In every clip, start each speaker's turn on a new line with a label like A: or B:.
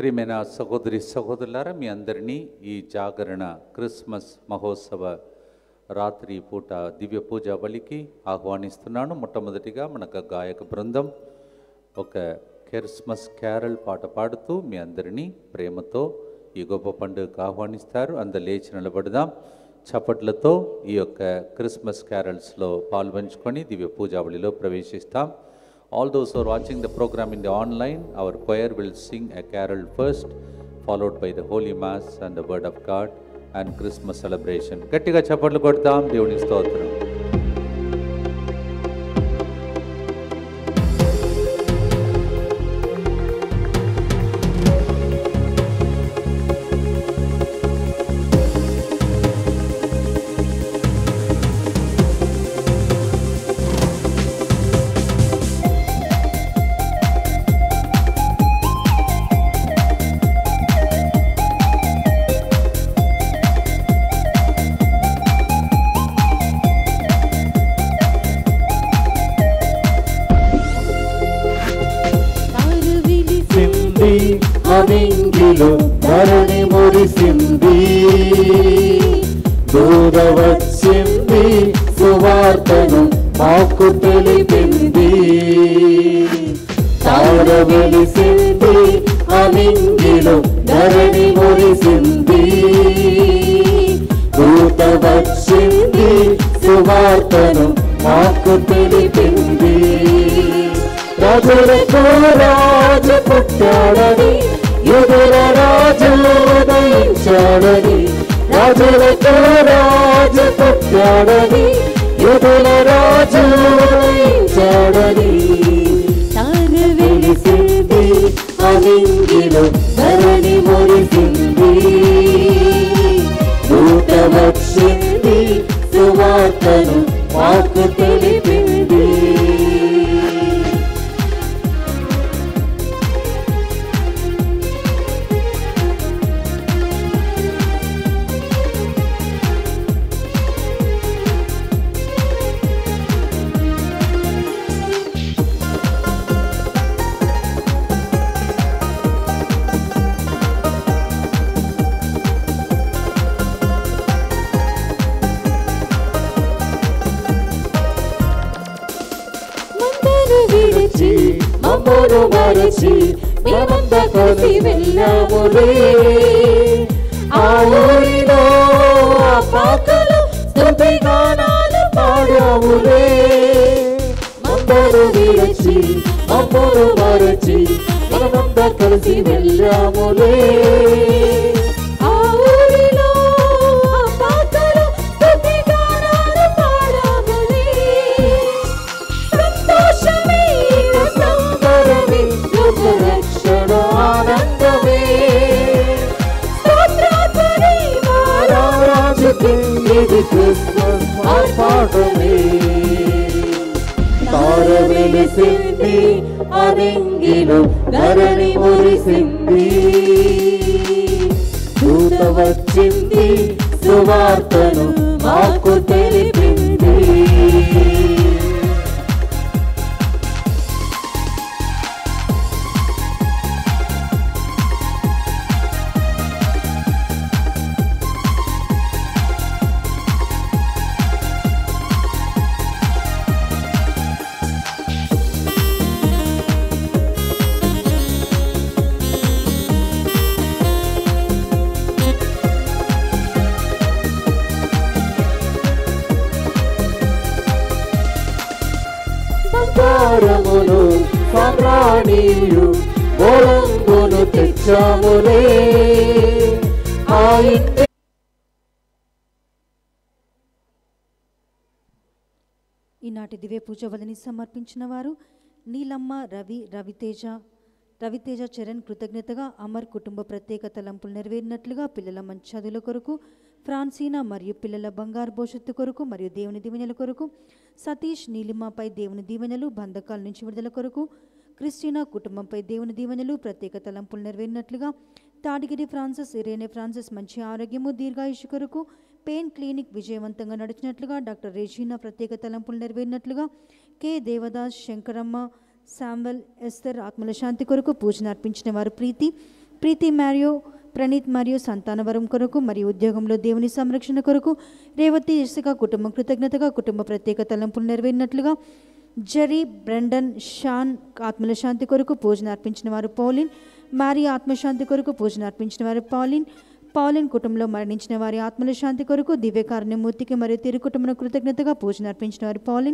A: ప్రియమైన సహోదరి సహోదరులారా మీ అందరినీ ఈ జాగరణ క్రిస్మస్ మహోత్సవ రాత్రి పూట దివ్య పూజ బలికి ఆహ్వానిస్తున్నాను మొట్టమొదటిగా మనకు గాయక బృందం ఒక క్రిస్మస్ క్యారల్ పాట పాడుతూ మీ అందరినీ ప్రేమతో ఈ గొప్ప పండుగకు ఆహ్వానిస్తారు అందరు లేచి నిలబడదాం చప్పట్లతో ఈ యొక్క క్రిస్మస్ క్యారల్స్లో పాల్పంచుకొని దివ్య పూజావళిలో ప్రవేశిస్తాం All those who are watching the program in the online, our choir will sing a carol first, followed by the Holy Mass and the Word of God and Christmas celebration. గట్టిగా చప్పట్లు కొడతాం దేవుని స్తోత్రం
B: సింది అనింగిలో ధరణి మురిసింది దూర వచ్చింది సువార్తను మాకు తెలిపింది తార వెలిసింది అనింగిలో ధరణి మురిసింది దూత వచ్చింది సువార్తను మాకు తెలిపింది రాజులకు రాజు పుట్టాడని ఎదుర రాజు ఉదయించాడని రాజులకు రాజు పుట్టాడని ఎదుర రాజు ఉదయించాడని తార వెలిసింది అవింగిలో ధరణి మురిసింది దూత వచ్చింది సువార్తను మాకు తెలిపింది మందరు విడిచి మమ్మను మరచి మేమంత కలిసి వెళ్ళాములే ఆ ఊరిలో ఆ పాకలు స్తుతి గానాలు పాడాములే మందరు విడిచి మమ్మను మరచి మనమంత కలిసి వెళ్ళాములే ఆ ఊరిలో ఆ పాకలు స్తుతి గానాలు పాడాములే సంతోషమే సంబరమే యుగ రక్షణ ఆనందమే స్తోత్రాత్మనే రాజుకి ఇది క్రిస్మస్ ఆర్భాటమే తార వెలిసింది అరింగిలో ధరణి మురిసింది దూత వచ్చింది సువార్తను మాకు తెలిపింది బంగారమును సామ్రాణియు బోళంగును తెచ్చాములే ఆ ఇంటి
C: ఈనాటి దివ్య పూజ వలని సమర్పించిన వారు నీలమ్మ రవి రవితేజ రవితేజ చరణ్ కృతజ్ఞతగా అమర్ కుటుంబ ప్రత్యేక తలంపులు నెరవేరినట్లుగా పిల్లల మంచి చదువుల కొరకు ఫ్రాన్సీనా మరియు పిల్లల బంగారు భవిష్యత్తు కొరకు మరియు దేవుని దీవెనల కొరకు సతీష్ నీలిమపై దేవుని దీవెనలు బంధకాల నుంచి విడుదల కొరకు క్రిస్టినా కుటుంబంపై దేవుని దీవెనలు ప్రత్యేక తలంపులు నెరవేరినట్లుగా తాడిగిరి ఫ్రాన్సిస్ ఇరేనే ఫ్రాన్సిస్ మంచి ఆరోగ్యము దీర్ఘాయుషు కొరకు పెయిన్ క్లినిక్ విజయవంతంగా నడిచినట్లుగా డాక్టర్ రెజీనా ప్రత్యేక తలంపులు నెరవేరినట్లుగా K Devadas Shankaramma Samuel Esther ఆత్మల శాంతి కొరకు పూజను అర్పించిన వారు ప్రీతి ప్రీతి మరియు ప్రణీత్ మరియు సంతానవరం కొరకు మరియు ఉద్యోగంలో దేవుని సంరక్షణ కొరకు రేవతి ఇసుక కుటుంబం కృతజ్ఞతగా కుటుంబ ప్రత్యేక తలంపులు నెరవేరినట్లుగా జెరీ బ్రెండన్ షాన్ ఆత్మల శాంతి కొరకు పూజను అర్పించిన వారు పౌలిన్ మ్యారీ ఆత్మశాంతి కొరకు పూజను అర్పించిన వారు పౌలిన్ పౌలిన్ కుటుంబంలో మరణించిన వారి ఆత్మల శాంతి కొరకు దివ్యకారుణ్యమూర్తికి మరియు తిరు కుటుంబం కృతజ్ఞతగా పూజను అర్పించిన వారు Pauline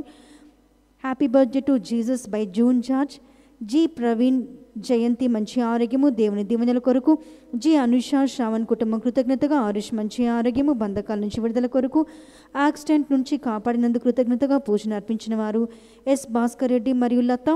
C: happy birthday to Jesus by June George G Praveen Jayanthi మంచి ఆరోగ్యము దేవుని దీవెనల కొరకు జి అనుష శ్రావణ్ కుటుంబం కృతజ్ఞతగా ఆరుష్ మంచి ఆరోగ్యము బంధకాల నుంచి విడుదల కొరకు యాక్సిడెంట్ నుంచి కాపాడినందుకు కృతజ్ఞతగా పూజను అర్పించిన వారు ఎస్ భాస్కర్ రెడ్డి మరియు లత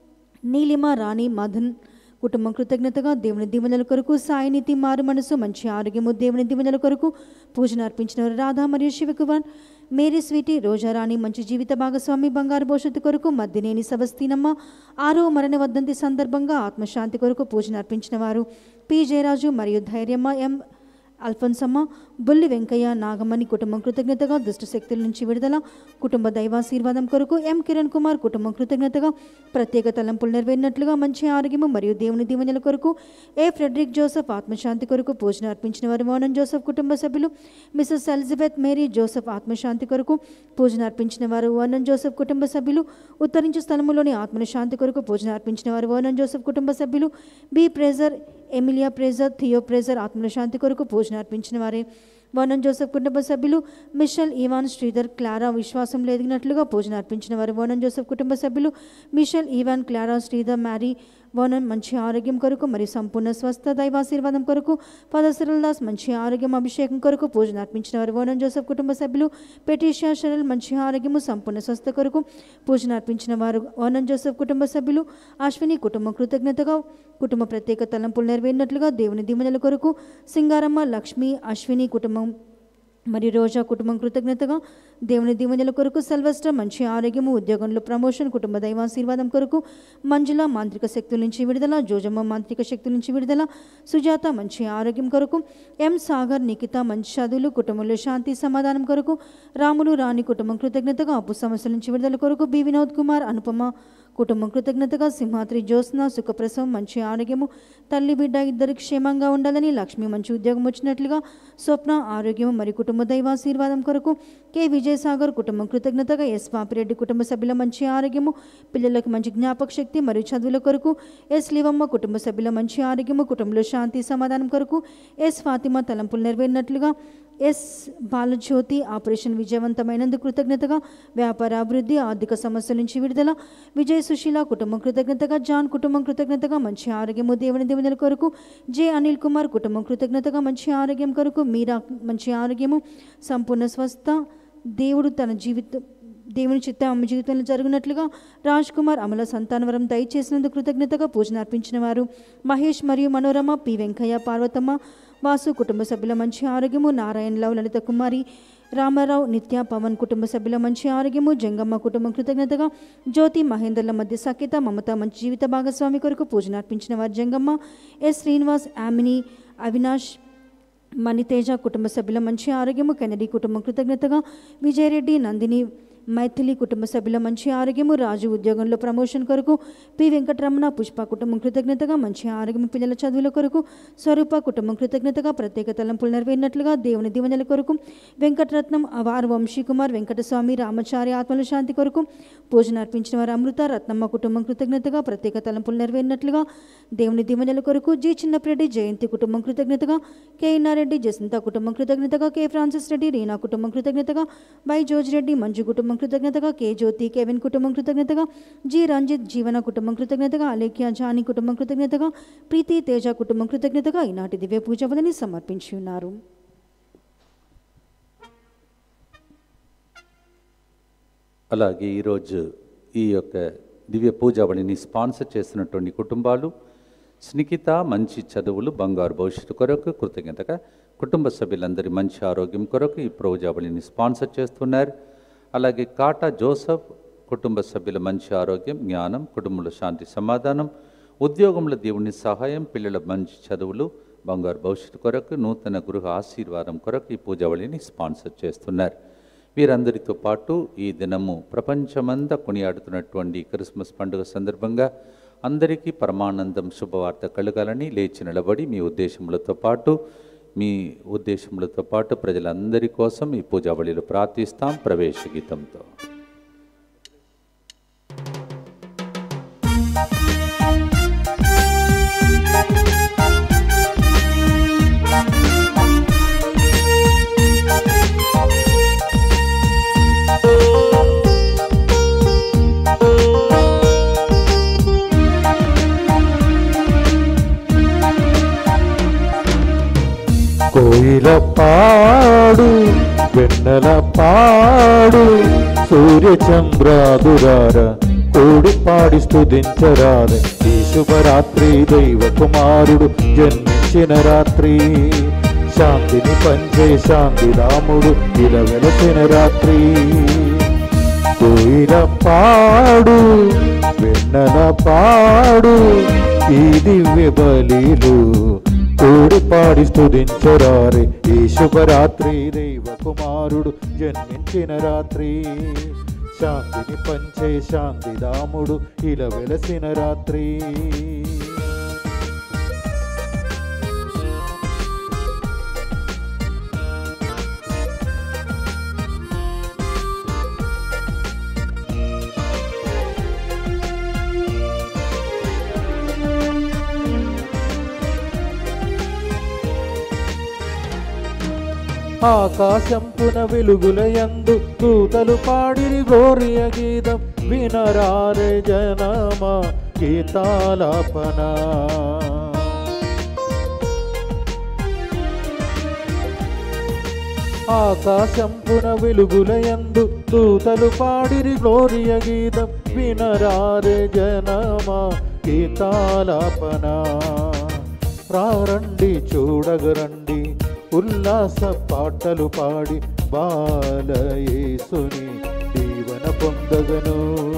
C: నీలిమ రాణి మదన్ కుటుంబం కృతజ్ఞతగా దేవుని దీవెనల కొరకు సాయినితి మారు మనసు మంచి ఆరోగ్యము దేవుని దీవెనల కొరకు పూజను అర్పించిన వారు రాధా మరియు శివకుమార్ మేరీ స్వీటీ రోజారాణి మంచి జీవిత భాగస్వామి బంగారు భవిష్యత్తు కొరకు మద్దినేని సవస్తీనమ్మ ఆరో మరణ వర్ధంతి సందర్భంగా ఆత్మశాంతి కొరకు పూజను అర్పించిన వారు పి జయరాజు మరియు ధైర్యమ్మ ఎం అల్ఫోన్సమ్మ బుల్లి వెంకయ్య నాగమణి కుటుంబం కృతజ్ఞతగా దుష్ట శక్తుల నుంచి విడుదల కుటుంబ దైవాశీర్వాదం కొరకు ఎం కిరణ్ కుమార్ కుటుంబం కృతజ్ఞతగా ప్రత్యేక తలంపులు నెరవేరినట్లుగా మంచి ఆరోగ్యము మరియు దేవుని దీవెనల కొరకు ఏ ఫ్రెడరిక్ జోసెఫ్ ఆత్మశాంతి కొరకు పూజను అర్పించిన వారు మోనన్ జోసెఫ్ కుటుంబ సభ్యులు మిసెస్ ఎలిజబెత్ మేరీ జోసెఫ్ ఆత్మశాంతి కొరకు పూజను అర్పించిన వారు వర్ణన్ జోసెఫ్ కుటుంబ సభ్యులు ఉత్తరించు స్థలములోని ఆత్మల శాంతి కొరకు పూజను అర్పించిన వారు వర్ణన్ జోసెఫ్ కుటుంబ సభ్యులు B Fraser Emilia Fraser Theo Fraser ఆత్మల శాంతి కొరకు పూజను అర్పించిన వారే వర్ణన్ జోసెఫ్ కుటుంబ సభ్యులు మిషల్ ఈవాన్ శ్రీధర్ క్లారా విశ్వాసంలో ఎదిగినట్లుగా పూజను అర్పించిన వారు వర్ణన్ జోసెఫ్ కుటుంబ సభ్యులు Michelle Evan Clara Sridhar Mary Vernon మంచి ఆరోగ్యం కొరకు మరియు సంపూర్ణ స్వస్థ దైవాశీర్వాదం కొరకు పదసరల్ దాస్ మంచి ఆరోగ్యం అభిషేకం కొరకు పూజను అర్పించిన వారు వర్ణన్ జోసెఫ్ కుటుంబ సభ్యులు పెటీషియా షరల్ మంచి ఆరోగ్యము సంపూర్ణ స్వస్థ కొరకు పూజను అర్పించిన వారు వర్ణన్ జోసెఫ్ కుటుంబ సభ్యులు అశ్విని కుటుంబం కృతజ్ఞతగా కుటుంబ ప్రత్యేక తలంపులు నెరవేరినట్లుగా దేవుని దీవెనల కొరకు సింగారమ్మ లక్ష్మి అశ్విని కుటుంబం మరియు రోజా కుటుంబం కృతజ్ఞతగా దేవుని దీవెనల కొరకు సెల్వస్టర్ మంచి ఆరోగ్యము ఉద్యోగంలో ప్రమోషన్ కుటుంబ దైవాశీర్వాదం కొరకు మంజుల మాంత్రిక శక్తుల నుంచి విడుదల జోజమ్మ మాంత్రిక శక్తుల నుంచి విడుదల సుజాత మంచి ఆరోగ్యం కొరకు ఎం సాగర్ నిఖిత మంచి చదువులు కుటుంబంలో శాంతి సమాధానం కొరకు రాములు రాణి కుటుంబం కృతజ్ఞతగా అప్పు సమస్యల నుంచి విడుదల కొరకు బి వినోద్ కుమార్ అనుపమ కుటుంబం కృతజ్ఞతగా సింహాద్రి జ్యోత్స్న సుఖప్రసవం మంచి ఆరోగ్యము తల్లి బిడ్డ ఇద్దరు క్షేమంగా ఉండాలని లక్ష్మి మంచి ఉద్యోగం వచ్చినట్లుగా స్వప్న ఆరోగ్యం మరియు కుటుంబ దైవాశీర్వాదం కొరకు కె విజయసాగర్ కుటుంబం కృతజ్ఞతగా ఎస్ పాపిరెడ్డి కుటుంబ సభ్యుల మంచి ఆరోగ్యము పిల్లలకు మంచి జ్ఞాపక శక్తి మరియు చదువుల కొరకు ఎస్ లివమ్మ కుటుంబ సభ్యుల మంచి ఆరోగ్యము కుటుంబంలో శాంతి సమాధానం కొరకు ఎస్ ఫాతిమా తలంపులు నెరవేరినట్లుగా ఎస్ బాలజ్యోతి ఆపరేషన్ విజయవంతమైనందుకు కృతజ్ఞతగా వ్యాపార అభివృద్ధి ఆర్థిక సమస్యల నుంచి విడుదల విజయ్ సుశీల కుటుంబం కృతజ్ఞతగా జాన్ కుటుంబం కృతజ్ఞతగా మంచి ఆరోగ్యము దేవుని దేవుని కొరకు జె అనిల్ కుమార్ కుటుంబం కృతజ్ఞతగా మంచి ఆరోగ్యం కొరకు మీరా మంచి ఆరోగ్యము సంపూర్ణ స్వస్థ దేవుడు తన జీవితం దేవుని చిత్త ఆమె జీవితంలో జరిగినట్లుగా రాజ్ కుమార్ అమల సంతానవరం దయచేసినందుకు కృతజ్ఞతగా పూజన అర్పించిన వారు మహేష్ మరియు మనోరమ పి వెంకయ్య పార్వతమ్మ వాసు కుటుంబ సభ్యుల మంచి ఆరోగ్యము నారాయణరావు లలిత కుమారి రామారావు నిత్య పవన్ కుటుంబ సభ్యుల మంచి ఆరోగ్యము జంగమ్మ కుటుంబం కృతజ్ఞతగా జ్యోతి మహేందర్ల మధ్య సఖ్యత మమత మంచి జీవిత భాగస్వామి కొరకు పూజన అర్పించిన వారు జంగమ్మ ఎస్ శ్రీనివాస్ ఆమిని అవినాష్ మణితేజ కుటుంబ సభ్యుల మంచి ఆరోగ్యము కెనడీ కుటుంబం కృతజ్ఞతగా విజయరెడ్డి నందిని మైథిలి కుటుంబ సభ్యుల మంచి ఆరోగ్యము రాజు ఉద్యోగంలో ప్రమోషన్ కొరకు పి వెంకటరమణ పుష్ప కుటుంబం కృతజ్ఞతగా మంచి ఆరోగ్యం పిల్లల చదువుల కొరకు స్వరూప కుటుంబం కృతజ్ఞతగా ప్రత్యేక తలంపులు నెరవేరినట్లుగా దేవుని దీవెనల కొరకు వెంకటరత్నం అవార్ వంశీకుమార్ వెంకటస్వామి రామచారి ఆత్మల శాంతి కొరకు పూజన అర్పించిన వారు అమృత రత్నమ్మ కుటుంబం కృతజ్ఞతగా ప్రత్యేక తలంపులు నెరవేరినట్లుగా దేవుని దీవెనల కొరకు జి చిన్నప్రెడ్డి జయంతి కుటుంబం కృతజ్ఞతగా కె ఇన్నారెడ్డి జసింత కుటుంబం కృతజ్ఞతగా కె ఫ్రాన్సిస్ రెడ్డి రీనా కుటుంబం కృతజ్ఞతగా వై జోజ్ రెడ్డి మంజు కుటుంబం కృతజ్ఞతగా కె జ్యోతి కెవిన్ కుటుంబం కృతజ్ఞతగా జి రంజిత్ జీవన కుటుంబం కృతజ్ఞతగా అలేఖ్య జాని కుటుంబం కృతజ్ఞతగా ప్రీతి తేజ కుటుంబం కృతజ్ఞతగా ఈనాటి దివ్య పూజ వదని సమర్పించి ఉన్నారు
A: అలాగే ఈరోజు ఈ యొక్క దివ్య పూజావళిని స్పాన్సర్ చేస్తున్నటువంటి కుటుంబాలు స్నికిత మంచి చదువులు బంగారు భవిష్యత్తు కొరకు కృతజ్ఞతగా కుటుంబ సభ్యులందరి మంచి ఆరోగ్యం కొరకు ఈ పూజావళిని స్పాన్సర్ చేస్తున్నారు అలాగే కాటా జోసఫ్ కుటుంబ సభ్యుల మంచి ఆరోగ్యం జ్ఞానం కుటుంబంలో శాంతి సమాధానం ఉద్యోగంలో దేవుని సహాయం పిల్లల మంచి చదువులు బంగారు భవిష్యత్తు కొరకు నూతన గృహ ఆశీర్వాదం కొరకు ఈ పూజావళిని స్పాన్సర్ చేస్తున్నారు వీరందరితో పాటు ఈ దినము ప్రపంచమంతా కొనియాడుతున్నటువంటి క్రిస్మస్ పండుగ సందర్భంగా అందరికీ పరమానందం శుభవార్త కలగాలని లేచి నిలబడి మీ ఉద్దేశములతో పాటు మీ ఉద్దేశములతో పాటు ప్రజలందరి కోసం ఈ పూజావళిలో ప్రార్థిస్తాం ప్రవేశ గీతంతో
B: కోయిల పాడు వెన్నెల పాడు సూర్య చంద్రాదురార కోడి పాడి స్తుతించరాద ఈ శుభరాత్రి దైవ కుమారుడు జన్మించిన రాత్రి శాంతిని పంచే శాంతి రాముడు ఇలా వెలసిన రాత్రి కోయిల పాడు వెన్నెల పాడు ఈ దివ్య బలిలు కోడి పాడి స్తుతించరారే ఈ శుభరాత్రి దైవ కుమారుడు జన్మించిన రాత్రి శాంతిని పంచే శాంతి దాముడు ఇలా వెలసిన రాత్రి ఆకాశంపున వెలుగుల యందు దూతలు పాడిరి గోరియ గీతం వినరారే జనమా గీతాలాపన ఆకాశంపున వెలుగుల యందు దూతలు పాడిరి గ్లోరియ గీతం వినరారే జనమా గీతాలాపన రారండి చూడగరండి ఉల్లాస పాటలు పాడి బాలయేసుని దీవన పొందగను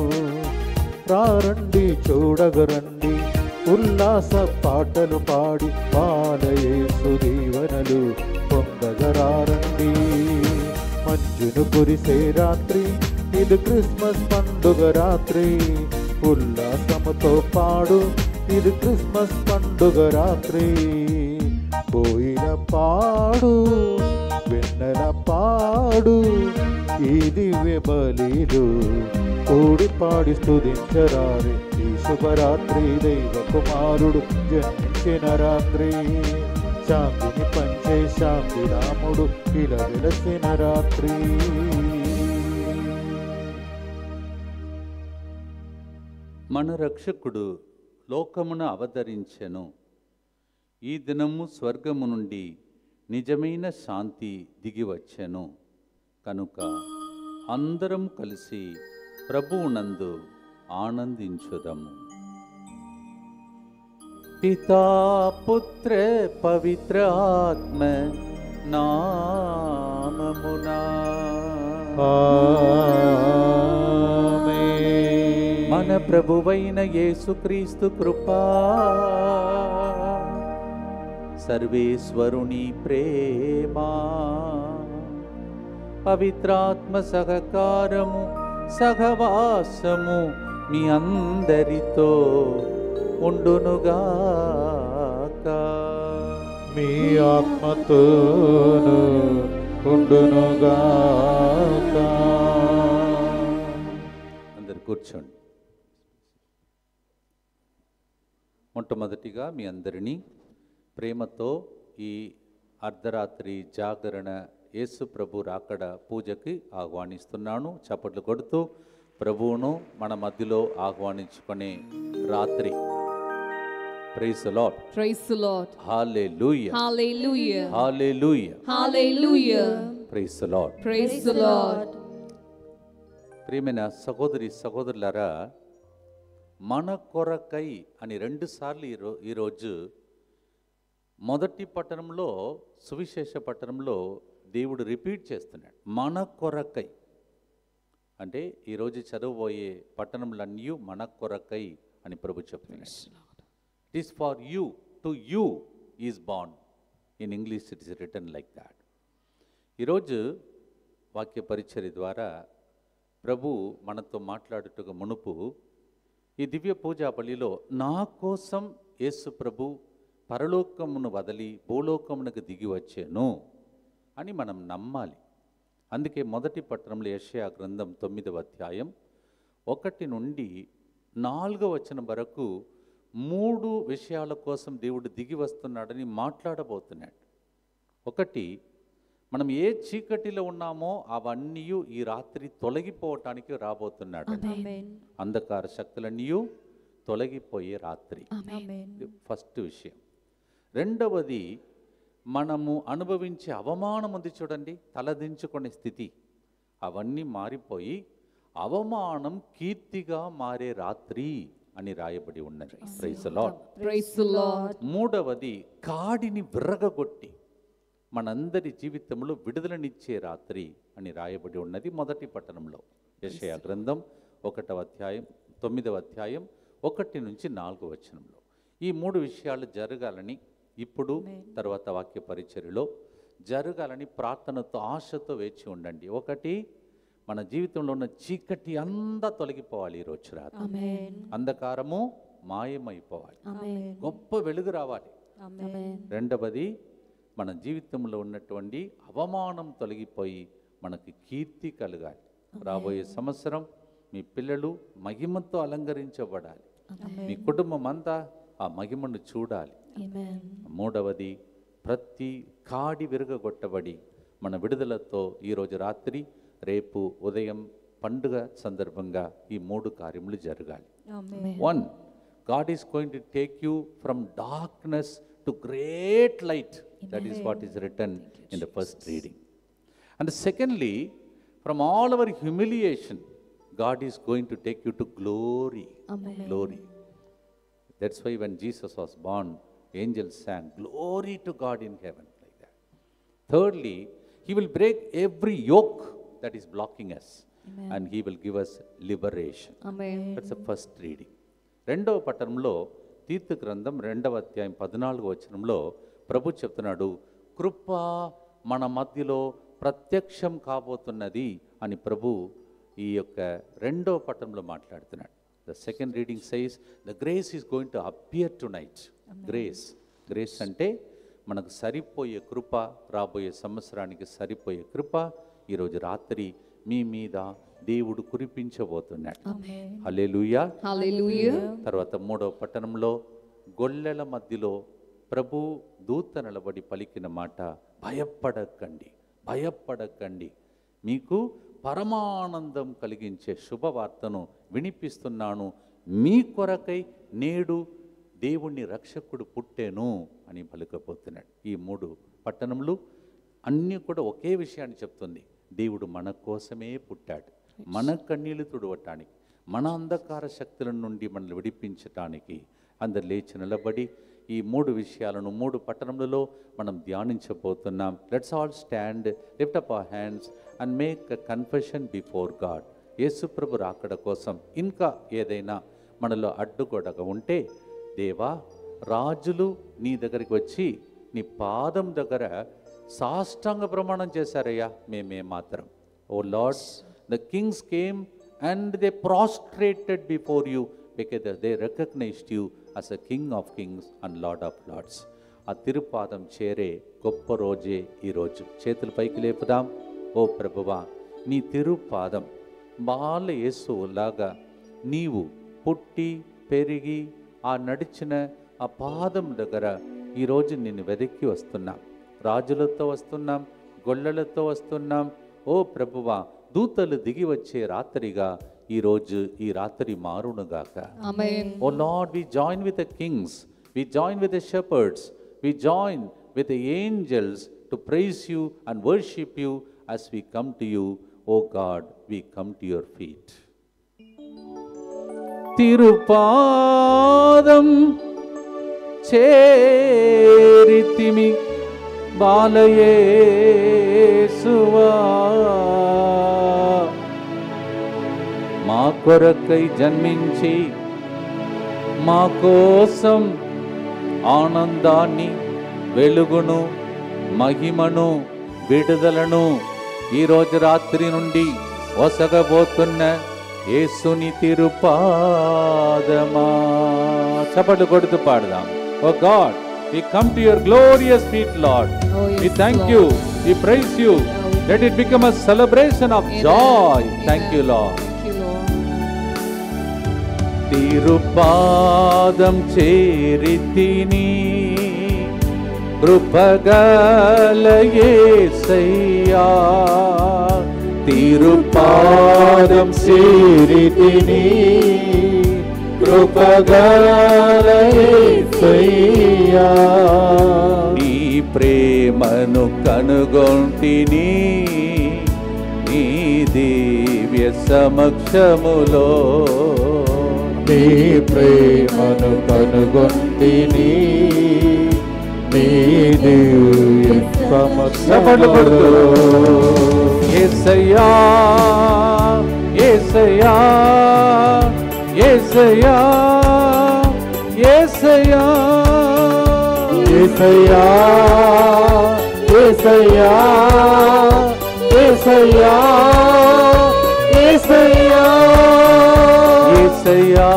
B: రారండి చూడగరండి ఉల్లాస పాటలు పాడి బాలయేసు దీవనలు పొందగరారండి మంజును కురిసే రాత్రి ఇది క్రిస్మస్ పండుగ రాత్రి ఉల్లాసముతో పాడు ఇది క్రిస్మస్ పండుగ రాత్రి కోయిల పాడు వెన్నెల పాడు ఈ దివ్య బలిలు కోడి పాడి స్తుతించరారే ఈ శుభరాత్రి దైవ కుమారుడు జన్మించిన రాత్రి శాంతిని పంచే శాంతి రాముడు ఇలా వెలసిన రాత్రి
A: మన రక్షకుడు లోకమున అవతరించెను ఈ దినము స్వర్గము నుండి నిజమైన శాంతి దిగివచ్చెను కనుక అందరం కలిసి ప్రభువునందు ఆనందించుదము పితా పుత్ర పవిత్ర ఆత్మ నామమునా మన ప్రభువైన యేసుక్రీస్తు కృపా సర్వేశ్వరుని ప్రేమా పవిత్రాత్మ సహకారము సహవాసము మీ అందరితో ఉండునుగాక
B: మీ ఆత్మతోను ఉండునుగాక
A: అందరు కూర్చోండి మొట్టమొదటిగా మీ అందరినీ ప్రేమతో ఈ అర్ధరాత్రి జాగరణ యేసు ప్రభు రాకడ పూజకి ఆహ్వానిస్తున్నాను చప్పట్లు కొడుతూ ప్రభువును మన మధ్యలో ఆహ్వానించుకునే రాత్రి praise lord
D: Praise the Lord.
A: Hallelujah
D: Hallelujah.
A: Hallelujah
D: Hallelujah.
A: Praise lord
D: Praise the Lord.
A: ప్రియమైన సహోదరి సహోదరులారా మన కొరకై అని రెండుసార్లు ఈరో ఈరోజు మొదటి పట్టణంలో సువిశేష పట్టణంలో దేవుడు రిపీట్ చేస్తున్నాడు మన కొరకై అంటే ఈరోజు చదవబోయే పట్టణంలన్నీ మన కొరకై అని ప్రభు చెప్తున్నాడు it is for you to you is bond in English it is return like that ఈరోజు వాక్య పరిచర్య ద్వారా ప్రభు మనతో మాట్లాడుటకు మునుపు ఈ దివ్య పూజా బలిలో నా కోసం యేసు ప్రభు పరలోకమును వదిలి భూలోకమునకు దిగి వచ్చాను అని మనం నమ్మాలి అందుకే మొదటి పట్టణంలో యెషయా గ్రంథం తొమ్మిదవ అధ్యాయం ఒకటి నుండి నాలుగవ వచనం వరకు మూడు విషయాల కోసం దేవుడు దిగి వస్తున్నాడని మాట్లాడబోతున్నాడు ఒకటి మనం ఏ చీకటిలో ఉన్నామో అవన్నీ ఈ రాత్రి తొలగిపోవటానికి రాబోతున్నాడు
C: ఆమేన్
A: అంధకార శక్తులన్నీ తొలగిపోయే రాత్రి
C: ఆమేన్
A: ఇది ఫస్ట్ విషయం రెండవది మనము అనుభవించే అవమానం ఉంది చూడండి తలదించుకునే స్థితి అవన్నీ మారిపోయి అవమానం కీర్తిగా మారే రాత్రి అని రాయబడి ఉన్నది praise lord
D: Praise the Lord.
A: మూడవది కాడిని విర్రగొట్టి మనందరి జీవితంలో విడుదలనిచ్చే రాత్రి అని రాయబడి ఉన్నది మొదటి పట్టణంలో యెషయా గ్రంథం ఒకటవ అధ్యాయం తొమ్మిదవ అధ్యాయం ఒకటి నుంచి నాలుగు వచనంలో ఈ మూడు విషయాలు జరగాలని ఇప్పుడు తర్వాత వాక్య పరిచర్యలో జరగాలని ప్రార్థనతో ఆశతో వేచి ఉండండి ఒకటి మన జీవితంలో ఉన్న చీకటి అంతా తొలగిపోవాలి ఈరోజు రాత్రి
C: ఆమేన్
A: అంధకారము మాయమైపోవాలి
C: ఆమేన్
A: గొప్ప వెలుగు రావాలి
C: ఆమేన్
A: రెండవది మన జీవితంలో ఉన్నటువంటి అవమానం తొలగిపోయి మనకి కీర్తి కలగాలి రాబోయే సంవత్సరం మీ పిల్లలు మహిమతో అలంకరించబడాలి మీ కుటుంబం అంతా ఆ మహిమను చూడాలి
C: ఆమేన్
A: మూడవది ప్రతి కాడి విరగగొట్టబడి మన విడుదలతో ఈరోజు రాత్రి రేపు ఉదయం పండుగ సందర్భంగా ఈ మూడు కార్యములు జరగాలి
C: amen
A: One, God is going to take you from darkness to great light. That is what is written in the first reading. And secondly, from all our humiliation, God is going to take you to glory. Glory. That's why when Jesus was born, angels sang, Glory to God in heaven. Like that. Thirdly, He will break every yoke that is blocking us. And He will give us liberation.
D: Amen.
A: That's first reading రెండవ పట్టణంలో తీర్థ గ్రంథం రెండవ అధ్యాయం పద్నాలుగు వచనంలో ప్రభు చెప్తున్నాడు కృప మన మధ్యలో ప్రత్యక్షం కాబోతున్నది అని ప్రభు ఈ యొక్క రెండవ పట్టణంలో మాట్లాడుతున్నాడు the second reading says the grace is going to appear tonight grace grace అంటే మనకు సరిపోయే కృప రాబోయే సంవత్సరానికి సరిపోయే కృప ఈరోజు రాత్రి మీ మీద దేవుడు కురిపించబోతున్నాడు హల్లెలూయా
D: Hallelujah.
A: తర్వాత మూడవ పట్టణంలో గొల్లెల మధ్యలో ప్రభు దూత నిలబడి పలికిన మాట భయపడకండి భయపడకండి మీకు పరమానందం కలిగించే శుభవార్తను వినిపిస్తున్నాను మీ కొరకై నేడు దేవుణ్ణి రక్షకుడు పుట్టేను అని పలుకపోతున్నాడు ఈ మూడు పట్టణములు అన్నీ కూడా ఒకే విషయాన్ని చెప్తుంది దేవుడు మన కోసమే పుట్టాడు మన కన్నీళ్లు తుడవటానికి మన అంధకార శక్తుల నుండి మనల్ని విడిపించటానికి అందరు లేచి నిలబడి ఈ మూడు విషయాలను మూడు పట్టణములలో మనం ధ్యానించబోతున్నాం let's all stand lift up our hands and make a confession before God యేసుప్రభు రాకడ కోసం ఇంకా ఏదైనా మనలో అడ్డుగొడగ ఉంటే దేవా రాజులు నీ దగ్గరికి వచ్చి నీ పాదం దగ్గర సాష్టాంగ ప్రమాణం చేశారయ్యా మేమే మాత్రం O lord the kings came and they prostrated before you because they recognised you as a king of kings and lord of lords ఆ తిరుపాదం చేరే గొప్ప రోజే ఈరోజు చేతులు పైకి లేపుదాం ఓ ప్రభువా నీ తిరుపాదం బాల యేసు లాగా నీవు పుట్టి పెరిగి ఆ నడిచిన ఆ పాదం దగ్గర ఈరోజు నిన్ను వెదక్కి వస్తున్నాం రాజులతో వస్తున్నాం గొల్లలతో వస్తున్నాం ఓ ప్రభువా దూతలు దిగి వచ్చే రాత్రిగా ఈరోజు ఈ రాత్రి మారునుగాక
D: Amen.
A: Oh Lord, we join with the kings, we join with the shepherds, we join with the angels to praise you and worship you as we come to you. Oh God, we come to your feet. తిరుపాదం చేరితిమి బాలయేసువా మా కొరకై జన్మించి మా కోసం ఆనందాన్ని వెలుగును మహిమను విడుదలను ఈరోజు రాత్రి నుండి వసగబోతున్న యేసుని తిరుపాదమా చప్పట్లు కొడుతూ పాడదాం O God we come to your glorious feet lord
D: Oh,
A: we
D: yes,
A: thank
D: Lord.
A: You we praise you let it become a celebration of
D: Amen.
A: Joy thank
D: Amen.
A: You lord
D: Thank you, Lord.
A: తిరుపాదం చేరితిని కృపగలయేసయ్యా తిరుపాదం చేరితిని
B: కృపగలయేసయ్యా
A: నీ ప్రేమను కనుగొంటిని నీ దివ్య సమక్షములో
B: నీ ప్రేమను కనుగొంటిని నీ దివ్య
A: చప్పట్లు కొడుతూ
B: సమక్షములో
A: ఏసయ్యా ఏసయ్యా ఏసయ్యా ఏసయ్యా
B: ఏసయ్యా ఏసయ్యా ఏసయ్యా ఏసయ్యా
A: ఏసయ్యా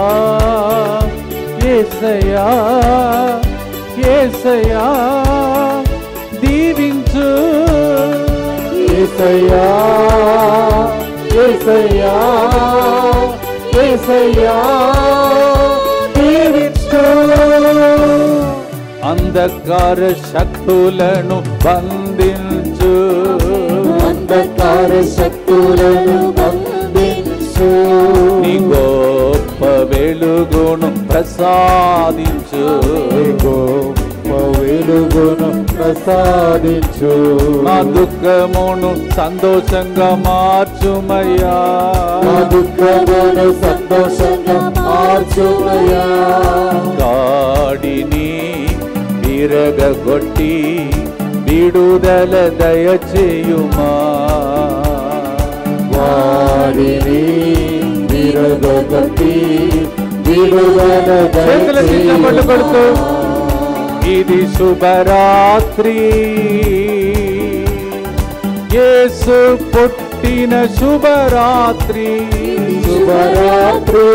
A: ఏసయ్యా ఏసయ్యా దీవించు
B: ఏసయ్యా ఏసయ్యా ఏసయ్యా దీవించు
A: అంధకార శక్తులను బంధించు
B: అంధకార శక్తులను బంధించు
A: నీ గొప్ప వెలుగును ప్రసాదించు
B: నీ గొప్ప వెలుగును ప్రసాదించు
A: మా దుఃఖమును సంతోషంగా మార్చుమయ్యా
B: మా దుఃఖమును సంతోషంగా మార్చుమయ్యా
A: గాడిని విరగొట్టి విడుదల దయచేయుమా
B: వారిని విరగొట్టి విడుదల
A: చేతులెత్తి చప్పట్లు కొడుతూ ఇది శుభరాత్రి యేసు పుట్టిన శుభరాత్రి
B: శుభరాత్రి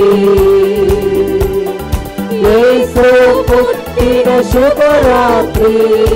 B: యేసు పుట్టిన శుభరాత్రి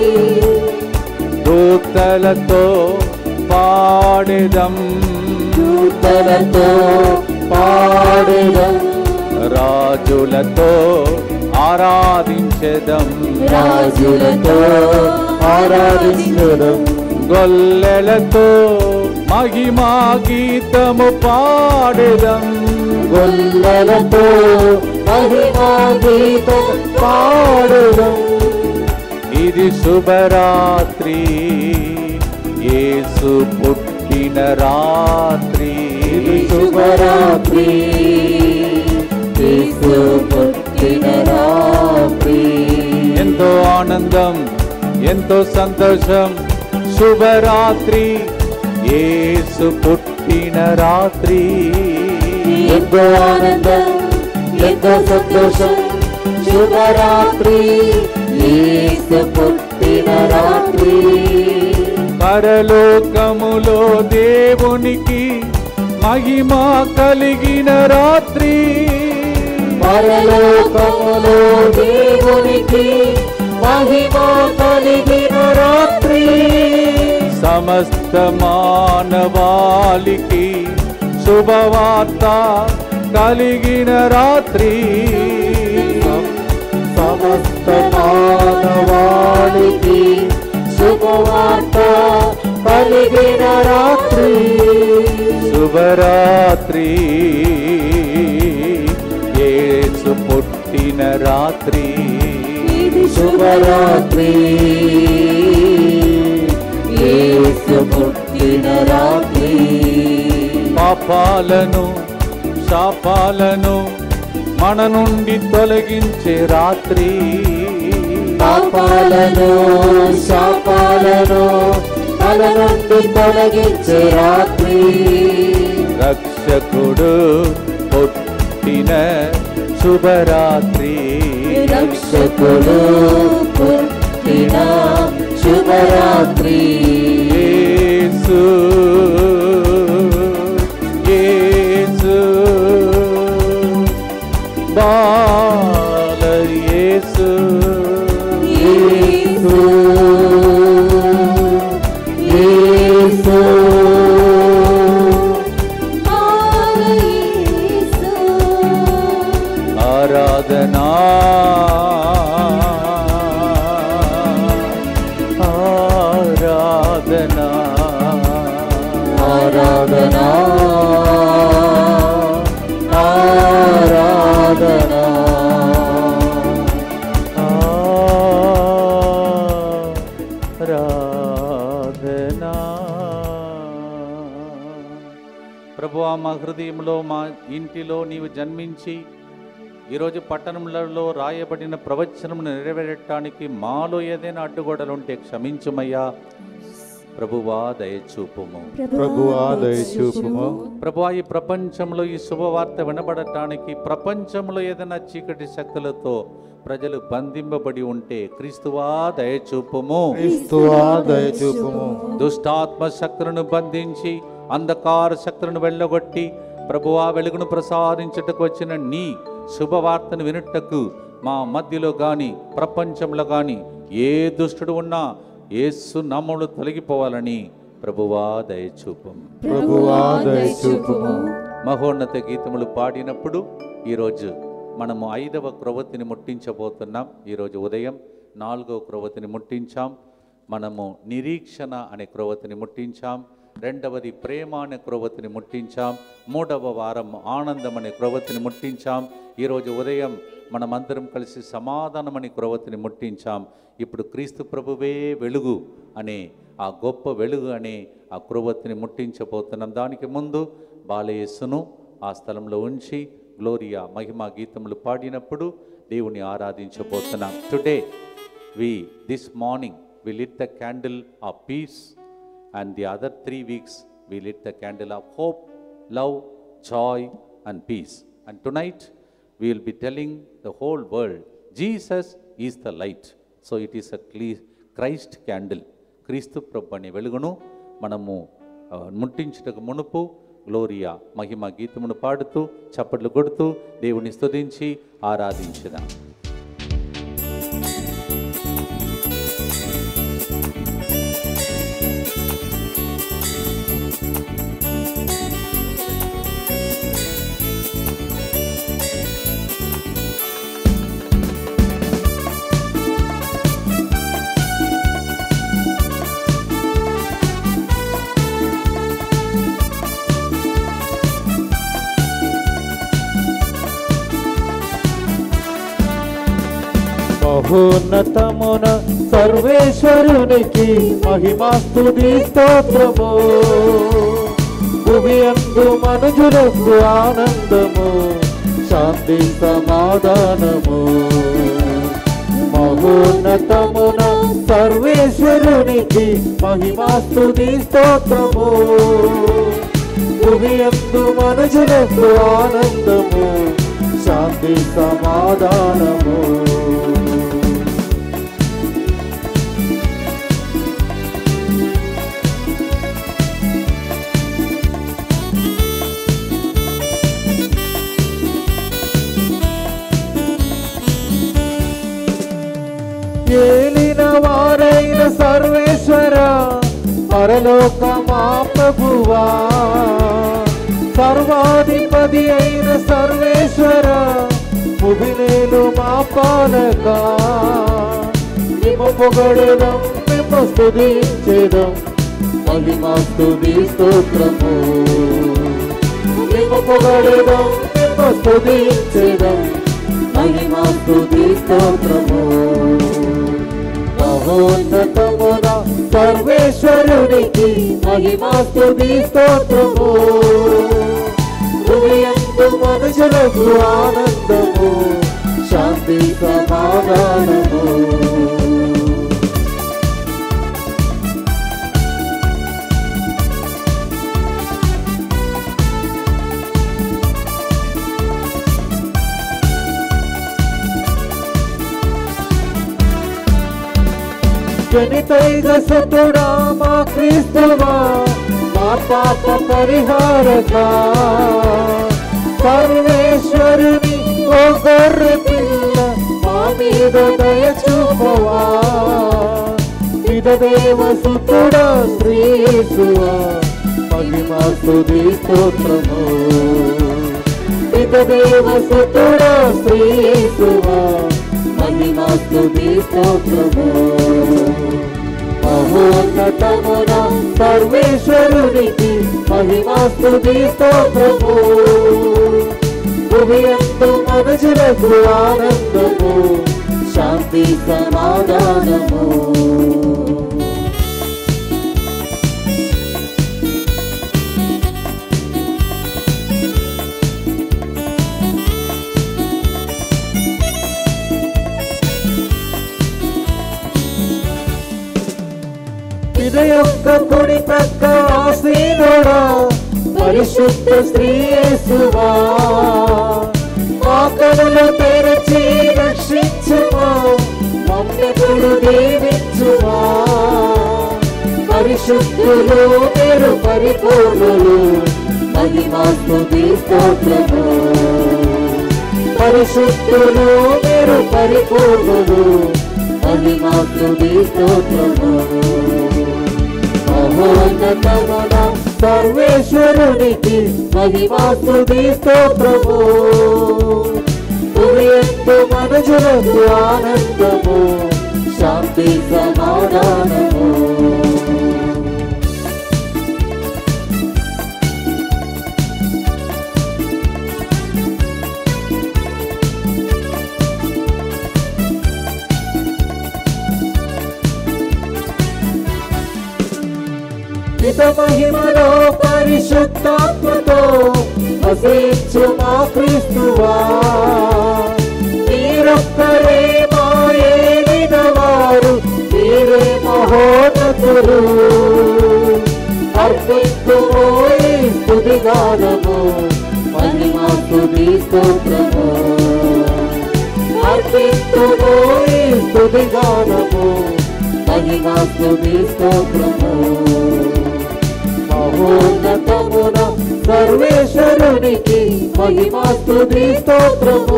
A: దూతలతో పాడెదం
B: దూతలతో పాడెదం
A: రాజులతో ఆరాధించెదం
B: రాజులతో ఆరాధించడం
A: గొల్లెలతో మహిమా గీతము పాడెదం
B: గొల్లలతో మహిమా గీతం పాడడం
A: ఇది శుభరాత్రి యేసు పుట్టిన రాత్రి
B: ఇది శుభరాత్రి యేసు పుట్టిన రాత్రి
A: ఎంతో ఆనందం ఎంతో సంతోషం శుభరాత్రి యేసు పుట్టిన రాత్రి
B: ఎంతో ఆనందం ఎంతో సంతోషం శుభరాత్రి యేసు పుట్టిన రాత్రి
A: పరలోకములో దేవునికి మహిమ కలిగిన రాత్రి
B: పరలోకములో దేవునికి మహిమ కలిగిన రాత్రి
A: సమస్త మానవాళికి శుభవార్త కలిగిన రాత్రి
B: సమస్త మానవాళికి శుభవార్త కలిగిన రాత్రి
A: శుభరాత్రి యేసు పుట్టిన రాత్రి
B: శుభరాత్రి యేసు పుట్టిన రాత్రి
A: పాపాలను శాపాలను మన నుండి తొలగించే రాత్రి
B: పాపాలను శాపాలను తన నుండి తొలగించే రాత్రి
A: రక్షకుడు పుట్టిన శుభరాత్రి
B: రక్షకుడు పుట్టిన శుభరాత్రి
A: యేసు యేసు
B: ఆరాధనా ఆరాధనా
A: ఆరాధనా ప్రభువా మా హృదయంలో మా ఇంటిలో నీవు జన్మించి ఈరోజు పట్టణంలో రాయబడిన ప్రవచనం నెరవేరటానికి మాలో ఏదైనా అడ్డుగోడలుంటే క్షమించుమయ్యా ప్రభువా దయచూపుము
B: ప్రభువా దయచూపుము
A: ప్రభువా ఈ ప్రపంచంలో ఈ శుభవార్త వినబడటానికి ప్రపంచంలో ఏదైనా చీకటి శక్తులతో ప్రజలు బంధింపబడి ఉంటే క్రీస్తువా దయచూపుము
B: క్రీస్తువా దయచూపుము
A: దుష్టాత్మ శక్తులను బంధించి అంధకార శక్తులను వెళ్ళగొట్టి ప్రభువా వెలుగును ప్రసాదించుటకు వచ్చిన నీ శుభవార్తను వినుటకు మా మధ్యలో గాని ప్రపంచంలో గాని ఏ దుష్టుడు ఉన్నా యేసు నామములు తొలగిపోవాలని ప్రభువా దయచూపము
B: ప్రభువా దయచూపుము
A: మహోన్నత గీతములు పాడినప్పుడు ఈరోజు మనము ఐదవ క్రొవతిని ముట్టించబోతున్నాం ఈరోజు ఉదయం నాలుగవ క్రొవతిని ముట్టించాం మనము నిరీక్షణ అనే క్రొవతిని ముట్టించాం రెండవది ప్రేమ అనే క్రొవతిని ముట్టించాం మూడవ వారం ఆనందం అనే క్రొవతిని ముట్టించాం ఈరోజు ఉదయం మనమందరం కలిసి సమాధానం అనే క్రొవతిని ముట్టించాం ఇప్పుడు క్రీస్తు ప్రభువే వెలుగు అనే ఆ గొప్ప వెలుగు అనే ఆ క్రొవతిని ముట్టించబోతున్నాం దానికి ముందు బాలయేసును ఆ స్థలంలో ఉంచి గ్లోరియా మహిమా గీతములు పాడినప్పుడు దేవుని ఆరాధించబోతున్నాం today we this morning we lit the candle of peace and the other three weeks we lit the candle of hope love joy and peace and tonight we will be telling the whole world jesus is the light so it is a cle- christ candle క్రీస్తు ప్రభు అనే వెలుగును మనము ఆ, ముట్టించుటకు మునుపు Gloria మహిమ గీతమును పాడుతూ చప్పట్లు కొడుతూ దేవుని స్తుతించి ఆరాధించుదాం
B: మహోన్నతమున సర్వేశ్వరునికి మహిమాస్తుతి స్తోత్రము భూమి అందు మనుజులకు ఆనందము శాంతి సమాధానము మహోన్నతమున సర్వేశ్వరునికి మహిమాస్తుతి స్తోత్రము భూమి అందు మనుజులకు ఆనందము శాంతి సమాధానము ఏలిన వారైన సర్వేశ్వర పరలోక మా ప్రభువా సర్వాధిపతి అయిన సర్వేశ్వర ముగినేలు మా పాలక మేము పొగడడం మేము స్తుతించేదం మహిమా స్తుతి స్తోత్రము మేము పొగడడం మేము స్తుతించేదం మహిమా స్తుతి స్తోత్రము మహోన్నతమున సర్వేశ్వరునికి మహిమా స్తుతి స్తోత్రము హృదయందు మనుషులకు ఆనందము శాంతి సమాధానము జనితైగ సతుడా మా క్రీస్తువా మా పాప పరిహారక సర్వేశ్వరుని ఓ గొర్రె పిల్ల మా మీద దయ చూపవా విధదేవ సుతుడా శ్రీసువా మహిమా స్తుతి స్తోత్రము విధదేవ సుతుడా శ్రీసువా మహిమా స్తుతి స్తోత్రము మహోన్నతమున సర్వేశ్వరునికి మహిమాస్తుతి స్తోత్రము భువియందు మనుషులకు ఆనందము శాంతి సమాధానము యొక్క కుడి ప్రక్క ఆసీనుడా పరిశుద్ధ శ్రీ యేసువా మా కనులు తెరచి రక్షించుమా మమ్మెప్పుడు దీవించుమా పరిశుద్ధులు మీరు పరిపూర్ణులు మహిమాస్తుతి స్తోత్రము పరిశుద్ధులు మీరు పరిపూర్ణులు మహిమాస్తుతి స్తోత్రము మహోన్నతమున సర్వేశ్వరునికి మహిమాస్తుతి స్తోత్రము భూమియందు మనుషులకు ఆనందము శాంతి సమాధానము పిత మహిమలో పరిశుద్ధాత్మతో వసించు మా క్రీస్తువా మీరొక్కరే మా ఏలిన వారు మీరే మహోన్నతులు అర్పించుమో ఈ స్తుతి గానము మహిమా స్తుతి స్తోత్రము అర్పించుమో ఈ స్తుతి గానము మహిమా స్తుతి స్తోత్రము మహోన్నతమున సర్వేశ్వరునికి మహిమాస్తుతి స్తోత్రము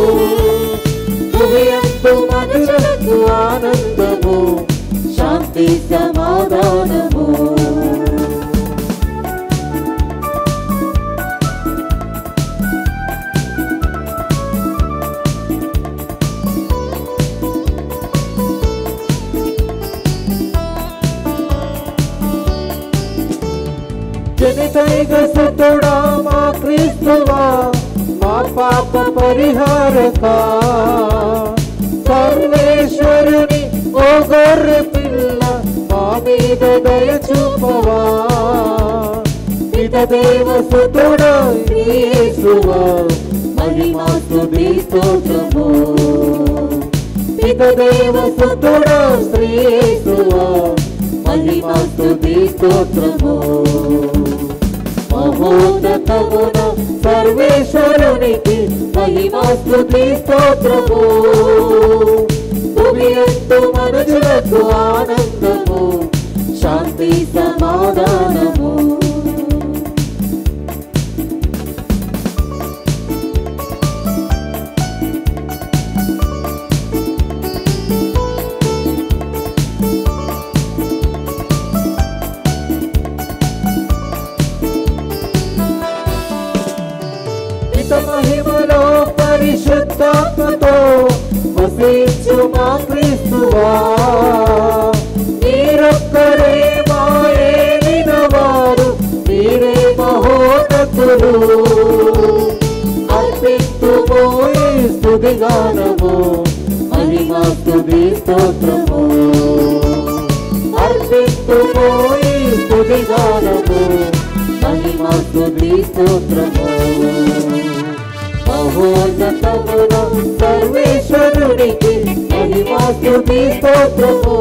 B: భూమియందు మనుషులకు ఆనందము శాంతి సమాధానము జనితైక సుతుడా మా క్రీస్తువా మా పాప పరిహారక సర్వేశ్వరుని ఓ గొర్రె పిల్ల మా మీద దయ చూపవా పిత దేవ సుతుడా యేసువా మహిమా స్తుతి స్తోత్రము పిత దేవ సుతుడా శ్రీ యేసువా మహిమా స్తుతి స్తోత్రము మహోన్నతమున సర్వేశ్వరునికి మహిమా స్తుతి స్తోత్రము భూమియందు మనుషులకు ఆనందము శాంతి సమాధానము పిత మహిమలో పరిశుద్ధాత్మతో వసించు మా క్రీస్తువా మీరొక్కరే మా ఏలిన వారు మీరే మహోన్నతులు అర్పించుమో ఈ స్తుతి గానము మహిమా స్తుతి స్తోత్రము అర్పించుమో ఈ స్తుతి గానము మహిమా స్తుతి స్తోత్రము మహోన్నతమున సర్వేశ్వరునికి మహిమా స్తుతి స్తోత్రము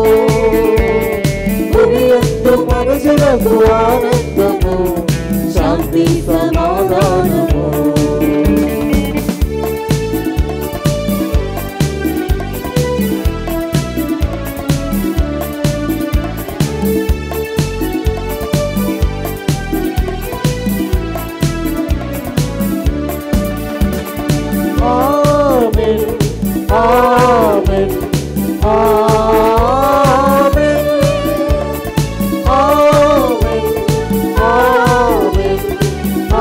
B: భూమియందు మనుషులకు ఆనందము శాంతి సమాధానము Amen. Amen. Amen. Amen. Amen.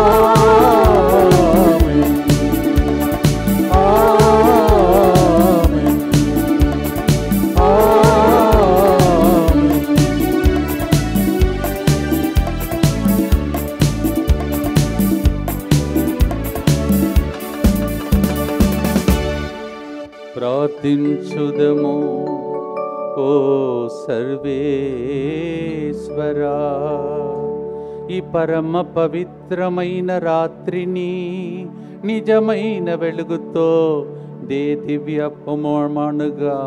A: ప్రార్థించుదము ఓ సర్వేశ్వరా ఈ పరమ పవిత్రమైన రాత్రిని నిజమైన వెలుగుతో దే దివ్య ప్రమాణుగా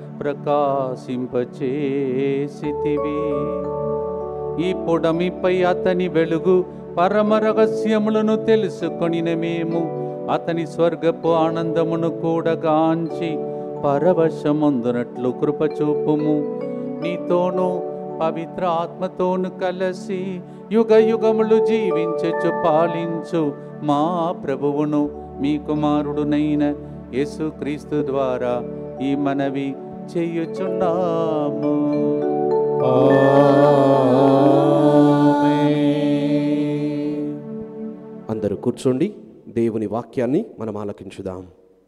A: ప్రకాశింపచేసితివి ఈ పొడమిపై అతని వెలుగు పరమ రహస్యములను తెలుసుకొనిన మేము అతని స్వర్గపు ఆనందమును కూడా గాంచి పరవశముందునట్లు కృపచూపుము నీతోనూ పవిత్ర ఆత్మతోను కలిసి యుగ యుగములు జీవించచ్చు పాలించు మా ప్రభువును మీ కుమారుడునైన యేసుక్రీస్తు ద్వారా ఈ మనవి చేయుచున్నాము
B: అందరూ కూర్చోండి దేవుని వాక్యాన్ని మనం ఆలకించుదాం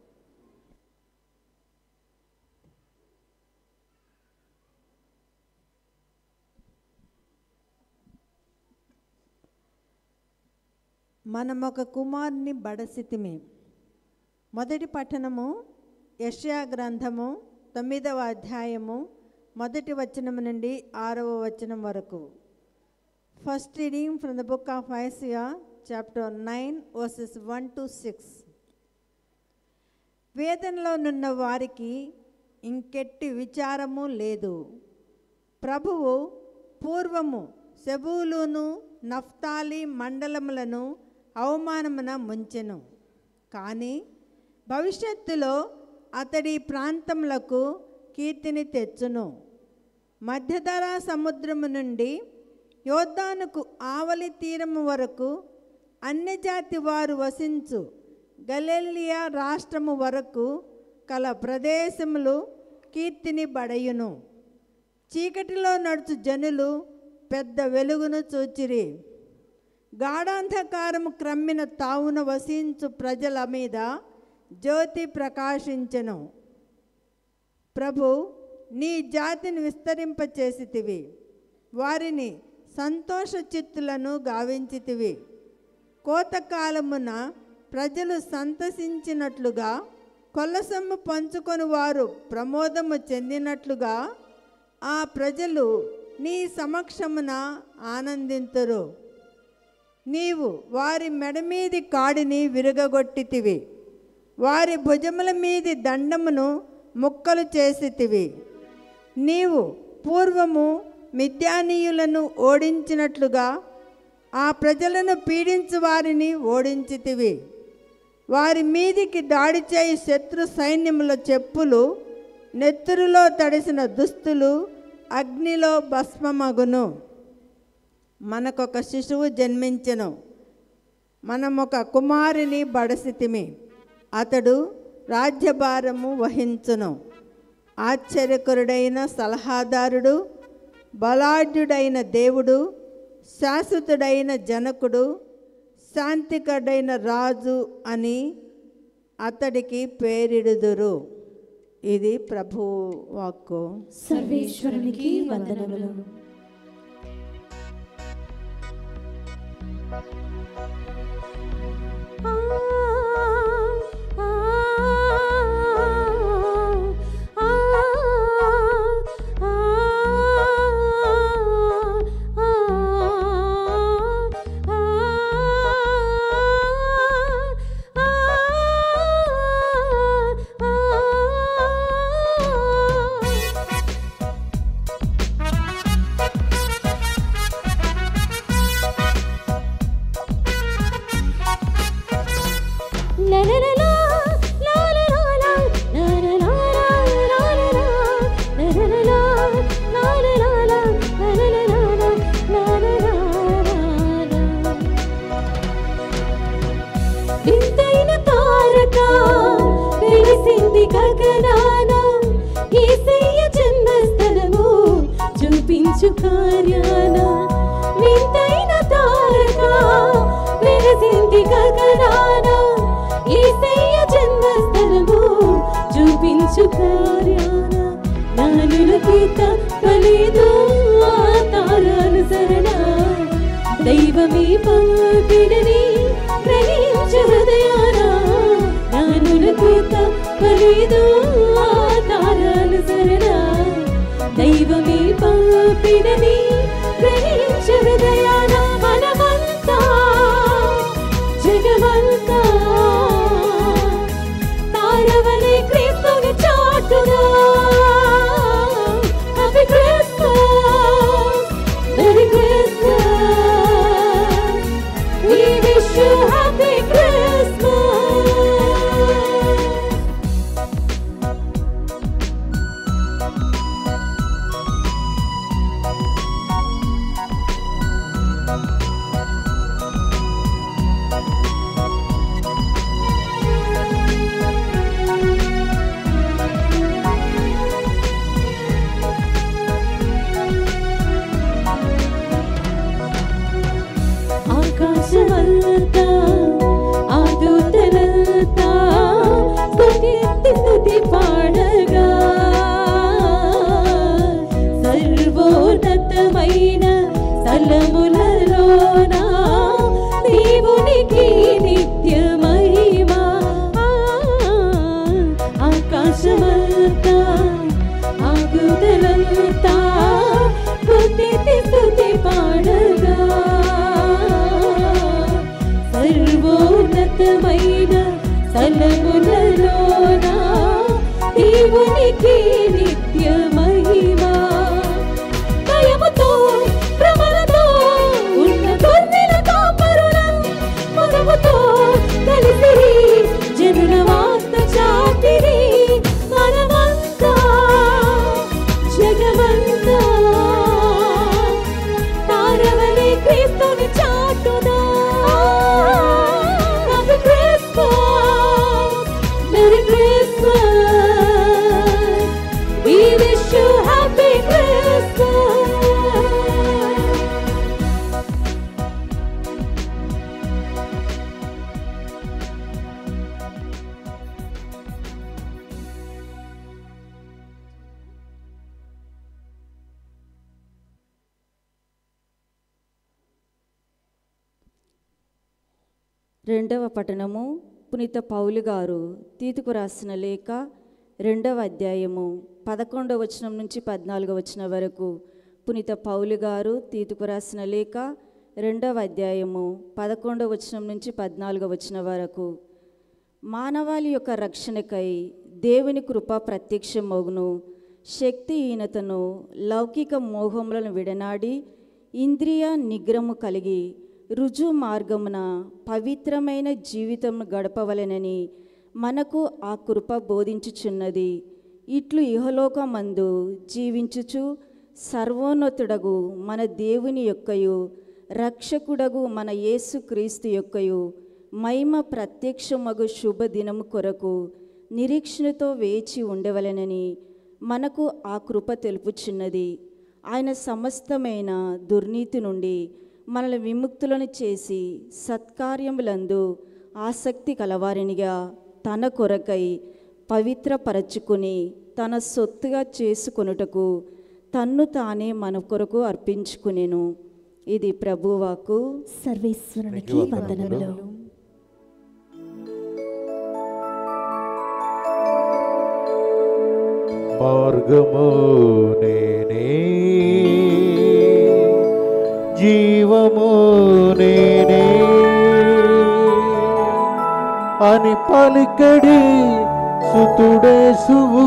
E: మనం ఒక కుమారుని బడసితిమి మొదటి పట్టణము యెషయా గ్రంథము తొమ్మిదవ అధ్యాయము మొదటి వచనం నుండి ఆరవ వచనం వరకు first reading from the book of Isaiah chapter nine verses one to six వేదనలో నున్న వారికి ఇంకెట్టి విచారము లేదు ప్రభువు పూర్వము సెబూలును నఫ్తాలి మండలములను అవమానమున ముంచెను కానీ భవిష్యత్తులో అతడి ప్రాంతములకు కీర్తిని తెచ్చును మధ్యధరా సముద్రము నుండి యోద్ధానుకు ఆవలి తీరము వరకు అన్యజాతి వారు వసించు గలెలియా రాష్ట్రము వరకు కల ప్రదేశములు కీర్తిని బడయును చీకటిలో నడుచు జనులు పెద్ద వెలుగును చూచిరి గాఢాంధకారము క్రమ్మిన తావున వసించు ప్రజల మీద జ్యోతి ప్రకాశించెను ప్రభు నీ జాతిని విస్తరింపచేసితివి వారిని సంతోష చిత్తులను గావించితివి కోతకాలమున ప్రజలు సంతసించినట్లుగా కొల్లసొమ్ము పంచుకొని వారు ప్రమోదము చెందినట్లుగా ఆ ప్రజలు నీ సమక్షమున ఆనందింతురు నీవు వారి మెడ మీది కాడిని విరగగొట్టితివి వారి భుజముల మీది దండమును ముక్కలు చేసితివి నీవు పూర్వము మిథ్యానీయులను ఓడించినట్లుగా ఆ ప్రజలను పీడించు వారిని ఓడించితివి వారి మీదికి దాడి చేయి శత్రు సైన్యముల చెప్పులు నెత్తురులో తడిసిన దుస్తులు అగ్నిలో భస్మమగును మనకొక శిశువు జన్మించెను మనం ఒక కుమారుని బడసితిమి అతడు రాజ్యభారము వహించును ఆశ్చర్యకరుడైన సలహాదారుడు బలాఢ్యుడైన దేవుడు శాశ్వతుడైన జనకుడు శాంతికరుడైన రాజు అని అతడికి పేరిడుదురు ఇది ప్రభు వాక్కు
C: సర్వేశ్వరునికి వందనములు
F: వింతైన తారక వెలిసింది గగనాన యేసయ్య జన్మస్థలము చూపించు కార్యాన వింతైన తారక వెలిసింది గగనాన యేసయ్య జన్మస్థలము చూపించు కార్యాన నానుల గీత పలేదు ఆ తారానుసరణ దైవమే పంపిడని గ్రహించు హృదయాన నానుల గీత పలేదు ఆ ఆదరణ దైవమే పంపినని గ్రహించే హృదయాన మనమంతా జగమంతా తారవలే క్రీస్తుని చాటుదా happy Christmas merry Christmas We wish you happy Christmas. ఆకాశమంతా ఆ దూతలంతా స్తుతించి స్తుతి పాడగా సర్వోన్నతమైన స్థలములలోన దేవునికి నిత్య మహిమా ఆకాశమంతా ఆ దూతలంతా స్తుతించి స్తుతి పాడగా సర్వోన్నతమైన స్థలములలోన దేవునికి నిత్య మహిమా భయముతో భ్రమలతో ఉన్న గొర్రెల కాపరులం మనముతో కలిసి జనుల వార్త చాటిరి మనమంతా జగమంతా తారవలే క్రీస్తుని చాటుదా happy Christmas merry Christmas We wish you happy Christmas.
C: రెండవ పట్టణము పునీత పౌలు గారు తీతుకు రాసిన లేఖ రెండవ అధ్యాయము పదకొండవ వచనం నుంచి పద్నాలుగవ వచనం వరకు పునీత పౌలు గారు తీతుకు రాసిన లేఖ రెండవ అధ్యాయము పదకొండవ వచనం నుంచి పద్నాలుగవ వచనం వరకు మానవాళి యొక్క రక్షణకై దేవుని కృప ప్రత్యక్షమగును శక్తిహీనతను లౌకిక మోహములను విడనాడి ఇంద్రియ నిగ్రహము కలిగి రుజు మార్గమున పవిత్రమైన జీవితం గడపవలెనని మనకు ఆ కృప బోధించుచున్నది ఇట్లు ఇహలోకమందు జీవించుచు సర్వోన్నతుడగు మన దేవుని యొక్కయు రక్షకుడగు మన యేసుక్రీస్తు యొక్కయు మహిమ ప్రత్యక్షమగు శుభదినము కొరకు నిరీక్షణతో వేచి ఉండవలెనని మనకు ఆ కృప తెలుపుచున్నది ఆయన సమస్తమైన దుర్నీతి నుండి మనల్ని విముక్తులను చేసి సత్కార్యములందు ఆసక్తి కలవారినిగా తన కొరకై పవిత్రపరచుకుని తన సొత్తుగా చేసుకొనుటకు తన్ను తానే మన కొరకు అర్పించుకునేను ఇది ప్రభువాకు
F: సర్వేశ్వరునికి వందనములు
G: మార్గము నేనే జీవము నేనే అని పలికడి సుతుడేసువు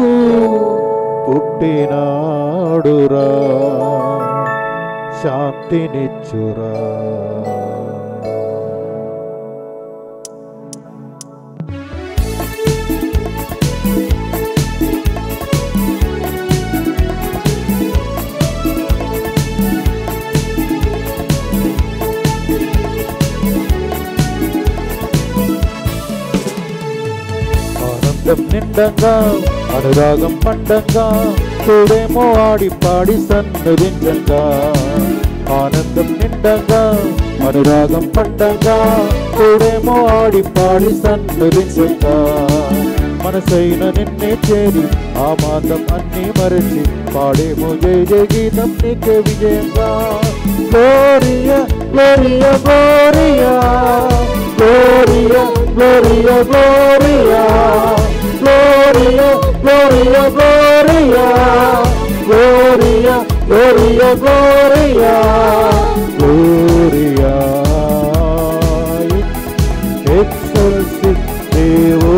G: పుట్టినాడురా శాంతినిచ్చురా ఆనందం నిండంగా అనురాగం పండంగా తోడేమో ఆడి పాడి సన్నదించంగా ఆనందం నిండంగా అనురాగం పండంగా తోడేమో ఆడి పాడి సన్నదించంగా మనసైన నిన్నే చేరి ఆ మాతం అన్ని మరచి పాడేమో జయ జయ గీతం నీకే విజయంగా gloria gloria gloria gloria gloria gloria gloria gloria Gloria, Gloria, Gloria, Gloria, Gloria. Excelsis Deo.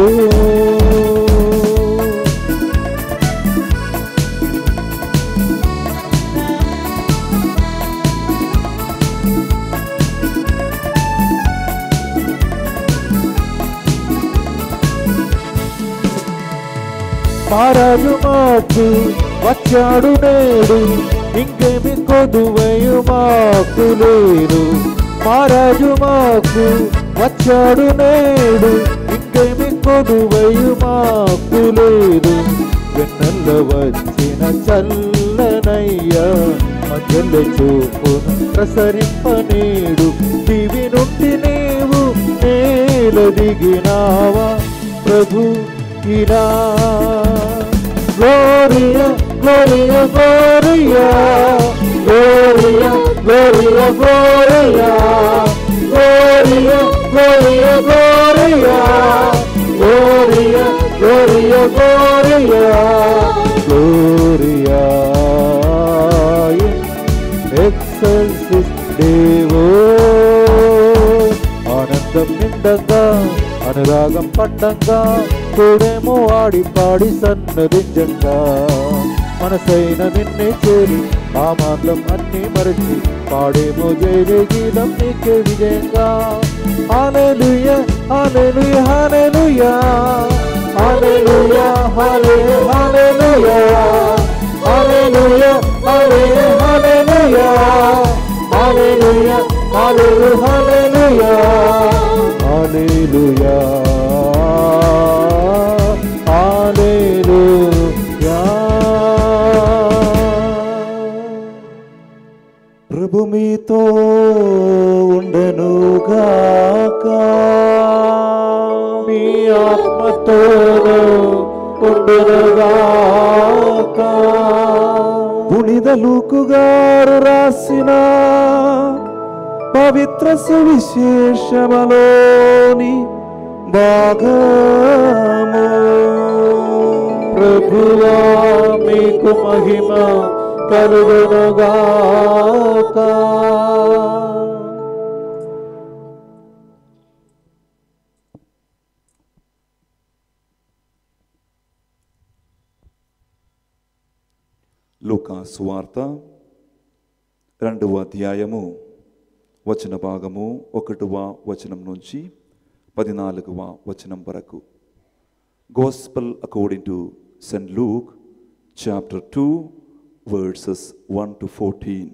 G: మారాజు మాకు వచ్చాడు నేడు ఇంకేమి కొదువయు మాకు లేదు మారాజు మాకు వచ్చాడు నేడు ఇంకేమి కొదువయు మాకు లేదు వెన్నెల్ల వచ్చిన చల్లనయ్యా మధ్యలో చూపును ప్రసరింపనేడు దివి నుండి నీవు నేల దిగినావా ప్రభు ఇలా Gloria, Gloria, Gloria, Gloria, Gloria, Gloria, Gloria, Gloria, Gloria, Gloria, Gloria, Gloria, Gloria, Excelsis Devo. ఆనందం నిండంగా అనురాగం పండంగా తోడేమో ఆడి పాడి సన్నదింజంగా మనసైన నిన్నే చేరి ఆ మాత్రం అన్ని మరచి పాడేమో జయ జయ గీతం నీకే విజయంగా hallelujah hallelujah hallelujah hallelujah hallelujah hallelujah hallelujah hallelujah hallelujah hallelujah hallelujah hallelujah ప్రభు మీతో ఉండనుగాక మీ ఆత్మతోను ఉండునుగాక పునిద లూకు గారు రాసిన పవిత్ర సువిశేషమలోని భాగము ప్రభువా మీకు మహిమ కలుగునుగాక
H: లూకా సువార్త రెండవ అధ్యాయము వచన భాగము ఒకటవ వచనం నుంచి పద్నాలుగవ వచనం వరకు gospel according to saint Luke chapter two verses one to fourteen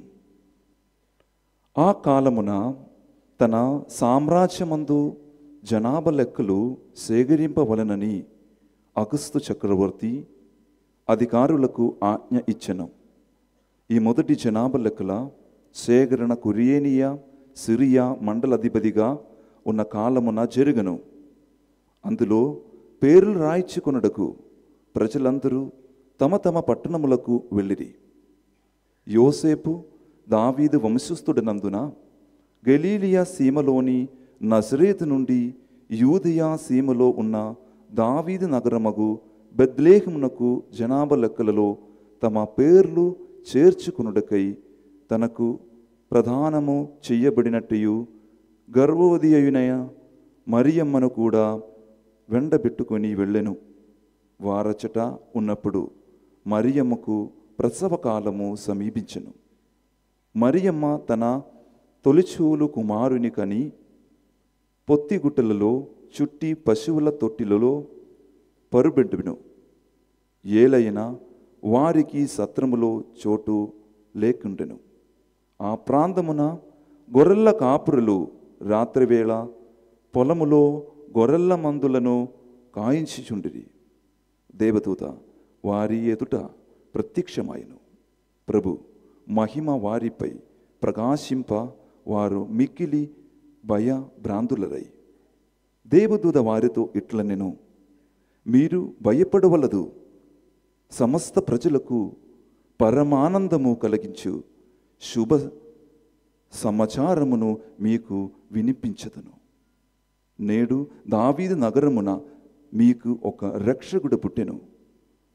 H: ఆ కాలమున తన సామ్రాజ్యమందు జనాభా లెక్కలు సేకరింపవలనని అగస్తు చక్రవర్తి అధికారులకు ఆజ్ఞ ఇచ్చెను ఈ మొదటి జనాభా లెక్కల సేకరణ కురియేనియా సిరియా మండలాధిపతిగా ఉన్న కాలమున జరుగను అందులో పేర్లు రాయించుకొనుటకు ప్రజలందరూ తమ తమ పట్టణములకు వెళ్ళిరి యోసేపు దావీదు వంశస్థుడనందున గలీలియా సీమలోని నజరేతు నుండి యూదయా సీమలో ఉన్న దావీదు నగరమగు బెద్లేహమునకు జనాభా లెక్కలలో తమ పేర్లు చేర్చుకునుటకై తనకు ప్రధానము చెయ్యబడినట్టు గర్భవతి అయిన మరియమ్మను కూడా వెండబెట్టుకొని వెళ్ళెను వారచట ఉన్నప్పుడు మరియమ్మకు ప్రసవ కాలము సమీపించెను మరియమ్మ తన తొలిచూలు కుమారుని కని పొత్తిగుట్టలలో చుట్టి పశువుల తొట్టిలలో పరుబెట్టును ఏలైనా వారికి సత్రములో చోటు లేకుండెను ఆ ప్రాంతమున గొర్రెల కాపురులు రాత్రివేళ పొలములో గొర్రెల మందులను కాయించుచుండిరి దేవదూత వారి ఎదుట ప్రత్యక్షమాయను ప్రభు మహిమ వారిపై ప్రకాశింప వారు మిక్కిలి భయ భ్రాంతులరై దేవదూత వారితో ఇట్లనెను మీరు భయపడవలదు సమస్త ప్రజలకు పరమానందము కలిగించు శుభ సమాచారమును మీకు వినిపించదను నేడు దావీదు నగరమున మీకు ఒక రక్షకుడు పుట్టెను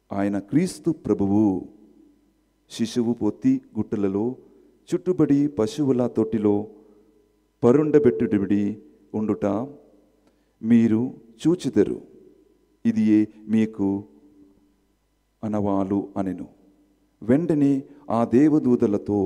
H: ఆయన క్రీస్తు ప్రభువు శిశువు పొత్తి గుట్టలలో చుట్టుబడి పశువుల తొట్టిలో పరుండబెట్టుడిబడి ఉండుట మీరు చూచిదరు ఇది మీకు అనవాలు అనెను వెంటనే ఆ దేవదూతలతో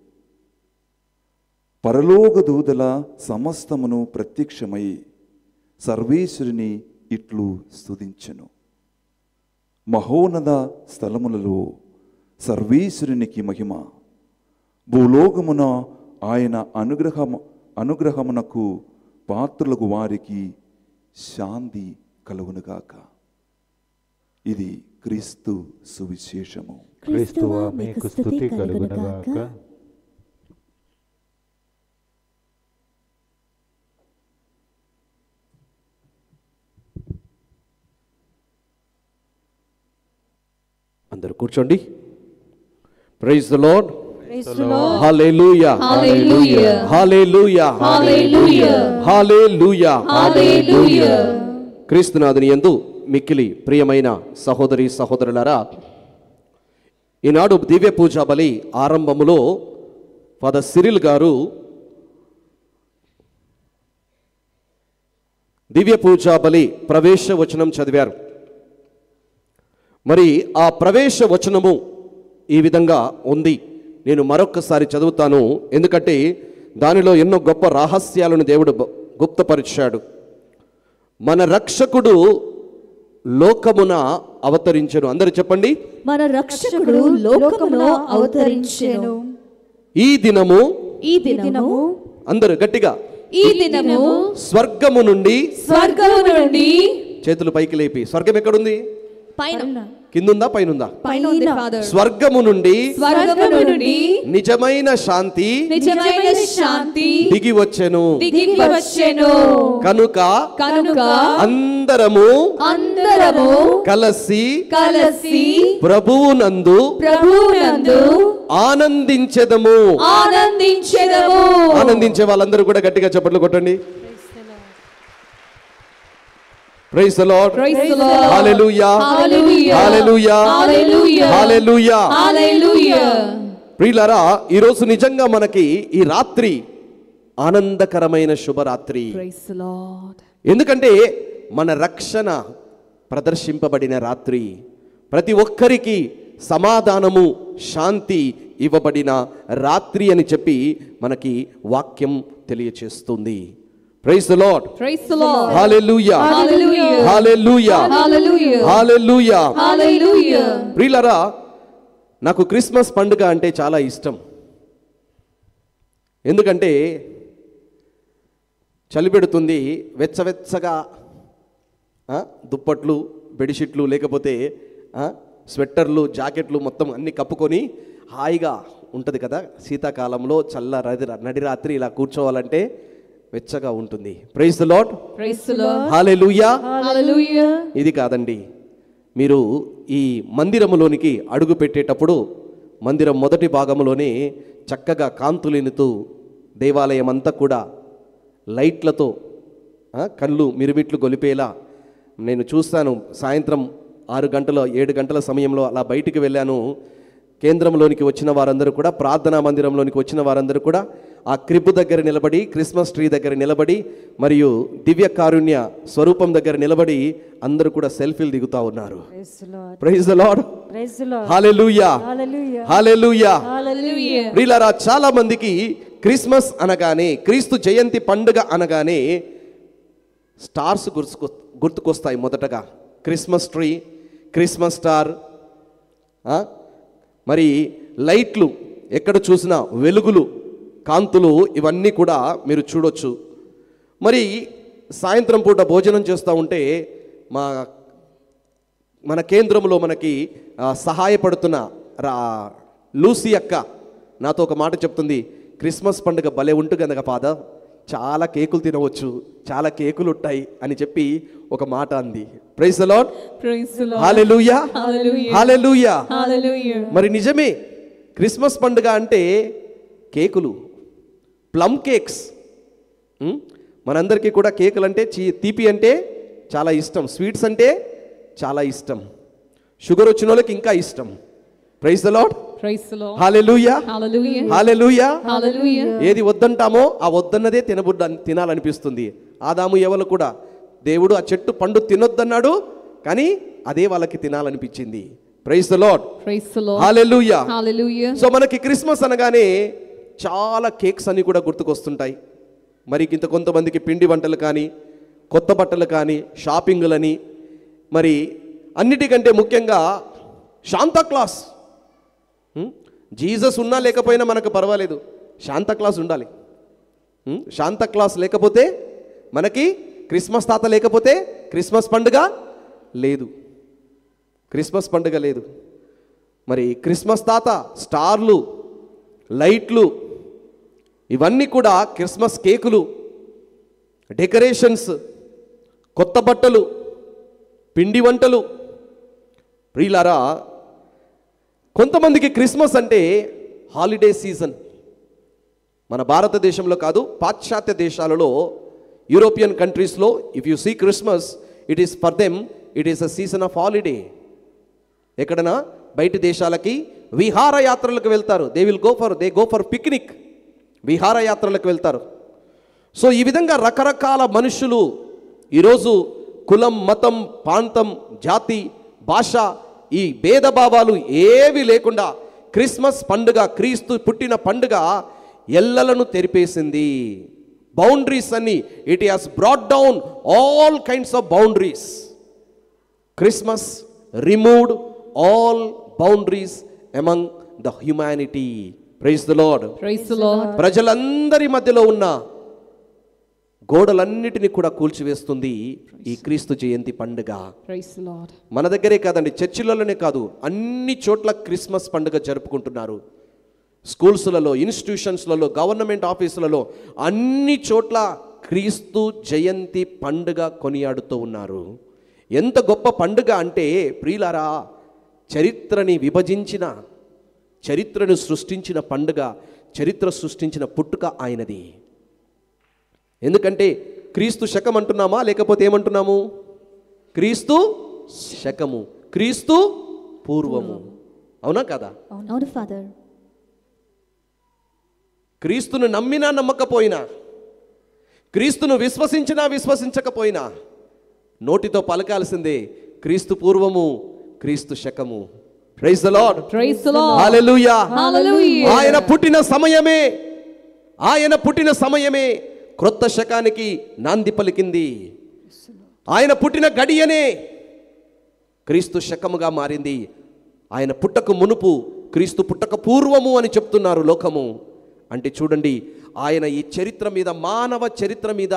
H: పరలోక దూతల సమస్తమును ప్రత్యక్షమై సర్వేశ్వరుని ఇట్లు స్తుతించెను మహోన్నత స్థలములలో సర్వేశ్వరునికి మహిమ భూలోకమున ఆయన అనుగ్రహము అనుగ్రహమునకు పాత్రులకు వారికి శాంతి కలుగునుగాక ఇది క్రీస్తు సువిశేషము
G: క్రీస్తువా మీకు స్థుతి కలుగునుగాక
B: అందరూ కూర్చోండి praise the Lord
C: Praise the Lord.
B: Hallelujah
D: Hallelujah.
B: Hallelujah
D: Hallelujah.
B: Hallelujah
D: Hallelujah.
B: క్రీస్తునాథుని యందు మిక్కిలి ప్రియమైన సహోదరి సహోదరులారా ఈనాడు దివ్య పూజా బలి ఆరంభములో ఫాదర్ సిరిల్ గారు దివ్య పూజా బలి ప్రవేశ వచనం చదివారు మరి ఆ ప్రవేశ వచనము ఈ విధంగా ఉంది నేను మరొక్కసారి చదువుతాను ఎందుకంటే దానిలో ఎన్నో గొప్ప రహస్యాలను దేవుడు బ- గుప్తపరిచాడు మన రక్షకుడు లోకమున అవతరించెను అందరు చెప్పండి
D: మన రక్షకుడు లోకములో అవతరించెను
B: ఈ దినము
D: ఈ దినము
B: అందరు గట్టిగా
D: ఈ దినము
B: స్వర్గము నుండి
D: స్వర్గము నుండి
B: చేతులు పైకి లేపి స్వర్గం ఎక్కడుంది
D: పైన
B: కిందుందా పైనుందా
D: పైన ఉంది ఫాదర్
B: స్వర్గము నుండి
D: స్వర్గము నుండి
B: నిజమైన శాంతి
D: నిజమైన శాంతి
B: దిగి వచ్చెను
D: దిగి వచ్చెను
B: కనుక
D: కనుక
B: అందరము
D: అందరము
B: కలసి
D: కలిసి
B: ప్రభువునందు
D: ప్రభునందు
B: ఆనందించెదము
D: ఆనందించెదము
B: ఆనందించే వాళ్ళందరూ కూడా గట్టిగా చప్పట్లు కొట్టండి praise the Lord
D: Praise the Lord.
B: Hallelujah
D: Hallelujah.
B: Hallelujah
D: Hallelujah.
B: Hallelujah
D: Hallelujah.
B: ప్రియులారా ఈరోజు నిజంగా మనకి ఈ రాత్రి ఆనందకరమైన శుభరాత్రి
D: Praise the Lord.
B: ఎందుకంటే మన రక్షణ ప్రదర్శింపబడిన రాత్రి ప్రతి ఒక్కరికి సమాధానము శాంతి ఇవ్వబడిన రాత్రి అని చెప్పి మనకి వాక్యం తెలియచేస్తుంది praise the Lord
D: Praise the Lord.
B: Hallelujah
D: Hallelujah.
B: Hallelujah
D: Hallelujah.
B: Hallelujah
D: Hallelujah.
B: ప్రియులరా నాకు క్రిస్మస్ పండుగ అంటే చాలా ఇష్టం ఎందుకంటే చలి పెడుతుంది వెచ్చవెచ్చగా ఆ, దుప్పట్లు బెడ్షీట్లు లేకపోతే ఆ, స్వెట్టర్లు జాకెట్లు మొత్తం అన్ని కప్పుకొని హాయిగా ఉంటుంది కదా శీతాకాలంలో చల్ల రది నడిరాత్రి ఇలా కూర్చోవాలంటే వెచ్చగా ఉంటుంది praise the lord
D: Praise the Lord.
B: Hallelujah
D: Hallelujah.
B: ఇది కాదండి మీరు ఈ మందిరములోనికి అడుగు పెట్టేటప్పుడు మందిరం మొదటి భాగంలోనే చక్కగా కాంతులేనుతూ దేవాలయం అంతా కూడా లైట్లతో ఆ, కళ్ళు మిరుమిట్లు గొలిపేలా నేను చూస్తాను సాయంత్రం ఆరు గంటల ఏడు గంటల సమయంలో అలా బయటికి వెళ్ళాను కేంద్రంలోనికి వచ్చిన వారందరూ కూడా ప్రార్థనా మందిరంలోనికి వచ్చిన వారందరూ కూడా ఆ క్రిబ్ దగ్గర నిలబడి క్రిస్మస్ ట్రీ దగ్గర నిలబడి మరియు దివ్య కారుణ్య స్వరూపం దగ్గర నిలబడి అందరూ కూడా సెల్ఫీలు దిగుతా ఉన్నారు
C: Praise the Lord.
B: Praise the Lord
C: Praise the Lord.
B: Hallelujah
C: Hallelujah.
B: Hallelujah
D: Hallelujah.
B: ప్రియులారా చాలా మందికి క్రిస్మస్ అనగానే క్రీస్తు జయంతి పండుగ అనగానే స్టార్స్ గుర్తుకొ గుర్తుకొస్తాయి మొదటగా క్రిస్మస్ ట్రీ క్రిస్మస్ స్టార్ ఆ? మరి లైట్లు ఎక్కడ చూసినా వెలుగులు కాంతులు ఇవన్నీ కూడా మీరు చూడొచ్చు మరి సాయంత్రం పూట భోజనం చేస్తూ ఉంటే మా మన కేంద్రంలో మనకి ఆ, సహాయపడుతున్న రా లూసీ అక్క నాతో ఒక మాట చెప్తుంది క్రిస్మస్ పండుగ భలే ఉంటుంది కనుక పాద చాలా కేకులు తినవచ్చు చాలా కేకులు ఉంటాయి అని చెప్పి ఒక మాట అంది praise the Lord
D: Praise the Lord.
B: Hallelujah
D: Hallelujah.
B: Hallelujah
D: Hallelujah.
B: మరి నిజమే క్రిస్మస్ పండుగ అంటే కేకులు ప్లమ్ కేక్స్ ఉం? మనందరికీ కూడా కేకులు అంటే చీ తీపి అంటే చాలా ఇష్టం స్వీట్స్ అంటే చాలా ఇష్టం షుగర్ వచ్చిన వాళ్ళకి ఇంకా ఇష్టం praise the lord
D: Praise the Lord.
B: Hallelujah
D: Hallelujah.
B: Hallelujah
D: Hallelujah.
B: ఏది వద్దంటామో ఆ వద్దన్నదే తినబుడ్డ తినాలనిపిస్తుంది ఆదాము ఎవరు కూడా దేవుడు ఆ చెట్టు పండు తినొద్దన్నాడు కానీ అదే వాళ్ళకి తినాలనిపించింది praise the lord
D: Praise the Lord.
B: Hallelujah
D: Hallelujah.
B: So మనకి క్రిస్మస్ అనగానే చాలా కేక్స్ అన్ని కూడా గుర్తుకొస్తుంటాయి మరి ఇంత కొంతమందికి పిండి వంటలు కానీ కొత్త బట్టలు కానీ షాపింగులని మరి అన్నిటికంటే ముఖ్యంగా శాంతా క్లాస్ హ్మ్? జీసస్ ఉన్నా లేకపోయినా మనకు పర్వాలేదు శాంతా క్లాస్ ఉండాలి హ్మ్? శాంతా క్లాస్ లేకపోతే మనకి క్రిస్మస్ తాత లేకపోతే క్రిస్మస్ పండుగ లేదు క్రిస్మస్ పండుగ లేదు మరి క్రిస్మస్ తాత స్టార్లు లైట్లు ఇవన్నీ కూడా క్రిస్మస్ కేకులు డెకరేషన్స్ కొత్త బట్టలు పిండి వంటలు ప్రియులారా కొంతమందికి క్రిస్మస్ అంటే హాలిడే సీజన్ మన భారతదేశంలో కాదు పాశ్చాత్య దేశాలలో యూరోపియన్ కంట్రీస్లో if you see Christmas it is for them it is a season of holiday ఎక్కడనా బయటి దేశాలకి విహారయాత్రలకు వెళ్తారు they will go for they go for picnic విహారయాత్రలకు వెళ్తారు సో ఈ విధంగా రకరకాల మనుషులు ఈరోజు కులం మతం ప్రాంతం జాతి భాష ఈ భేదభావాలు ఏవి లేకుండా క్రిస్మస్ పండుగ క్రీస్తు పుట్టిన పండుగ ఎల్లలను తెరిపేసింది బౌండరీస్ అన్ని it has brought down all kinds of boundaries Christmas removed all boundaries among the humanity praise the Lord
D: Praise the Lord.
B: ప్రజలందరి మధ్యలో ఉన్న గోడలన్నిటిని కూడా కూల్చివేస్తుంది ఈ క్రీస్తు జయంతి పండుగ
D: Praise the Lord.
B: మన దగ్గరే కాదండి చర్చిలలోనే కాదు అన్ని చోట్ల క్రిస్మస్ పండుగ జరుపుకుంటున్నారు స్కూల్స్లలో ఇన్స్టిట్యూషన్స్లలో గవర్నమెంట్ ఆఫీసులలో అన్ని చోట్ల క్రీస్తు జయంతి పండుగ కొనియాడుతూ ఉన్నారు ఎంత గొప్ప పండుగ అంటే ప్రియులారా చరిత్రని విభజించిన చరిత్రను సృష్టించిన పండుగ చరిత్ర సృష్టించిన పుట్టుక ఆయనది ఎందుకంటే క్రీస్తు శకం అంటున్నామా లేకపోతే ఏమంటున్నాము క్రీస్తు శకము క్రీస్తు పూర్వము అవునా కదా
F: అవును ఫాదర్
B: క్రీస్తును నమ్మినా నమ్మకపోయినా క్రీస్తును విశ్వసించినా విశ్వసించకపోయినా నోటితో పలకాల్సిందే క్రీస్తు పూర్వము క్రీస్తు శకము praise the Lord
D: Praise the Lord.
B: Hallelujah
D: Hallelujah.
B: ఆయన పుట్టిన సమయమే ఆయన పుట్టిన సమయమే క్రొత్త శకానికి నాంది పలికింది ఆయన పుట్టిన గడియనే క్రీస్తు శకముగా మారింది ఆయన పుట్టక మునుపు క్రీస్తు పుట్టక పూర్వము అని చెప్తున్నారు లోకము అంటే చూడండి ఆయన ఈ చరిత్ర మీద మానవ చరిత్ర మీద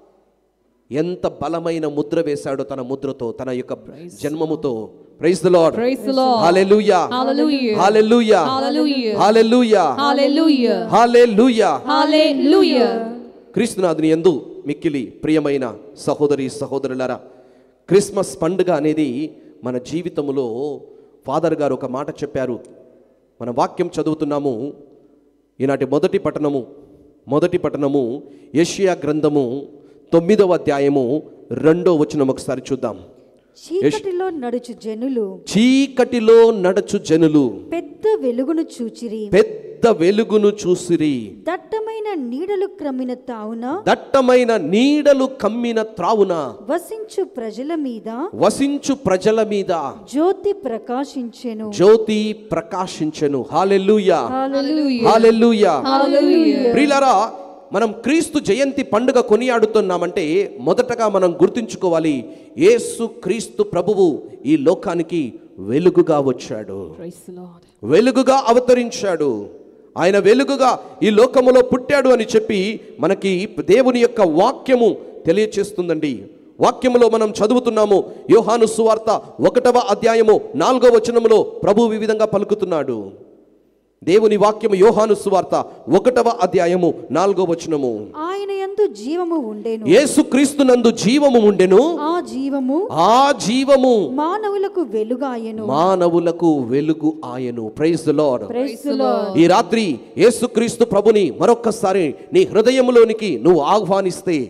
B: ఎంత బలమైన ముద్ర వేశాడో తన ముద్రతో తన యొక్క జన్మముతో praise the Lord
D: Praise the Lord.
B: Hallelujah
D: Hallelujah.
B: Hallelujah
D: Hallelujah.
B: Hallelujah
D: Hallelujah.
B: Hallelujah
D: Hallelujah.
B: క్రీస్తునాథుని ఎందు మిక్కిలి ప్రియమైన సహోదరి సహోదరులారా క్రిస్మస్ పండుగ అనేది మన జీవితంలో ఫాదర్ గారు ఒక మాట చెప్పారు మన వాక్యం చదువుతున్నాము ఈనాటి మొదటి పట్టణము మొదటి పట్టణము యెషయా గ్రంథము తొమ్మిదవ అధ్యాయము రెండో వచనం ఒకసారి చూద్దాం
C: చీకటిలో నడుచు జనులు
B: చీకటిలో నడచు జనులు
C: పెద్ద వెలుగును చూచిరి
B: పెద్ద వెలుగును చూసిరి
C: దట్టమైన నీడలు క్రమిన తావున
B: దట్టమైన నీడలు కమ్మిన త్రావున
C: వసించు ప్రజల మీద
B: వసించు ప్రజల మీద
C: జ్యోతి ప్రకాశించెను
B: జ్యోతి ప్రకాశించెను హాలెల్లుయా
D: Hallelujah.
B: Hallelujah
D: Hallelujah.
B: ప్రియులారా మనం క్రీస్తు జయంతి పండుగ కొనియాడుతున్నామంటే మొదటగా మనం గుర్తుంచుకోవాలి యేసు క్రీస్తు ప్రభువు ఈ లోకానికి వెలుగుగా వచ్చాడు
D: Praise the Lord.
B: వెలుగుగా అవతరించాడు ఆయన వెలుగుగా ఈ లోకములో పుట్టాడు అని చెప్పి మనకి దేవుని యొక్క వాక్యము తెలియచేస్తుందండి వాక్యములో మనం చదువుతున్నాము యోహాను సువార్త ఒకటవ అధ్యాయము నాలుగవ వచనములో ప్రభు ఈ విధంగా పలుకుతున్నాడు దేవుని వాక్యము యోహాను సువార్త ఒకటవ అధ్యాయము నాలుగవ వచనము
C: ఆయన యందు జీవము ఉండెను
B: యేసుక్రీస్తునందు జీవము ఉండెను
C: ఆ జీవము
B: ఆ జీవము
C: మానవులకు వెలుగాయెను
B: మానవులకు వెలుగు ఆయను praise the Lord
C: Praise the Lord.
B: ఈ రాత్రి యేసుక్రీస్తు ప్రభుని మరొక్కసారి నీ హృదయంలోనికి నువ్వు ఆహ్వానిస్తే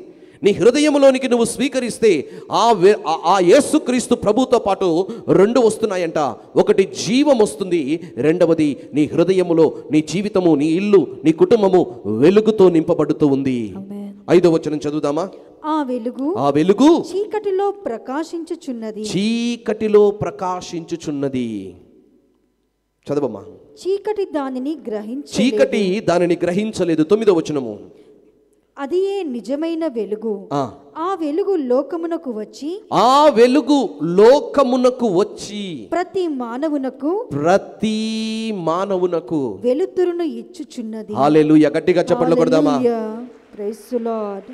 B: నీ హృదయంలోనికి నువ్వు స్వీకరిస్తే ఆ వె- ఆ- ఆ యేసుక్రీస్తు ప్రభుతో పాటు రెండు వస్తున్నాయంట ఒకటి జీవం వస్తుంది రెండవది నీ హృదయములో నీ జీవితము నీ ఇల్లు నీ కుటుంబము వెలుగుతో నింపబడుతూ ఉంది ఐదో వచనం చదువుదామా
C: ఆ వెలుగు
B: ఆ వెలుగు
C: చీకటిలో ప్రకాశించుచున్నది
B: చీకటిలో ప్రకాశించుచున్నది చదవమ్మా
C: చీకటి దానిని గ్రహించ
B: చీకటి దానిని గ్రహించలేదు తొమ్మిదో వచనము
C: అది ఏ నిజమైన వెలుగు
B: ఆ.
C: ఆ వెలుగు లోకమునకు వచ్చి
B: ఆ వెలుగు లోకమునకు వచ్చి
C: ప్రతి మానవునకు
B: ప్రతి మానవునకు
C: వెలుతురును ఇచ్చుచున్నది
B: హాలెలూయా గట్టిగా చప్పట్లు కొడదామా
C: Praise the Lord.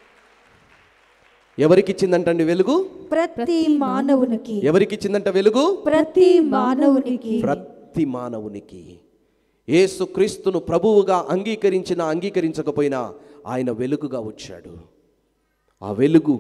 B: ఎవరికి ఇచ్చిందంటండి వెలుగు
C: ప్రతి మానవునికి
B: ఎవరికి ఇచ్చిందంట వెలుగు
C: ప్రతి మానవునికి
B: ప్రతి మానవునికి యేసు క్రీస్తును ప్రభువుగా అంగీకరించినా అంగీకరించకపోయినా ఆయన వెలుగుగా వచ్చాడు ఆ వెలుగు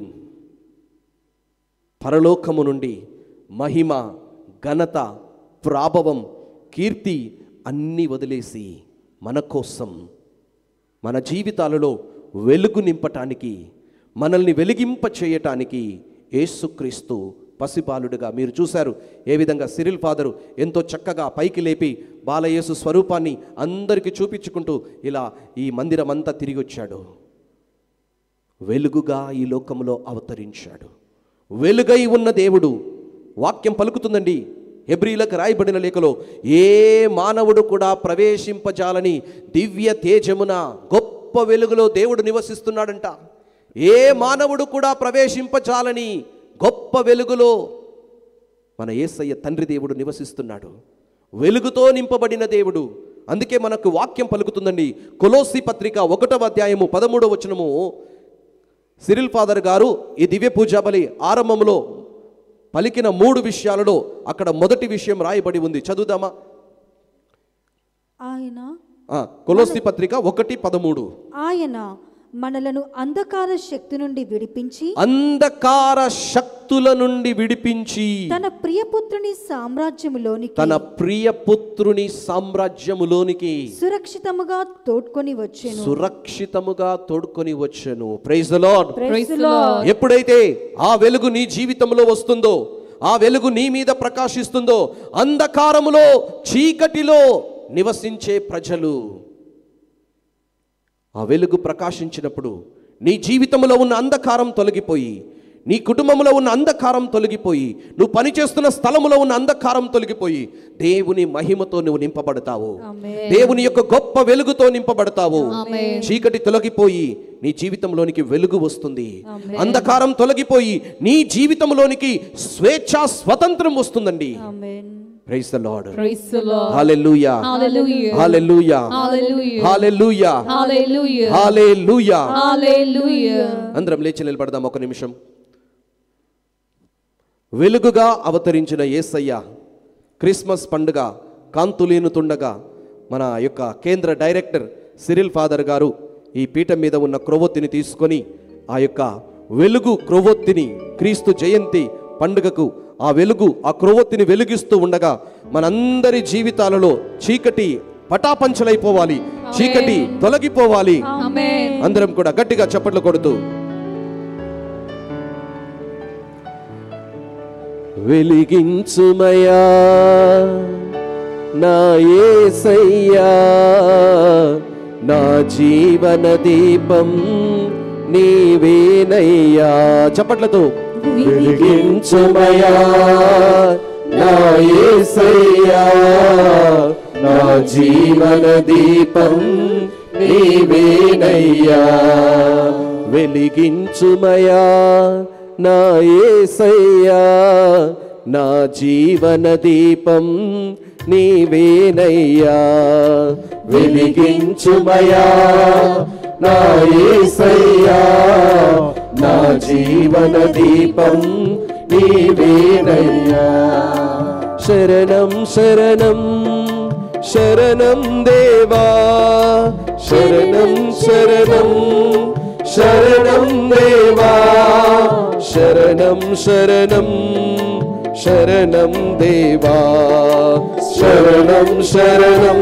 B: పరలోకము నుండి మహిమ ఘనత ప్రాభవం కీర్తి అన్నీ వదిలేసి మన కోసం మన జీవితాలలో వెలుగు నింపటానికి మనల్ని వెలిగింప చేయటానికి యేసుక్రీస్తు పసిబాలుడుగా మీరు చూశారు ఏ విధంగా సిరిల్ ఫాదరు ఎంతో చక్కగా పైకి లేపి బాలయేసు స్వరూపాన్ని అందరికీ చూపించుకుంటూ ఇలా ఈ మందిరం అంతా తిరిగి వచ్చాడు వెలుగుగా ఈ లోకంలో అవతరించాడు వెలుగై ఉన్న దేవుడు వాక్యం పలుకుతుందండి హెబ్రీలకు రాయబడిన లేఖలో ఏ మానవుడు కూడా ప్రవేశింపజాలని దివ్య తేజమున గొప్ప వెలుగులో దేవుడు నివసిస్తున్నాడంట ఏ మానవుడు కూడా ప్రవేశింపజాలని గొప్ప వెలుగులో మన యేసయ్య తండ్రి దేవుడు నివసిస్తున్నాడు వెలుగుతో నింపబడిన దేవుడు అందుకే మనకు వాక్యం పలుకుతుందండి కొలోసి పత్రిక ఒకటవ అధ్యాయము పదమూడవ వచనము సిరిల్ ఫాదర్ గారు ఈ దివ్య పూజా బలి ఆరంభంలో పలికిన మూడు విషయాలలో అక్కడ మొదటి విషయం రాయబడి ఉంది చదువుదామా
C: ఆయన
B: ఆ, కొలోసి పత్రిక ఒకటి పదమూడు
C: ఆయన మనలను అంధకార శక్తి నుండి విడిపించి
B: అంధకార శక్తుల నుండి విడిపించి
C: తన ప్రియపుత్రుని సామ్రాజ్యములోనికి
B: తన ప్రియ పుత్రుని సామ్రాజ్యములోనికి
C: సురక్షితముగా తోడ్కొని వచ్చెను
B: సురక్షితముగా తోడుకొని వచ్చెను praise the Lord
D: Praise the Lord.
B: ఎప్పుడైతే ఆ వెలుగు నీ జీవితంలో వస్తుందో ఆ వెలుగు నీ మీద ప్రకాశిస్తుందో అంధకారములో చీకటిలో నివసించే ప్రజలు ఆ వెలుగు ప్రకాశించినప్పుడు నీ జీవితంలో ఉన్న అంధకారం తొలగిపోయి నీ కుటుంబంలో ఉన్న అంధకారం తొలగిపోయి నువ్వు పనిచేస్తున్న స్థలములో ఉన్న అంధకారం తొలగిపోయి దేవుని మహిమతో నువ్వు నింపబడతావు దేవుని యొక్క గొప్ప వెలుగుతో నింపబడతావు చీకటి తొలగిపోయి నీ జీవితంలోనికి వెలుగు వస్తుంది అంధకారం తొలగిపోయి నీ జీవితంలోనికి స్వేచ్ఛ స్వతంత్రం వస్తుందండి
C: ఆమేన్
B: praise the Lord
D: Praise the Lord.
B: Hallelujah
D: Hallelujah.
B: Hallelujah
D: Hallelujah.
B: Hallelujah
D: Hallelujah.
B: Hallelujah
D: Hallelujah.
B: అందరం లేచి నిలబడదాం ఒక నిమిషం వెలుగుగా అవతరించిన యేసయ్య క్రిస్మస్ పండుగ కాంతులీనుతుండగా మన యొక్క కేంద్ర డైరెక్టర్ సిరిల్ ఫాదర్ గారు ఈ పీఠం మీద ఉన్న క్రొవ్వొత్తిని తీసుకొని ఆ యొక్క వెలుగు క్రొవ్వొత్తిని క్రీస్తు జయంతి పండుగకు ఆ వెలుగు ఆ క్రొవ్వొత్తిని వెలిగిస్తూ ఉండగా మనందరి జీవితాలలో చీకటి పటాపంచలైపోవాలి చీకటి తొలగిపోవాలి
D: Amen.
B: అందరం కూడా గట్టిగా చప్పట్లు కొడుతూ వెలిగించుమయా నా యేసయ్యా నా జీవన దీపం నీవేనయ్యా చప్పట్లతో వెలిగించుమయా నా యేసయ్యా నా జీవన దీపం నీవేనయ్యా వెలిగించుమయా నా యేసయ్యా నా జీవన దీపం నీవేనయ్యా వెలిగించుమయా నా యేసయ్యా నా జీవన దీపం నీవేనయ్యా శరణం శరణం శరణం దేవా శరణం శరణం శరణం దేవా శరణం శరణం శరణం దేవా శరణం శరణం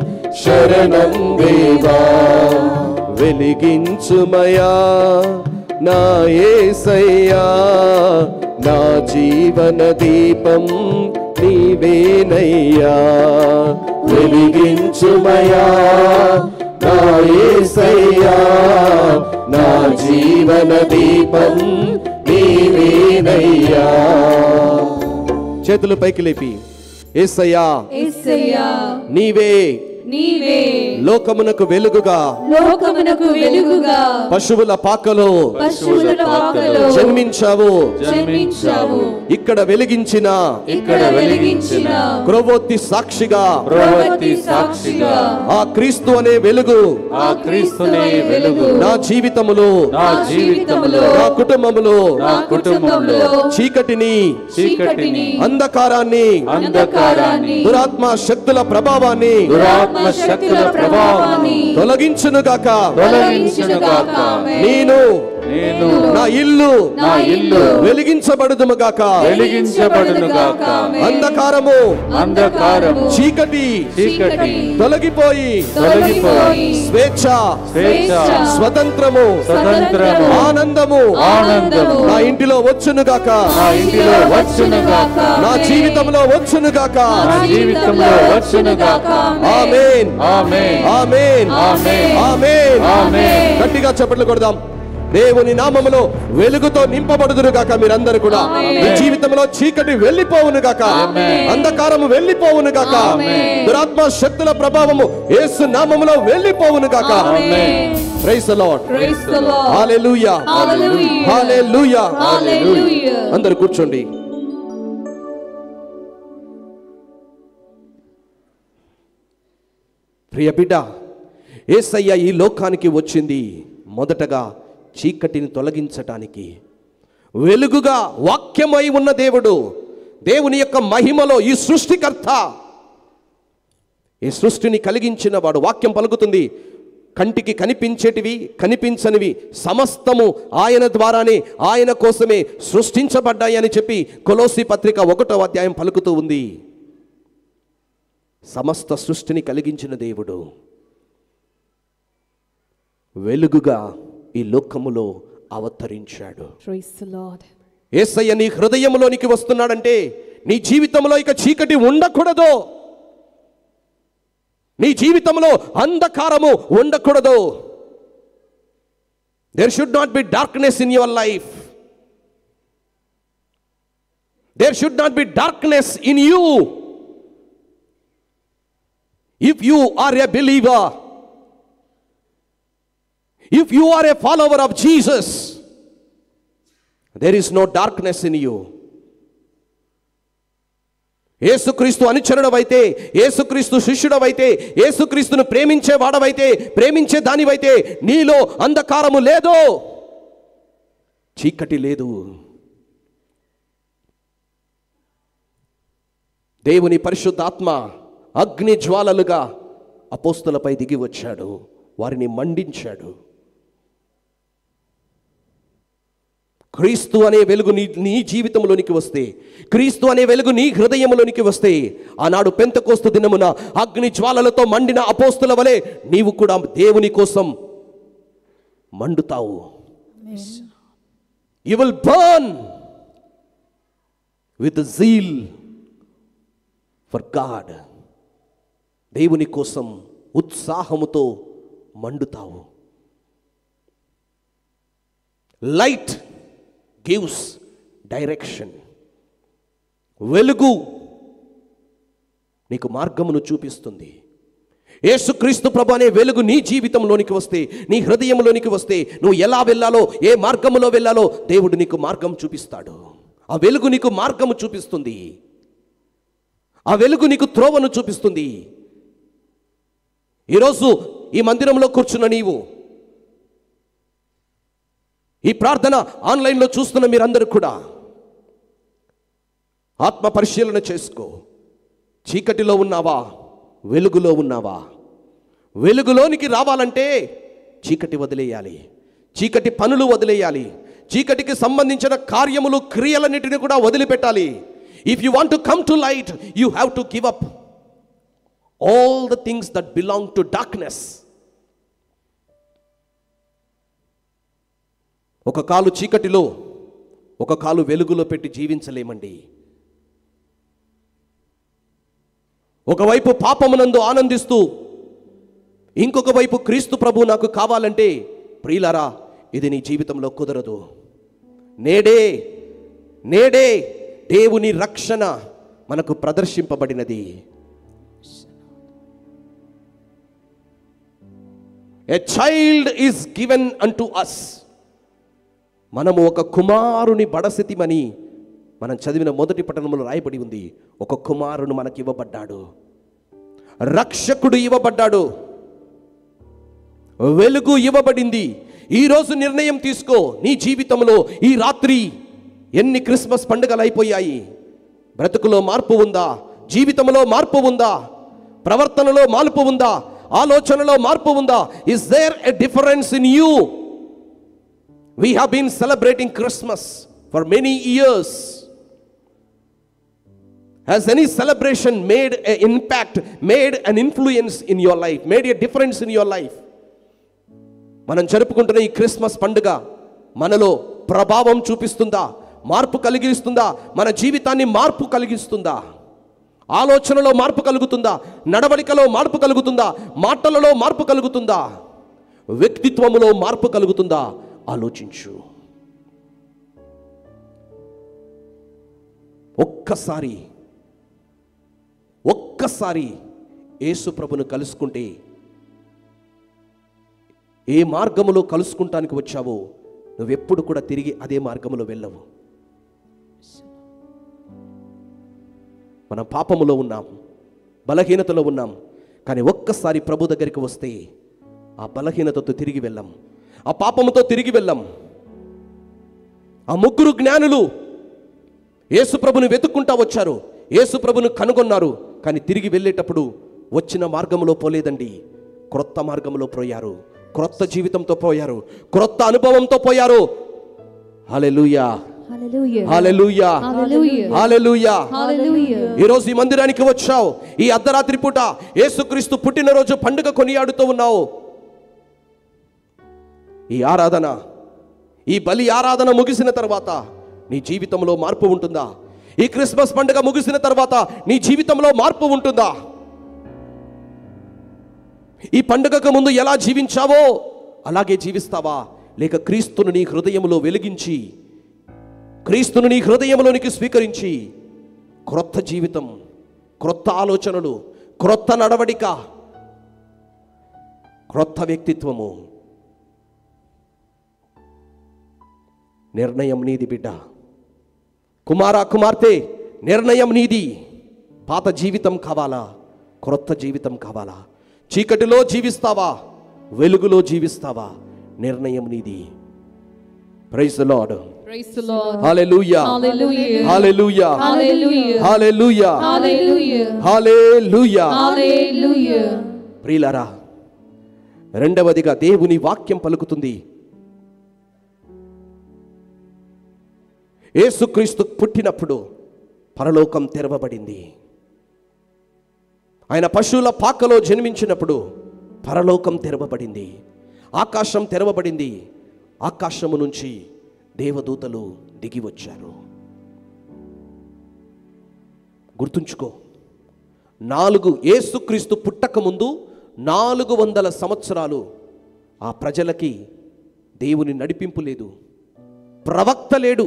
B: శరణం దేవా వెలిగించుమయా నా ఏసయ్యా నా జీవన దీపం నీవేనయ్యా వెలిగించుమయా నా ఏసయ్యా నా జీవన దీపం నీవేనయ్యా చేతులు పైకి లేపి ఏసయ్యా
D: యేసయ్యా
B: నీవే
D: నీవే
B: లోకమునకు వెలుగుగా
D: లోకమునకు వెలుగుగా
B: పశువుల పాకలో
D: పశువుల పాకలో
B: జన్మించావు
D: జన్మించావు
B: ఇక్కడ వెలిగించిన
D: ఇక్కడ వెలిగించిన
B: క్రొవ్వొత్తి సాక్షిగా
D: ప్రవృత్తి సాక్షిగా
B: ఆ క్రీస్తు అనే వెలుగు
A: ఆ క్రీస్తునే వెలుగు
B: నా జీవితములో
A: నా జీవితంలో
B: నా కుటుంబములో
D: నా కుటుంబంలో
B: చీకటిని
D: చీకటిని
B: అంధకారాన్ని
D: అంధకారాన్ని
B: దురాత్మ శక్తుల ప్రభావాన్ని
A: దురాత్మ శక్తుల ప్రభావాన్ని
B: తొలగించునుగాక
A: తొలగించునుగాక
B: నేను
A: నేను
B: నా ఇల్లు
A: నా ఇల్లు
B: వెలిగించబడుదుముగాక
A: వెలిగించబడునుగాక
B: అంధకారము
A: అంధకారము
B: చీకటి
A: చీకటి
B: తొలగిపోయి
A: తొలగిపోయి
B: స్వేచ్ఛ
A: స్వేచ్ఛ
B: స్వతంత్రము
A: స్వతంత్రము
B: ఆనందము
A: ఆనందము
B: నా ఇంటిలో వచ్చునుగాక
A: నా ఇంటిలో వచ్చునుగాక
B: నా జీవితంలో వచ్చునుగాక
A: నా జీవితంలో వచ్చునుగాక
B: ఆమేన్
A: ఆమేన్
B: ఆమేన్
A: ఆమేన్.
B: ఆమేన్
A: ఆమేన్.
B: గట్టిగా చప్పట్లు కొడదాం దేవుని నామములో వెలుగుతో నింపబడుదురు గాక మీరందరూ కూడా మీ జీవితంలో చీకటి వెళ్ళిపోవును గాక అంధకారము వెళ్ళిపోవును గాక దురాత్మ శక్తుల ప్రభావము యేసు నామములో వెళ్ళిపోవును గాక price lord
D: Praise the Lord.
B: Hallelujah
D: Hallelujah.
B: Hallelujah
D: Hallelujah.
B: అందరూ కూర్చోండి ప్రియ బిడ్డ ఏసయ్య ఈ లోకానికి వచ్చింది మొదటగా చీకటిని తొలగించటానికి వెలుగుగా వాక్యమై ఉన్న దేవుడు దేవుని యొక్క మహిమలో ఈ సృష్టికర్త ఈ సృష్టిని కలిగించిన వాడు వాక్యం పలుకుతుంది కంటికి కనిపించేటివి కనిపించనివి సమస్తము ఆయన ద్వారానే ఆయన కోసమే సృష్టించబడ్డాయి అని చెప్పి కొలోసి పత్రిక ఒకటో అధ్యాయం పలుకుతూ ఉంది సమస్త సృష్టిని కలిగించిన దేవుడు వెలుగుగా ఈ లోకములో అవతరించాడు
D: Praise the Lord.
B: ఏసయ్య నీ హృదయంలోనికి వస్తున్నాడంటే నీ జీవితంలో ఇక చీకటి ఉండకూడదు నీ జీవితంలో అంధకారము ఉండకూడదు there should not be darkness in your life there should not be darkness in you if you are a believer if you are a follower of Jesus there is no darkness in you ఏసుక్రీస్తు అనుచరుడవైతే ఏసుక్రీస్తు శిష్యుడవైతే ఏసుక్రీస్తును ప్రేమించే వాడవైతే ప్రేమించే దానివైతే నీలో అంధకారము లేదు చీకటి లేదు దేవుని పరిశుద్ధాత్మ అగ్ని జ్వాలలుగా అపోస్తులపై దిగి వచ్చాడు వారిని మండించాడు క్రీస్తు అనే వెలుగు నీ నీ జీవితంలోనికి వస్తే క్రీస్తు అనే వెలుగు నీ హృదయంలోనికి వస్తే ఆనాడు పెంతకోస్తు దినమున అగ్ని జ్వాలలతో మండిన అపోస్తుల వలె నీవు కూడా దేవుని కోసం మండుతావు you will burn with zeal for God దేవుని కోసం ఉత్సాహముతో మండుతావు లైట్ గివ్స్ డైరెక్షన్ వెలుగు నీకు మార్గమును చూపిస్తుంది యేసుక్రీస్తు ప్రభు అనే వెలుగు నీ జీవితంలోనికి వస్తే నీ హృదయంలోనికి వస్తే నువ్వు ఎలా వెళ్ళాలో ఏ మార్గములో వెళ్ళాలో దేవుడు నీకు మార్గం చూపిస్తాడు ఆ వెలుగు నీకు మార్గము చూపిస్తుంది ఆ వెలుగు నీకు త్రోవను చూపిస్తుంది ఈరోజు ఈ మందిరంలో కూర్చున్న నీవు ఈ ప్రార్థన ఆన్లైన్లో చూస్తున్న మీరందరూ కూడా ఆత్మ పరిశీలన చేసుకో చీకటిలో ఉన్నావా వెలుగులో ఉన్నావా వెలుగులోనికి రావాలంటే చీకటి వదిలేయాలి చీకటి పనులు వదిలేయాలి చీకటికి సంబంధించిన కార్యములు క్రియలన్నిటిని కూడా వదిలిపెట్టాలి if you want to come to light you have to give up all the things that belong to darkness ఒక కాలు చీకటిలో ఒక కాలు వెలుగులో పెట్టి జీవించలేమండి ఒకవైపు పాపమునందు ఆనందిస్తూ ఇంకొక వైపు క్రీస్తు ప్రభు నాకు కావాలంటే ప్రియులారా ఇది నీ జీవితంలో కుదరదు నేడే నేడే దేవుని రక్షణ మనకు ప్రదర్శింపబడినది a child is given unto us మనము ఒక కుమారుని బడసితిమని మనం చదివిన మొదటి పట్టణంలో రాయబడి ఉంది ఒక కుమారుడు మనకి ఇవ్వబడ్డాడు రక్షకుడు ఇవ్వబడ్డాడు వెలుగు ఇవ్వబడింది ఈరోజు నిర్ణయం తీసుకో నీ జీవితంలో ఈ రాత్రి ఎన్ని క్రిస్మస్ పండుగలు అయిపోయాయి బ్రతుకులో మార్పు ఉందా జీవితంలో మార్పు ఉందా ప్రవర్తనలో మార్పు ఉందా ఆలోచనలో మార్పు ఉందా is there a difference in you we have been celebrating Christmas for many years Has any celebration made an impact, made an influence in your life, made a difference in your life? మనం జరుపుకుంటున్న ఈ Christmas పండుగ మనలో ప్రభావం చూపిస్తుందా మార్పు కలిగిస్తుందా మన జీవితాన్ని మార్పు కలిగిస్తుందా ఆలోచనలో మార్పు కలుగుతుందా నడవడికలో మార్పు కలుగుతుందా మాటలలో మార్పు కలుగుతుందా వ్యక్తిత్వములో మార్పు కలుగుతుందా ఆలోచించు ఒక్కసారి ఒక్కసారి యేసు ప్రభును కలుసుకుంటే ఏ మార్గములో కలుసుకుంటానికి వచ్చావో నువ్వెప్పుడు కూడా తిరిగి అదే మార్గములో వెళ్ళవు మనం పాపములో ఉన్నాం బలహీనతలో ఉన్నాం కానీ ఒక్కసారి ప్రభు దగ్గరికి వస్తే ఆ బలహీనతతో తిరిగి వెళ్ళాం ఆ పాపముతో తిరిగి వెళ్ళాం ఆ ముగ్గురు జ్ఞానులు యేసు ప్రభుని వెతుక్కుంటా వచ్చారు యేసు ప్రభును కనుగొన్నారు కానీ తిరిగి వెళ్ళేటప్పుడు వచ్చిన మార్గంలో పోలేదండి క్రొత్త మార్గంలో పోయారు క్రొత్త జీవితంతో పోయారు క్రొత్త అనుభవంతో పోయారు హల్లెలూయా
D: Hallelujah.
B: హల్లెలూయా
D: Hallelujah.
B: హల్లెలూయా
D: Hallelujah.
B: ఈరోజు ఈ మందిరానికి వచ్చావు ఈ అర్ధరాత్రి పూట యేసుక్రీస్తు పుట్టినరోజు పండుగ కొనియాడుతూ ఉన్నావు ఈ ఆరాధన ఈ బలి ఆరాధన ముగిసిన తర్వాత నీ జీవితంలో మార్పు ఉంటుందా ఈ క్రిస్మస్ పండుగ ముగిసిన తర్వాత నీ జీవితంలో మార్పు ఉంటుందా ఈ పండుగకు ముందు ఎలా జీవించావో అలాగే జీవిస్తావా లేక క్రీస్తును నీ హృదయంలో వెలిగించి క్రీస్తును నీ హృదయంలోనికి స్వీకరించి క్రొత్త జీవితం క్రొత్త ఆలోచనలు క్రొత్త నడవడిక క్రొత్త వ్యక్తిత్వము నిర్ణయం నీది బిడ్డ కుమారా కుమార్తె నిర్ణయం నీది పాత జీవితం కావాలా క్రొత్త జీవితం కావాలా చీకటిలో జీవిస్తావా వెలుగులో జీవిస్తావా నిర్ణయం నీది praise lord
D: Praise the Lord.
B: Hallelujah
D: Hallelujah.
B: Hallelujah
D: Hallelujah.
B: Hallelujah
D: Hallelujah.
B: Hallelujah
D: Hallelujah.
B: ప్రియులారా రెండవదిగా దేవుని వాక్యం పలుకుతుంది యేసుక్రీస్తు పుట్టినప్పుడు పరలోకం తెరవబడింది ఆయన పశువుల పాకలో జన్మించినప్పుడు పరలోకం తెరవబడింది ఆకాశం తెరవబడింది ఆకాశము నుంచి దేవదూతలు దిగి వచ్చారు గుర్తుంచుకో నాలుగు యేసుక్రీస్తు పుట్టక ముందు నాలుగు వందల సంవత్సరాలు ఆ ప్రజలకి దేవుని నడిపింపు లేదు ప్రవక్త లేడు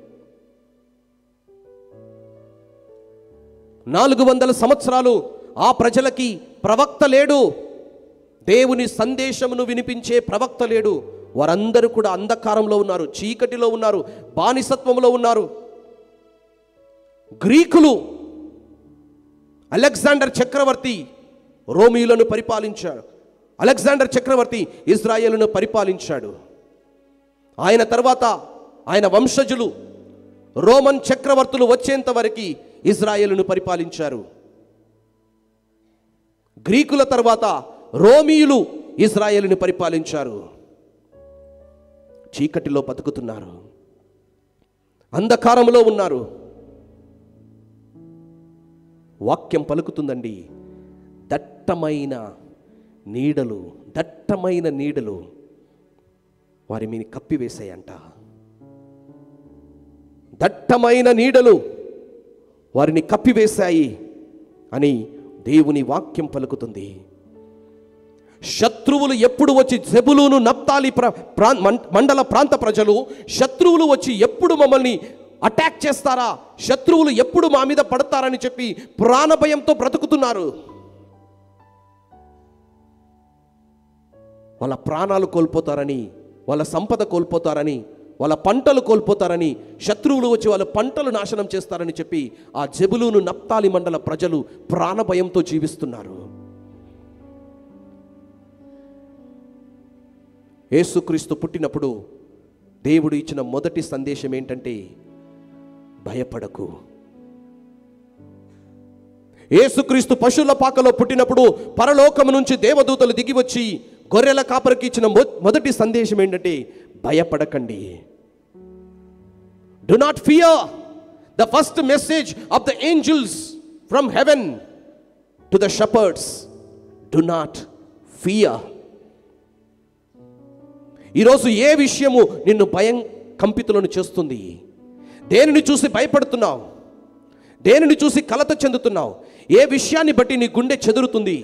B: నాలుగు వందల సంవత్సరాలు ఆ ప్రజలకి ప్రవక్త లేడు దేవుని సందేశమును వినిపించే ప్రవక్త లేడు వారందరూ కూడా అంధకారంలో ఉన్నారు చీకటిలో ఉన్నారు బానిసత్వంలో ఉన్నారు గ్రీకులు అలెగ్జాండర్ చక్రవర్తి రోమియులను పరిపాలించాడు అలెగ్జాండర్ చక్రవర్తి ఇజ్రాయేలును పరిపాలించాడు ఆయన తర్వాత ఆయన వంశజులు రోమన్ చక్రవర్తులు వచ్చేంత వరకు ఇజ్రాయేలును పరిపాలించారు గ్రీకుల తర్వాత రోమియులు ఇజ్రాయేలుని పరిపాలించారు చీకటిలో బతుకుతున్నారు అంధకారంలో ఉన్నారు వాక్యం పలుకుతుందండి దట్టమైన నీడలు దట్టమైన నీడలు వారి మీని కప్పివేశాయంట దట్టమైన నీడలు వారిని కప్పివేశాయి అని దేవుని వాక్యం పలుకుతుంది శత్రువులు ఎప్పుడు వచ్చి జెబులును నప్తాలి ప్ర ప్రా- మం- మండల ప్రాంత ప్రజలు శత్రువులు వచ్చి ఎప్పుడు మమ్మల్ని అటాక్ చేస్తారా శత్రువులు ఎప్పుడు మా మీద పడతారని చెప్పి ప్రాణభయంతో బ్రతుకుతున్నారు వాళ్ళ ప్రాణాలు కోల్పోతారని వాళ్ళ సంపద కోల్పోతారని వాళ్ళ పంటలు కోల్పోతారని శత్రువులు వచ్చి వాళ్ళ పంటలు నాశనం చేస్తారని చెప్పి ఆ జబులును నప్తాలి మండల ప్రజలు ప్రాణభయంతో జీవిస్తున్నారు యేసుక్రీస్తు పుట్టినప్పుడు దేవుడు ఇచ్చిన మొదటి సందేశం ఏంటంటే భయపడకు యేసుక్రీస్తు పశువుల పాకలో పుట్టినప్పుడు పరలోకము నుంచి దేవదూతలు దిగి వచ్చి గొర్రెల కాపరికి ఇచ్చిన మొ- మొదటి సందేశం ఏంటంటే భయపడకండి do not fear the first message of the angels from heaven to the shepherds do not fear ఈరోజు ఏ విషయము నిన్ను భయం కంపితులను చేస్తుంది దేనిని చూసి భయపడుతున్నావు దేనిని చూసి కలత చెందుతున్నావు ఏ విషయాన్ని బట్టి నీ గుండె చెదురుతుంది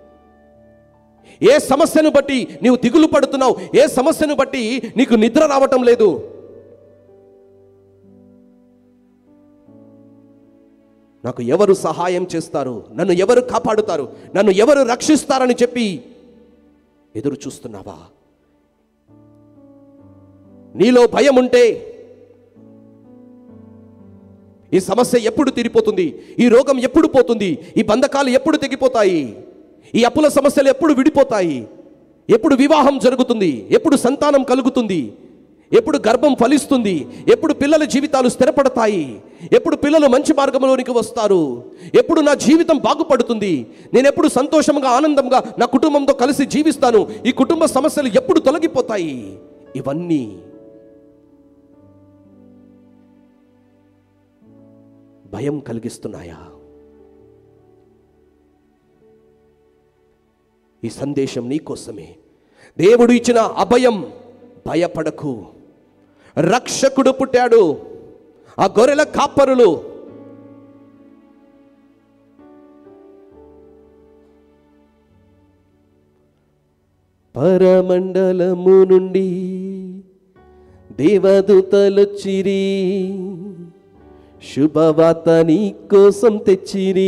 B: ఏ సమస్యను బట్టి నీవు దిగులు పడుతున్నావు ఏ సమస్యను బట్టి నీకు నిద్ర రావటం లేదు నాకు ఎవరు సహాయం చేస్తారు నన్ను ఎవరు కాపాడుతారు నన్ను ఎవరు రక్షిస్తారని చెప్పి ఎదురు చూస్తున్నావా నీలో భయం ఉంటే ఈ సమస్య ఎప్పుడు తీరిపోతుంది ఈ రోగం ఎప్పుడు పోతుంది ఈ బంధకాలు ఎప్పుడు తెగిపోతాయి ఈ అప్పుల సమస్యలు ఎప్పుడు విడిపోతాయి ఎప్పుడు వివాహం జరుగుతుంది ఎప్పుడు సంతానం కలుగుతుంది ఎప్పుడు గర్భం ఫలిస్తుంది ఎప్పుడు పిల్లల జీవితాలు స్థిరపడతాయి ఎప్పుడు పిల్లలు మంచి మార్గంలోనికి వస్తారు ఎప్పుడు నా జీవితం బాగుపడుతుంది నేను ఎప్పుడు సంతోషంగా ఆనందంగా నా కుటుంబంతో కలిసి జీవిస్తాను ఈ కుటుంబ సమస్యలు ఎప్పుడు తొలగిపోతాయి ఇవన్నీ భయం కలిగిస్తున్నాయా ఈ సందేశం నీకోసమే దేవుడు ఇచ్చిన అభయం భయపడకు రక్షకుడు పుట్టాడు ఆ గొర్రెల కాపరులు పరమండలము నుండి దేవదూతలొచ్చిరి శుభవార్త నీ కోసం తెచ్చిరి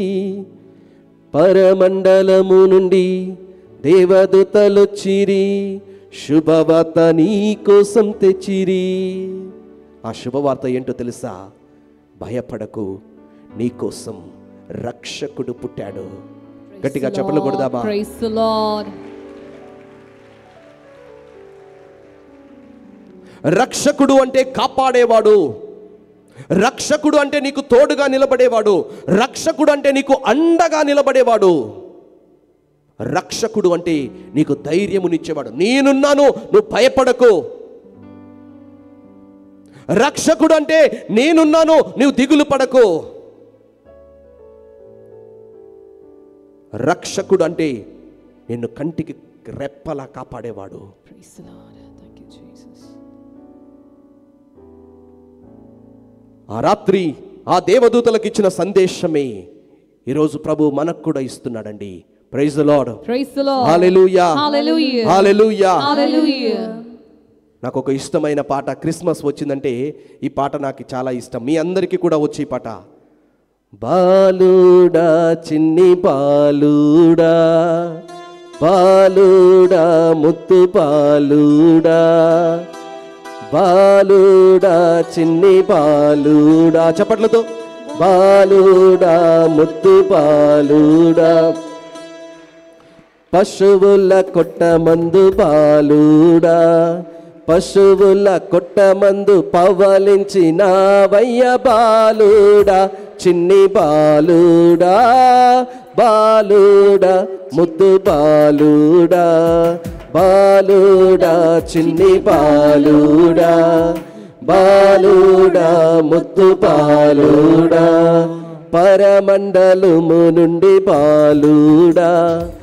B: పరమండలము నుండి దేవదూతలొచ్చిరి శుభవార్త నీ కోసం తెచ్చిరి ఆ శుభవార్త ఏంటో తెలుసా భయపడకు నీ కోసం రక్షకుడు పుట్టాడు గట్టిగా చెప్పలు కొడదామా
D: Praise the Lord.
B: రక్షకుడు అంటే కాపాడేవాడు రక్షకుడు అంటే నీకు తోడుగా నిలబడేవాడు రక్షకుడు అంటే నీకు అండగా నిలబడేవాడు రక్షకుడు అంటే నీకు ధైర్యమునిచ్చేవాడు నేనున్నాను నువ్వు భయపడకు రక్షకుడు అంటే నేనున్నాను నువ్వు దిగులు పడకు రక్షకుడు అంటే నిన్ను కంటికి రెప్పలా కాపాడేవాడు
D: Praise the Lord. Thank you, Jesus.
B: ఆ రాత్రి ఆ దేవదూతలకు ఇచ్చిన సందేశమే ఈరోజు ప్రభు మనకు కూడా ఇస్తున్నాడండి praise lord
D: Praise the Lord.
B: Hallelujah
D: Hallelujah.
B: Hallelujah
D: Hallelujah.
B: నాకు ఒక ఇష్టమైన పాట క్రిస్మస్ వచ్చిందంటే ఈ పాట నాకు చాలా ఇష్టం మీ అందరికీ కూడా వచ్చి ఈ పాట బాలుడా చిన్ని బాలుడా బాలుడా ముత్తు బాలుడా బాలుడా చిన్ని బాలుడా చప్పట్లతో బాలుడా ముత్తు బాలుడా పశువుల కొట్ట మందు బాలుడా పశువుల కొట్ట మందు పవలించిన వయ్య బాలుడా చిన్ని బాలుడా బాలుడా ముద్దు బాలుడా బాలుడా చిన్ని బాలుడా బాలుడా ముద్దు బాలుడా పరమండలము నుండి బాలుడా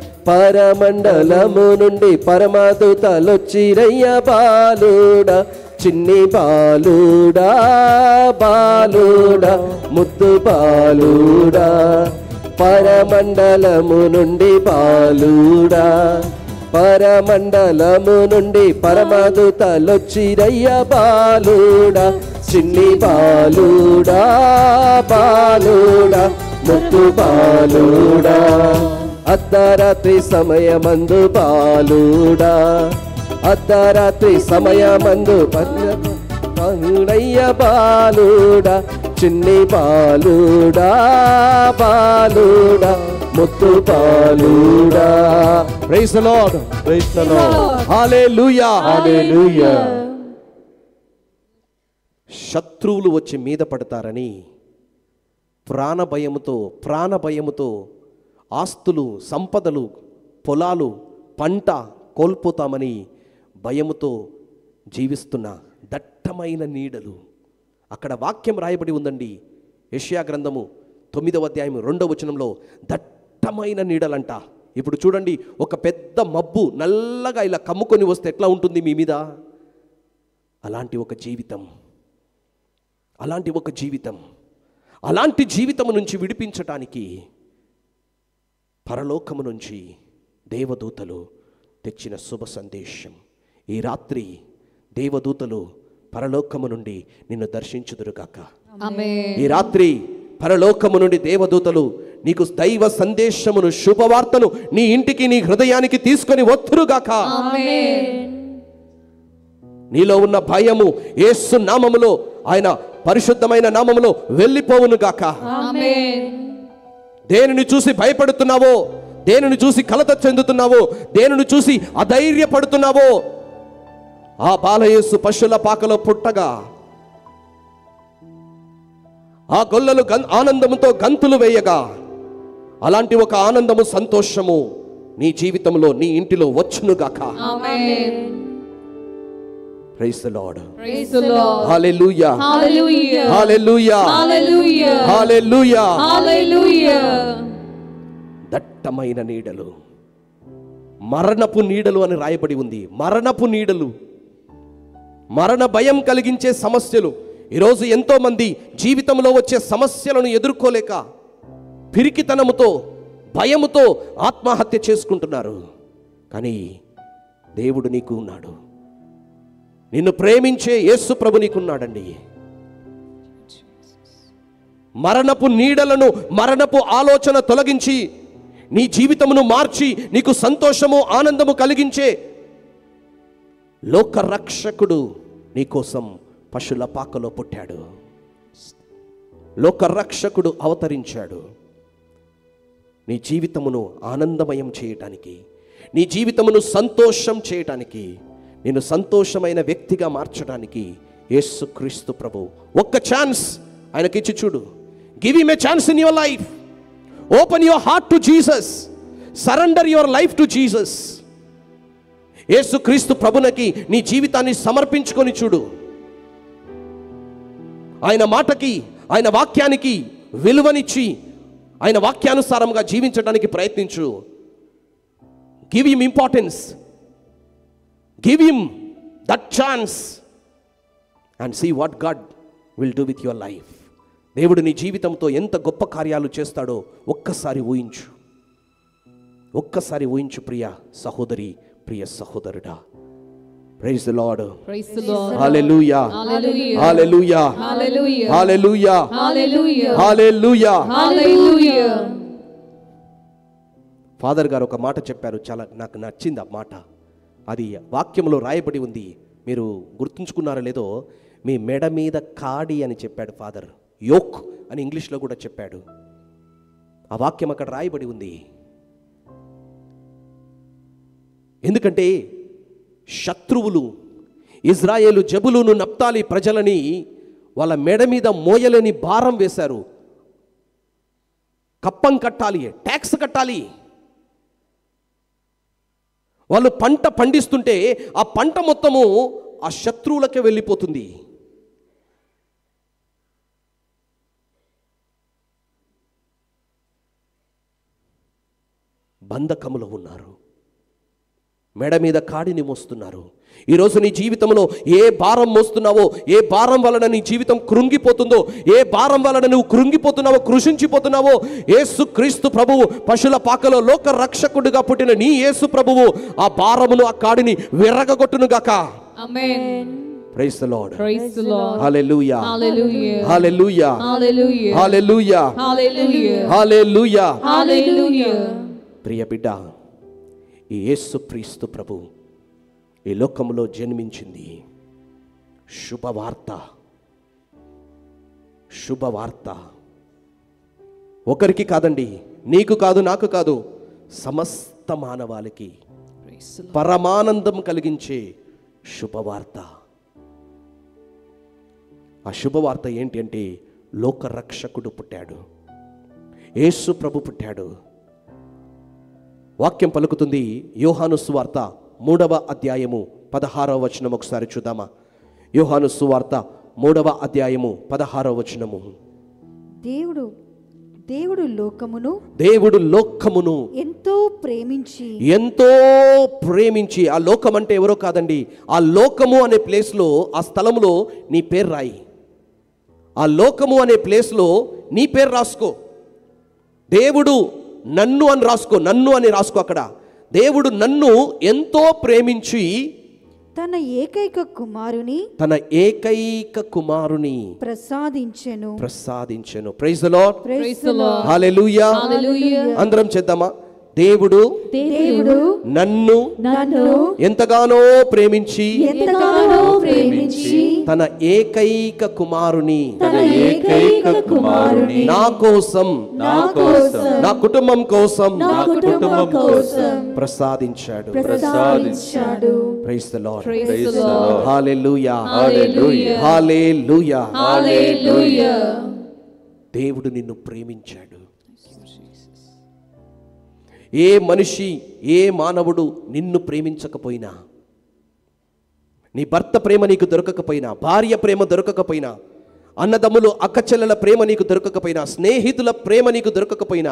B: పరమండలము నుండి పరమదూతలొచ్చిరయ్య బాలుడా చిన్ని బాలుడా బాలుడా ముద్దు బాలుడా పరమండలము నుండి బాలుడా పరమండలము నుండి పరమదూతలొచ్చిరయ్య బాలుడా చిన్ని బాలుడా బాలుడా ముద్దు బాలుడా అర్ధరాత్రి సమయమందు బాలుడా అర్ధరాత్రి సమయమందు బాలుడయ్య బాలుడా చిన్ని బాలుడా బాలుడా ముద్దు బాలుడా praise the Lord
G: Praise the Lord.
B: Hallelujah
G: Hallelujah.
B: శత్రువులు వచ్చి మీద పడతారని ప్రాణ భయముతో ప్రాణ భయముతో ఆస్తులు సంపదలు పొలాలు పంట కోల్పోతామని భయముతో జీవిస్తున్న దట్టమైన నీడలు అక్కడ వాక్యం రాయబడి ఉందండి యెషయా గ్రంథము తొమ్మిదవ అధ్యాయం రెండవ వచనంలో దట్టమైన నీడలంట ఇప్పుడు చూడండి ఒక పెద్ద మబ్బు నల్లగా ఇలా కమ్ముకొని వస్తే ఎట్లా ఉంటుంది మీ మీద అలాంటి ఒక జీవితం అలాంటి ఒక జీవితం అలాంటి జీవితము నుంచి విడిపించటానికి పరలోకము నుంచి దేవదూతలు తెచ్చిన శుభ సందేశం ఈ రాత్రి దేవదూతలు పరలోకము నుండి నిన్ను దర్శించుదురుగాక
D: Amen.
B: ఈ రాత్రి పరలోకము నుండి దేవదూతలు నీకు దైవ సందేశమును శుభవార్తను నీ ఇంటికి నీ హృదయానికి తీసుకొని వత్తురుగాక నీలో ఉన్న భయము యేసు నామములో ఆయన పరిశుద్ధమైన నామములో వెళ్ళిపోవును గాక
D: Amen.
B: దేనిని చూసి భయపడుతున్నావో దేనిని చూసి కలత చెందుతున్నావో దేనిని చూసి అధైర్యపడుతున్నావో ఆ బాలయేసు పశుల పాకలో పుట్టగా ఆ గొల్లలు గన్ ఆనందముతో గంతులు వేయగా అలాంటి ఒక ఆనందము సంతోషము నీ జీవితంలో నీ ఇంటిలో వచ్చునుగాక
D: Amen.
B: Price the Lord
D: Praise the Lord.
B: Hallelujah
D: Hallelujah.
B: Hallelujah
D: Hallelujah.
B: Hallelujah
D: Hallelujah.
B: దట్టమైన నీడలు మరణపు నీడలు అని రాయబడి ఉంది మరణపు నీడలు మరణ భయం కలిగించే సమస్యలు ఈరోజు ఎంతో మంది జీవితంలో వచ్చే సమస్యలను ఎదుర్కోలేక పిరికితనముతో భయముతో ఆత్మహత్య చేసుకుంటున్నారు కానీ దేవుడు నీకు ఉన్నాడు నిన్ను ప్రేమించే యేసు ప్రభు నీకున్నాడండి మరణపు నీడలను మరణపు ఆలోచన తొలగించి నీ జీవితమును మార్చి నీకు సంతోషము ఆనందము కలిగించే లోక రక్షకుడు నీకోసం పశుల పాకలో పుట్టాడు లోక రక్షకుడు అవతరించాడు నీ జీవితమును ఆనందమయం చేయటానికి నీ జీవితమును సంతోషం చేయటానికి నేను సంతోషమైన వ్యక్తిగా మార్చడానికి యేసుక్రీస్తు ప్రభు ఒక్క ఛాన్స్ ఆయనకిచ్చి చూడు give him a chance in your life open your heart to Jesus surrender your life to Jesus యేసుక్రీస్తు ప్రభునకి నీ జీవితాన్ని సమర్పించుకొని చూడు ఆయన మాటకి ఆయన వాక్యానికి విలువనిచ్చి ఆయన వాక్యానుసారంగా జీవించడానికి ప్రయత్నించు give him importance give him that chance and see what God will do with your life దేవుడు నీ జీవితంతో ఎంత గొప్ప కార్యాలు చేస్తాడో ఒక్కసారి ఊహించు ఒక్కసారి ఊహించు ప్రియ సహోదరి ప్రియ సహోదరుడా praise the Lord
D: Praise the Lord.
B: Hallelujah
D: Hallelujah.
B: Hallelujah
D: Hallelujah.
B: Hallelujah
D: Hallelujah.
B: Hallelujah
D: Hallelujah.
B: Father గారు ఒక మాట చెప్పారు చాలా నాకు నచ్చింది ఆ మాట అది వాక్యంలో రాయబడి ఉంది మీరు గుర్తుంచుకున్నారో లేదో మీ మెడ మీద కాడి అని చెప్పాడు ఫాదర్ యోక్ అని ఇంగ్లీష్లో కూడా చెప్పాడు ఆ వాక్యం అక్కడ రాయబడి ఉంది ఎందుకంటే శత్రువులు ఇజ్రాయేలు జబులును నప్తాలి ప్రజలని వాళ్ళ మెడ మీద మోయలేని భారం వేశారు కప్పం కట్టాలి ట్యాక్స్ కట్టాలి వాళ్ళు పంట పండిస్తుంటే ఆ పంట మొత్తము ఆ శత్రువులకే వెళ్ళిపోతుంది బంధకములో ఉన్నారు మెడ మీద కాడిని మోస్తున్నారు ఈరోజు నీ జీవితంలో ఏ భారం మోస్తున్నావో ఏ భారం వలన నీ జీవితం కృంగిపోతుందో ఏ భారం వలన నువ్వు కృంగిపోతున్నావో కృషించిపోతున్నావో యేసు క్రీస్తు ప్రభువు పశుల పాకలో లోక రక్షకుడిగా పుట్టిన నీ యేసు ప్రభువు ఆ భారమును ఆ కాడిని విరగగొట్టును గాక
D: Amen.
B: Price the Lord
D: Praise the Lord.
B: Hallelujah
D: Hallelujah.
B: Hallelujah
D: Hallelujah.
B: Hallelujah
D: Hallelujah.
B: Hallelujah
D: Hallelujah.
B: ప్రియ బిడ్డ ఈ యేసు క్రీస్తు ప్రభు ఈ లోకంలో జన్మించింది శుభవార్త శుభవార్త ఒకరికి కాదండి నీకు కాదు నాకు కాదు సమస్త మానవాళికి
D: Praise the Lord.
B: పరమానందం కలిగించే శుభవార్త ఆ శుభవార్త ఏంటి అంటే లోకరక్షకుడు పుట్టాడు యేసు ప్రభు పుట్టాడు వాక్యం పలుకుతుంది యోహాను సువార్త మూడవ అధ్యాయము పదహారవ వచనం ఒకసారి చూద్దామా యోహాను సువార్త మూడవ అధ్యాయము పదహారవ వచనము
C: దేవుడు దేవుడు లోకమును
B: దేవుడు లోకమును
C: ఎంతో ప్రేమించి
B: ఎంతో ప్రేమించి ఆ లోకం అంటే ఎవరో కాదండి ఆ లోకము అనే ప్లేస్లో ఆ స్థలంలో నీ పేరు రాయి ఆ లోకము అనే ప్లేస్లో నీ పేరు రాసుకో దేవుడు నన్ను అని రాసుకో నన్ను అని రాసుకో అక్కడ దేవుడు నన్ను ఎంతో ప్రేమించి
C: తన ఏకైక కుమారుని
B: తన ఏకైక కుమారుని
C: ప్రసాదించెను
B: ప్రసాదించెను praise the Lord
D: Praise the Lord.
B: Hallelujah
D: Hallelujah.
B: అందరం చేద్దామా దేవుడు
C: దేవుడు
B: నన్ను
C: నన్ను
B: ఎంతగానో ప్రేమించి
C: ఎంతగానో ప్రేమించి
B: తన ఏకైక కుమారుని
C: తన ఏకైక కుమారుని
B: నా కోసం
C: నా కోసం
B: నా కుటుంబం కోసం
C: నా కుటుంబం కోసం
B: ప్రసాదించాడు
C: ప్రసాదించాడు
B: praise the Lord
D: Praise the
A: the
D: Lord.
A: Lord.
B: Hallelujah
D: Hallelujah.
B: Hallelujah
D: Hallelujah.
B: దేవుడు నిన్ను ప్రేమించాడు ఏ మనిషి ఏ మానవుడు నిన్ను ప్రేమించకపోయినా నీ భర్త ప్రేమ నీకు దొరకకపోయినా భార్య ప్రేమ దొరకకపోయినా అన్నదమ్ములు అక్కచెల్లెల ప్రేమ నీకు దొరకకపోయినా స్నేహితుల ప్రేమ నీకు దొరకకపోయినా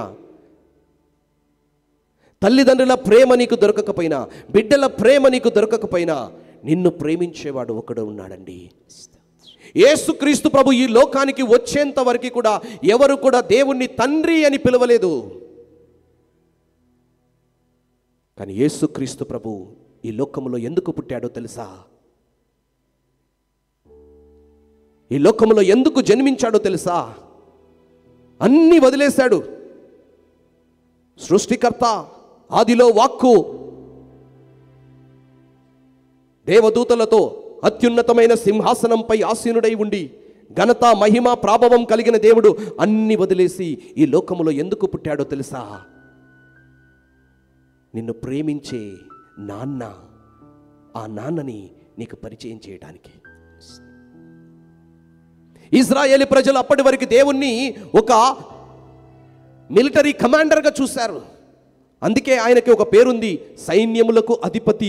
B: తల్లిదండ్రుల ప్రేమ నీకు దొరకకపోయినా బిడ్డల ప్రేమ నీకు దొరకకపోయినా నిన్ను ప్రేమించేవాడు ఒకడు ఉన్నాడండి యేసుక్రీస్తు ప్రభు ఈ లోకానికి వచ్చేంత వరకు కూడా ఎవరు కూడా దేవుణ్ణి తండ్రి అని పిలవలేదు కానీ యేసుక్రీస్తు ప్రభు ఈ లోకములో ఎందుకు పుట్టాడో తెలుసా ఈ లోకములో ఎందుకు జన్మించాడో తెలుసా అన్నీ వదిలేశాడు సృష్టికర్త ఆదిలో వాక్కు దేవదూతలతో అత్యున్నతమైన సింహాసనంపై ఆసీనుడై ఉండి ఘనత మహిమ ప్రాభవం కలిగిన దేవుడు అన్ని వదిలేసి ఈ లోకములో ఎందుకు పుట్టాడో తెలుసా నిన్ను ప్రేమించే నాన్న ఆ నాన్నని నీకు పరిచయం చేయడానికి ఇజ్రాయేలీ ప్రజలు అప్పటి వరకు దేవుణ్ణి ఒక మిలిటరీ కమాండర్గా చూశారు అందుకే ఆయనకి ఒక పేరుంది సైన్యములకు అధిపతి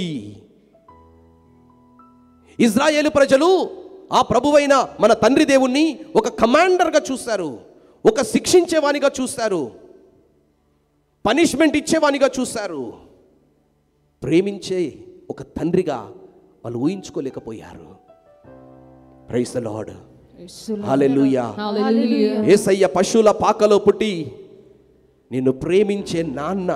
B: ఇజ్రాయేలు ప్రజలు ఆ ప్రభువైన మన తండ్రి దేవుణ్ణి ఒక కమాండర్గా చూశారు ఒక శిక్షించేవానిగా చూశారు పనిష్మెంట్ ఇచ్చేవానిగా చూశారు ప్రేమించే ఒక తండ్రిగా వాళ్ళు ఊహించుకోలేకపోయారు praise the Lord hallelujah
D: Hallelujah.
B: ఏసయ్య పశువుల పాకలో పుట్టి నిన్ను ప్రేమించే నాన్న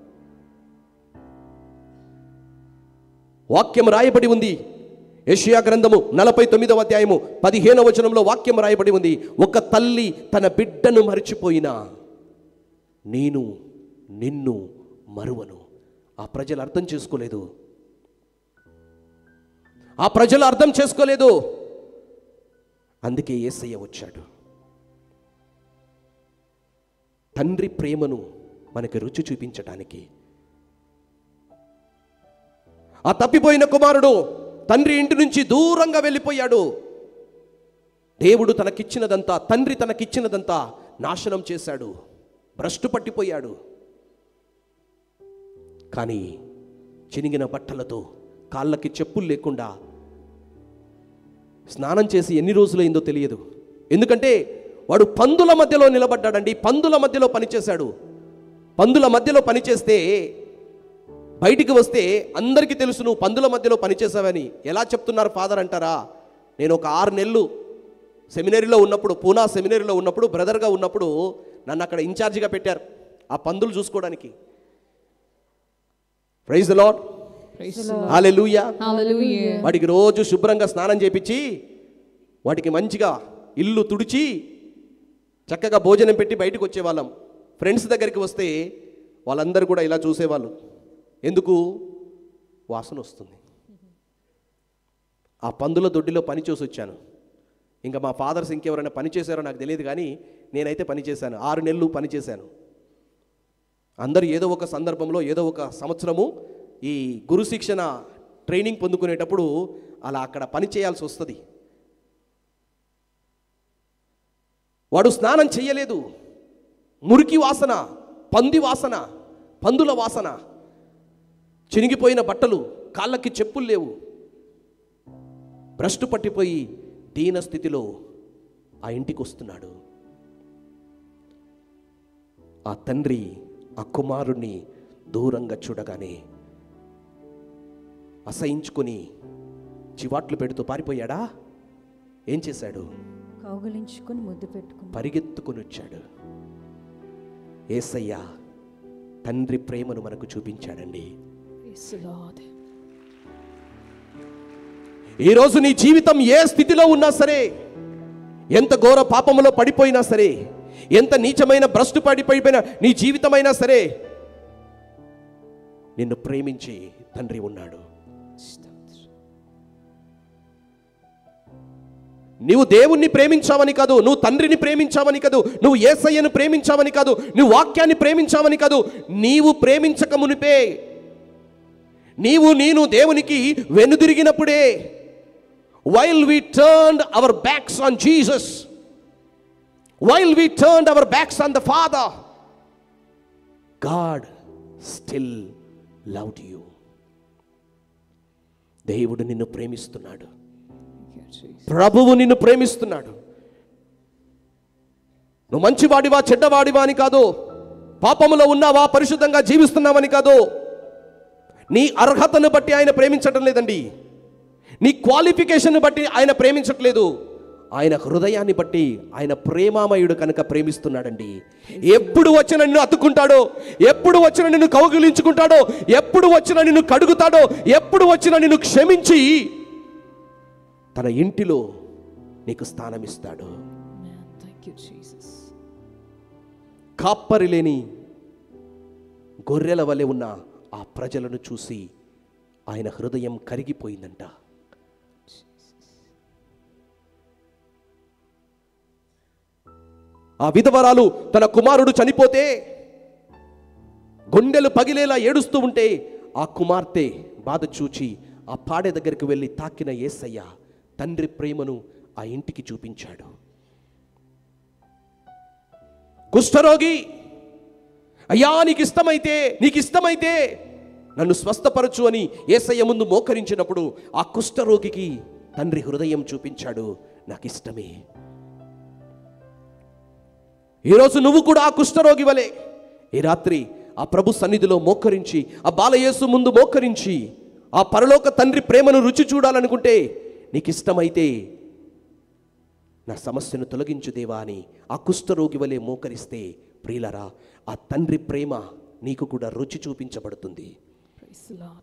B: వాక్యం రాయబడి ఉంది యెషయా గ్రంథము నలభై తొమ్మిదవ అధ్యాయము పదిహేనవ వచనంలో వాక్యం రాయబడి ఉంది ఒక తల్లి తన బిడ్డను మరిచిపోయినా నేను నిన్ను మరువను ఆ ప్రజలు అర్థం చేసుకోలేదు ఆ ప్రజలు అర్థం చేసుకోలేదు అందుకే ఏసయ్య వచ్చాడు తండ్రి ప్రేమను మనకి రుచి చూపించటానికి ఆ తప్పిపోయిన కుమారుడు తండ్రి ఇంటి నుంచి దూరంగా వెళ్ళిపోయాడు దేవుడు తనకిచ్చినదంతా తండ్రి తనకిచ్చినదంతా నాశనం చేశాడు భ్రష్టు పట్టిపోయాడు కానీ చినిగిన బట్టలతో కాళ్ళకి చెప్పులు లేకుండా స్నానం చేసి ఎన్ని రోజులైందో తెలియదు ఎందుకంటే వాడు పందుల మధ్యలో నిలబడ్డాడండి పందుల మధ్యలో పనిచేశాడు పందుల మధ్యలో పనిచేస్తే బయటికి వస్తే అందరికీ తెలుసు నువ్వు పందుల మధ్యలో పనిచేసావని ఎలా చెప్తున్నారు ఫాదర్ అంటారా నేను ఒక ఆరు నెలలు సెమినరీలో ఉన్నప్పుడు పూనా సెమినరీలో ఉన్నప్పుడు బ్రదర్గా ఉన్నప్పుడు నన్ను అక్కడ ఇన్ఛార్జిగా పెట్టారు ఆ పందులు చూసుకోవడానికి praise Lord
D: Praise the Lord.
B: Hallelujah
D: Hallelujah.
B: వాటికి రోజు శుభ్రంగా స్నానం చేపించి వాటికి మంచిగా ఇల్లు తుడిచి చక్కగా భోజనం పెట్టి బయటకు వచ్చేవాళ్ళం ఫ్రెండ్స్ దగ్గరికి వస్తే వాళ్ళందరూ కూడా ఇలా చూసేవాళ్ళు ఎందుకు వాసన వస్తుంది ఆ పందుల దొడ్డిలో పని చూసి వచ్చాను ఇంకా మా ఫాదర్స్ ఇంకెవరైనా పని చేశారో నాకు తెలియదు కానీ నేనైతే పని చేశాను ఆరు నెలలు పని చేశాను అందరూ ఏదో ఒక సందర్భంలో ఏదో ఒక సంవత్సరము ఈ గురు శిక్షణ ట్రైనింగ్ పొందుకునేటప్పుడు అలా అక్కడ పని చేయాల్సి వస్తుంది వాడు స్నానం చేయలేదు మురికి వాసన పంది వాసన పందుల వాసన చినిగిపోయిన బట్టలు కాళ్ళకి చెప్పులు లేవు భ్రష్టు పట్టిపోయి దీన స్థితిలో ఆ ఇంటికి వస్తున్నాడు ఆ తండ్రి ఆ కుమారుణ్ణి దూరంగా చూడగానే అసహించుకొని చివాట్లు పెడుతూ పారిపోయాడా ఏం చేశాడు
C: కౌగలించుకొని ముద్దు పెట్టుకుని
B: పరిగెత్తుకొని వచ్చాడు ఏసయ్య తండ్రి ప్రేమను మనకు చూపించాడండి
D: Praise the Lord.
B: ఈరోజు నీ జీవితం ఏ స్థితిలో ఉన్నా సరే ఎంత ఘోర పాపములో పడిపోయినా సరే ఎంత నీచమైన భ్రష్టు పడిపోయిపోయిన నీ జీవితమైనా సరే నిన్ను ప్రేమించి తండ్రి ఉన్నాడు నీవు దేవుణ్ణి ప్రేమించావని కాదు నువ్వు తండ్రిని ప్రేమించావని కాదు నువ్వు ఏసయ్యను ప్రేమించావని కాదు నువ్వు వాక్యాన్ని ప్రేమించావని కాదు నీవు ప్రేమించక మునిపే నీవు నేను దేవునికి వెనుదిరిగినప్పుడే while we turn our backs on Jesus while we turn our backs on the father God still loved you దేవుడు నిన్ను ప్రేమిస్తున్నాడు ప్రభువు నిన్ను ప్రేమిస్తున్నాడు నువ్వు మంచివాడివా చెడ్డవాడివా అని కాదు పాపములో ఉన్నావా పరిశుద్ధంగా జీవిస్తున్నావని కాదు నీ అర్హతను బట్టి ఆయన ప్రేమించటం లేదండి నీ క్వాలిఫికేషన్ బట్టి ఆయన ప్రేమించట్లేదు ఆయన హృదయాన్ని బట్టి ఆయన ప్రేమామయుడు కనుక ప్రేమిస్తున్నాడండి ఎప్పుడు వచ్చిన నిన్ను అతుక్కుంటాడో ఎప్పుడు వచ్చిన నిన్ను కౌగిలించుకుంటాడో ఎప్పుడు వచ్చిన నిన్ను కడుగుతాడో ఎప్పుడు వచ్చిన నిన్ను క్షమించి తన ఇంటిలో నీకు స్థానం ఇస్తాడు
D: Amen. Thank you, Jesus.
B: కాప్పరి లేని గొర్రెల వలె ఉన్న ఆ ప్రజలను చూసి ఆయన హృదయం కరిగిపోయిందంట ఆ విధవరాలు తన కుమారుడు చనిపోతే గుండెలు పగిలేలా ఏడుస్తూ ఉంటే ఆ కుమార్తె బాధ చూచి ఆ పాడె దగ్గరికి వెళ్ళి తాకిన ఏసయ్య తండ్రి ప్రేమను ఆ ఇంటికి చూపించాడు కుష్ఠరోగి అయ్యా నీకు ఇష్టమైతే నీకు ఇష్టమైతే నన్ను స్వస్థపరచు అని ఏసయ్య ముందు మోకరించినప్పుడు ఆ కుష్ఠరోగికి తండ్రి హృదయం చూపించాడు నాకు ఇష్టమే ఈరోజు నువ్వు కూడా ఆ కుష్ఠరోగి వలె ఈ రాత్రి ఆ ప్రభు సన్నిధిలో మోకరించి ఆ బాలయేసు ముందు మోకరించి ఆ పరలోక తండ్రి ప్రేమను రుచి చూడాలనుకుంటే నీకు ఇష్టమైతే నా సమస్యను తొలగించు దేవా అని ఆ కుష్ఠరోగి వలె మోకరిస్తే ప్రియులరా ఆ తండ్రి ప్రేమ నీకు కూడా రుచి చూపించబడుతుంది
D: Praise the Lord.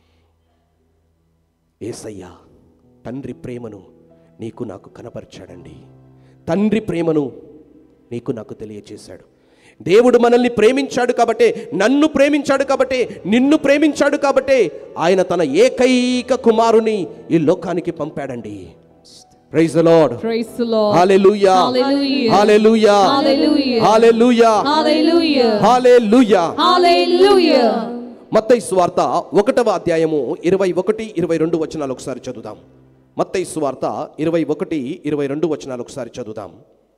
B: ఏసయ్యా తండ్రి ప్రేమను నీకు నాకు కనపరిచాడండి తండ్రి ప్రేమను నీకు నాకు తెలియచేశాడు దేవుడు మనల్ని ప్రేమించాడు కాబట్టే నన్ను ప్రేమించాడు కాబట్టే నిన్ను ప్రేమించాడు కాబట్టే ఆయన తన ఏకైక కుమారుని ఈ లోకానికి పంపాడండి praise the Lord
D: Praise the Lord.
B: Hallelujah
D: Hallelujah.
B: Hallelujah
D: Hallelujah.
B: Hallelujah
D: Hallelujah.
B: Hallelujah
D: Hallelujah.
B: మత్తయి సువార్త ఒకటవ అధ్యాయము ఇరవై ఒకటి ఇరవై రెండు వచనాలు ఒకసారి చదువుదాం మత్తయి సువార్త ఇరవై ఒకటి ఇరవై రెండు వచనాలు ఒకసారి చదువుదాం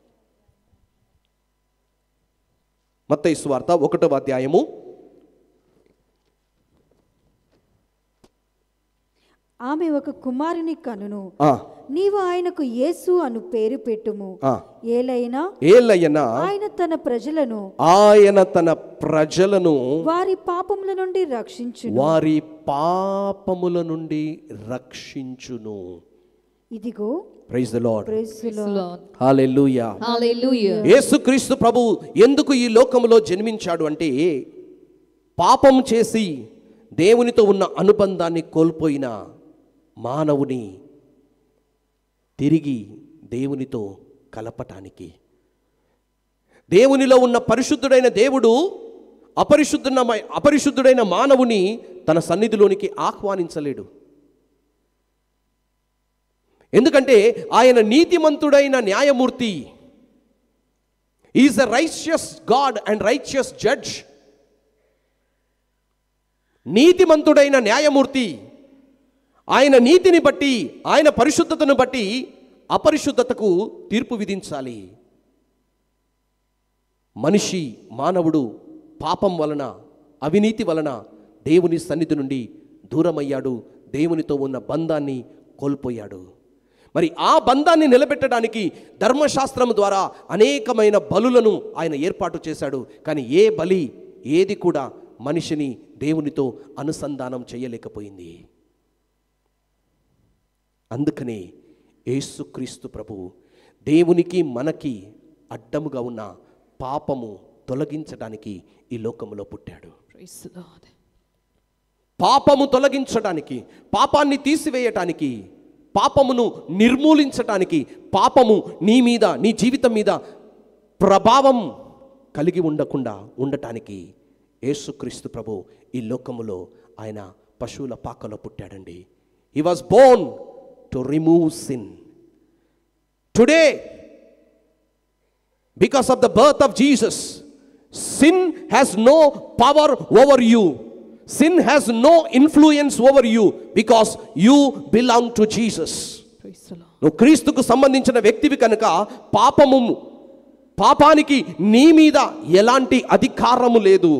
B: మత్తయి సువార్త ఒకటవ అధ్యాయము
C: ఆమె ఒక కుమారుని కనును
B: ఆ,
C: నీవు ఆయనకు యేసు అను పేరు పెట్టుము
B: ఆ.
C: ఏలైనా
B: ఏలయ్యనా
C: ఆయన తన ప్రజలను
B: ఆయన తన ప్రజలను
C: వారి పాపముల నుండి రక్షించును
B: వారి పాపముల నుండి రక్షించును
C: ఇదిగో
B: praise the lord
C: ప్రైజులో
D: Lord.
B: Hallelujah
D: Hallelujah.
B: యేసుక్రీస్తు ప్రభు ఎందుకు ఈ లోకంలో జన్మించాడు అంటే పాపం చేసి దేవునితో ఉన్న అనుబంధాన్ని కోల్పోయిన మానవుని తిరిగి దేవునితో కలపటానికి దేవునిలో ఉన్న పరిశుద్ధుడైన దేవుడు అపరిశుద్ధున అపరిశుద్ధుడైన మానవుని తన సన్నిధిలోనికి ఆహ్వానించలేడు ఎందుకంటే ఆయన నీతిమంతుడైన న్యాయమూర్తి is a righteous God and righteous judge నీతిమంతుడైన న్యాయమూర్తి ఆయన నీతిని బట్టి ఆయన పరిశుద్ధతను బట్టి అపరిశుద్ధతకు తీర్పు విధించాలి మనిషి మానవుడు పాపం వలన అవినీతి వలన దేవుని సన్నిధి నుండి దూరమయ్యాడు దేవునితో ఉన్న బంధాన్ని కోల్పోయాడు మరి ఆ బంధాన్ని నిలబెట్టడానికి ధర్మశాస్త్రం ద్వారా అనేకమైన బలులను ఆయన ఏర్పాటు చేశాడు కానీ ఏ బలి ఏది కూడా మనిషిని దేవునితో అనుసంధానం చేయలేకపోయింది అందుకనే యేసుక్రీస్తు ప్రభు దేవునికి మనకి అడ్డముగా ఉన్న పాపము తొలగించడానికి ఈ లోకములో పుట్టాడు
D: Praise the Lord.
B: పాపము తొలగించడానికి పాపాన్ని తీసివేయటానికి పాపమును నిర్మూలించటానికి పాపము నీ మీద నీ జీవితం మీద ప్రభావం కలిగి ఉండకుండా ఉండటానికి యేసుక్రీస్తు ప్రభు ఈ లోకములో ఆయన పశువుల పాకలో పుట్టాడండి he was born to remove sin today because of the birth of Jesus, sin has no power over you. Sin has no influence over you because you belong to Jesus.
D: Praise the Lord.
B: నువ్వు క్రీస్తుకు సంబంధించిన వ్యక్తివి కనుక పాపము పాపానికి నీ మీద ఎలాంటి అధికారము లేదు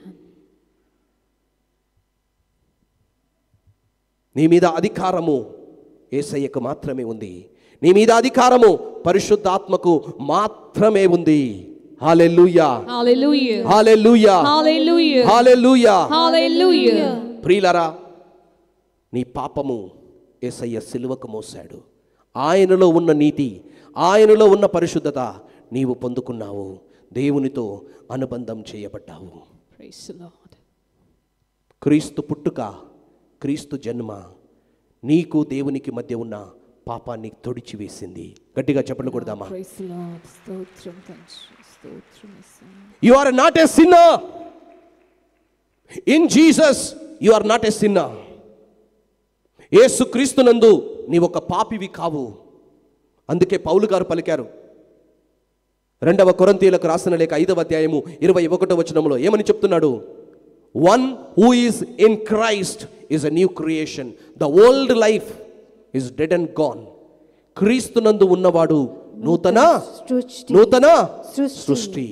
B: నీ మీద అధికారము ఏసయ్యకు మాత్రమే ఉంది నీ మీద అధికారము పరిశుద్ధాత్మకు మాత్రమే ఉంది hallelujah
D: Hallelujah.
B: Hallelujah
D: Hallelujah.
B: Hallelujah
D: Hallelujah.
B: ప్రియులరా నీ పాపము ఏసయ్య సిలువకు మోసాడు ఆయనలో ఉన్న నీతి ఆయనలో ఉన్న పరిశుద్ధత నీవు పొందుకున్నావు దేవునితో అనుబంధం చేయబడ్డావు
D: Praise the Lord.
B: క్రీస్తు పుట్టుక క్రీస్తు జన్మ నీకు దేవునికి మధ్య ఉన్న పాపాన్ని తొడిచివేసింది గట్టిగా చెప్పలు కొడదామా
D: Praise the Lord. స్తోత్రం తండ్రి. స్తోత్రం యేసయ్య.
B: You are not a sinner in Jesus you are not a sinner యేసు క్రీస్తునందు నీ ఒక పాపివి కావు అందుకే పౌలు గారు పలికారు రెండవ కొరంతీలకు రాసిన లేక ఐదవ అధ్యాయము ఇరవై ఒకటో వచనంలో ఏమని చెప్తున్నాడు one who is in Christ is a new creation the old life is dead and gone క్రీస్తునందు ఉన్నవాడు నూతన
C: సృష్టి.
B: నూతన
C: సృష్టి.
B: సృష్టి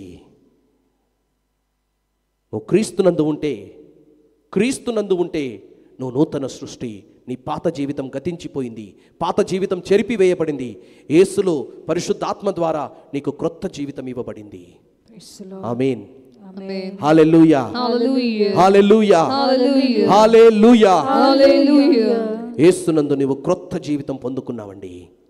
B: నువ్వు క్రీస్తునందు ఉంటే క్రీస్తునందు ఉంటే నువ్వు నూతన సృష్టి నీ పాత జీవితం గతించిపోయింది పాత జీవితం చెరిపివేయబడింది యేసులో పరిశుద్ధాత్మ ద్వారా నీకు క్రొత్త జీవితం ఇవ్వబడింది
D: Praise the Lord.
B: Amen
D: Amen.
B: Hallelujah
D: Hallelujah.
B: Hallelujah
D: Hallelujah.
B: Hallelujah
D: Hallelujah.
B: యేసునందు నీవు క్రొత్త జీవితం పొందుకున్నావండి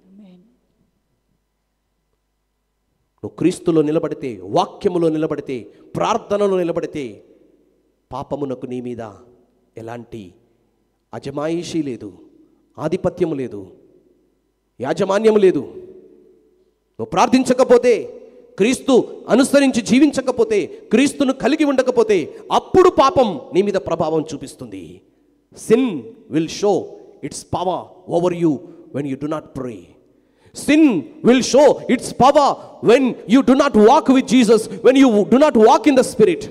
B: నువ్వు క్రీస్తులో నిలబడితే వాక్యములో నిలబడితే ప్రార్థనలో నిలబడితే పాపమునకు నీ మీద ఎలాంటి అజమాయిషీ లేదు ఆధిపత్యము లేదు యాజమాన్యము లేదు నువ్వు ప్రార్థించకపోతే క్రీస్తు అనుసరించి జీవించకపోతే క్రీస్తును కలిగి ఉండకపోతే అప్పుడు పాపం నీ మీద ప్రభావం చూపిస్తుంది sin will show its power over you when you do not pray sin will show its power when you do not walk with Jesus when you do not walk in the spirit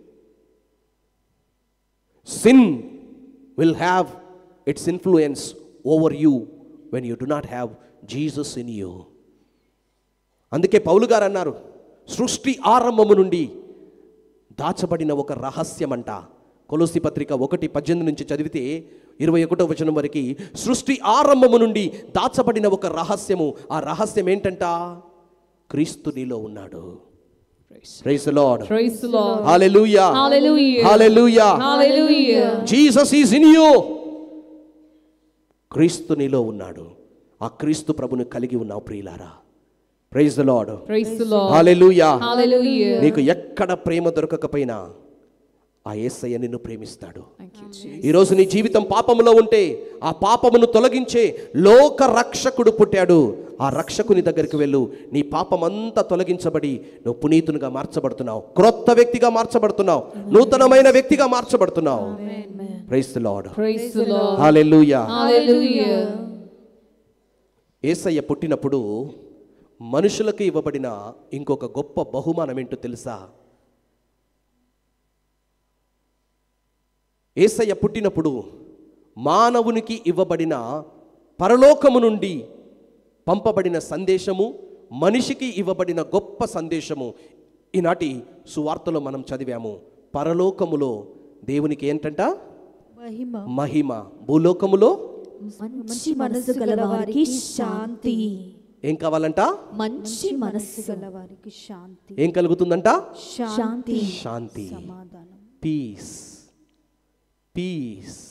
B: sin will have its influence over you when you do not have Jesus in you అందుకే పౌలు గారు అన్నారు సృష్టి ఆరంభము నుండి దాచబడిన ఒక రహస్యమంట కొలోసి పత్రిక ఒకటి పద్దెనిమిది నుంచి చదివితే ఇరవై ఒకటో వచనం వరకు సృష్టి ఆరంభము నుండి దాచబడిన ఒక రహస్యము ఆ రహస్యం ఏంటంట క్రీస్తు నీలో ఉన్నాడు Praise the Lord.
D: Praise the Lord.
B: Hallelujah.
D: Hallelujah.
B: Hallelujah.
D: Hallelujah.
B: Jesus is in you క్రీస్తు నీలో ఉన్నాడు ఆ క్రీస్తు ప్రభుని కలిగి ఉన్నావు ప్రియులారా praise the Lord
D: Praise the Lord.
B: Hallelujah
D: Hallelujah.
B: నీకు ఎక్కడ ప్రేమ దొరకకపోయినా ఆ యేసయ్య నిన్ను ప్రేమిస్తాడు
D: Thank you, Jesus.
B: ఈరోజు నీ జీవితం పాపములో ఉంటే ఆ పాపమును తొలగించే లోక రక్షకుడు పుట్టాడు ఆ రక్షకుని దగ్గరికి వెళ్ళు నీ పాపమంతా తొలగించబడి నువ్వు పునీతునిగా మార్చబడుతున్నావు క్రొత్త వ్యక్తిగా మార్చబడుతున్నావు నూతనమైన వ్యక్తిగా మార్చబడుతున్నావు price lord
D: Praise the Lord.
B: Hallelujah
D: Hallelujah.
B: ఏసయ్య పుట్టినప్పుడు మనుషులకు ఇవ్వబడిన ఇంకొక గొప్ప బహుమానం ఏంటో తెలుసా ఏసయ్య పుట్టినప్పుడు మానవునికి ఇవ్వబడిన పరలోకము నుండి పంపబడిన సందేశము మనిషికి ఇవ్వబడిన గొప్ప సందేశము ఈనాటి సువార్తలో మనం చదివాము పరలోకములో దేవునికి ఏంటంట
C: మహిమ
B: మహిమ భూలోకములో
F: మంచి మనసు గలవారికి శాంతి
B: ఏం కావాలంట
F: మంచి మనస్సు
C: గలవారికి శాంతి
B: ఏం కలుగుతుందంట
F: శాంతి
B: శాంతి
C: సమాధానం
B: పీస్ పీస్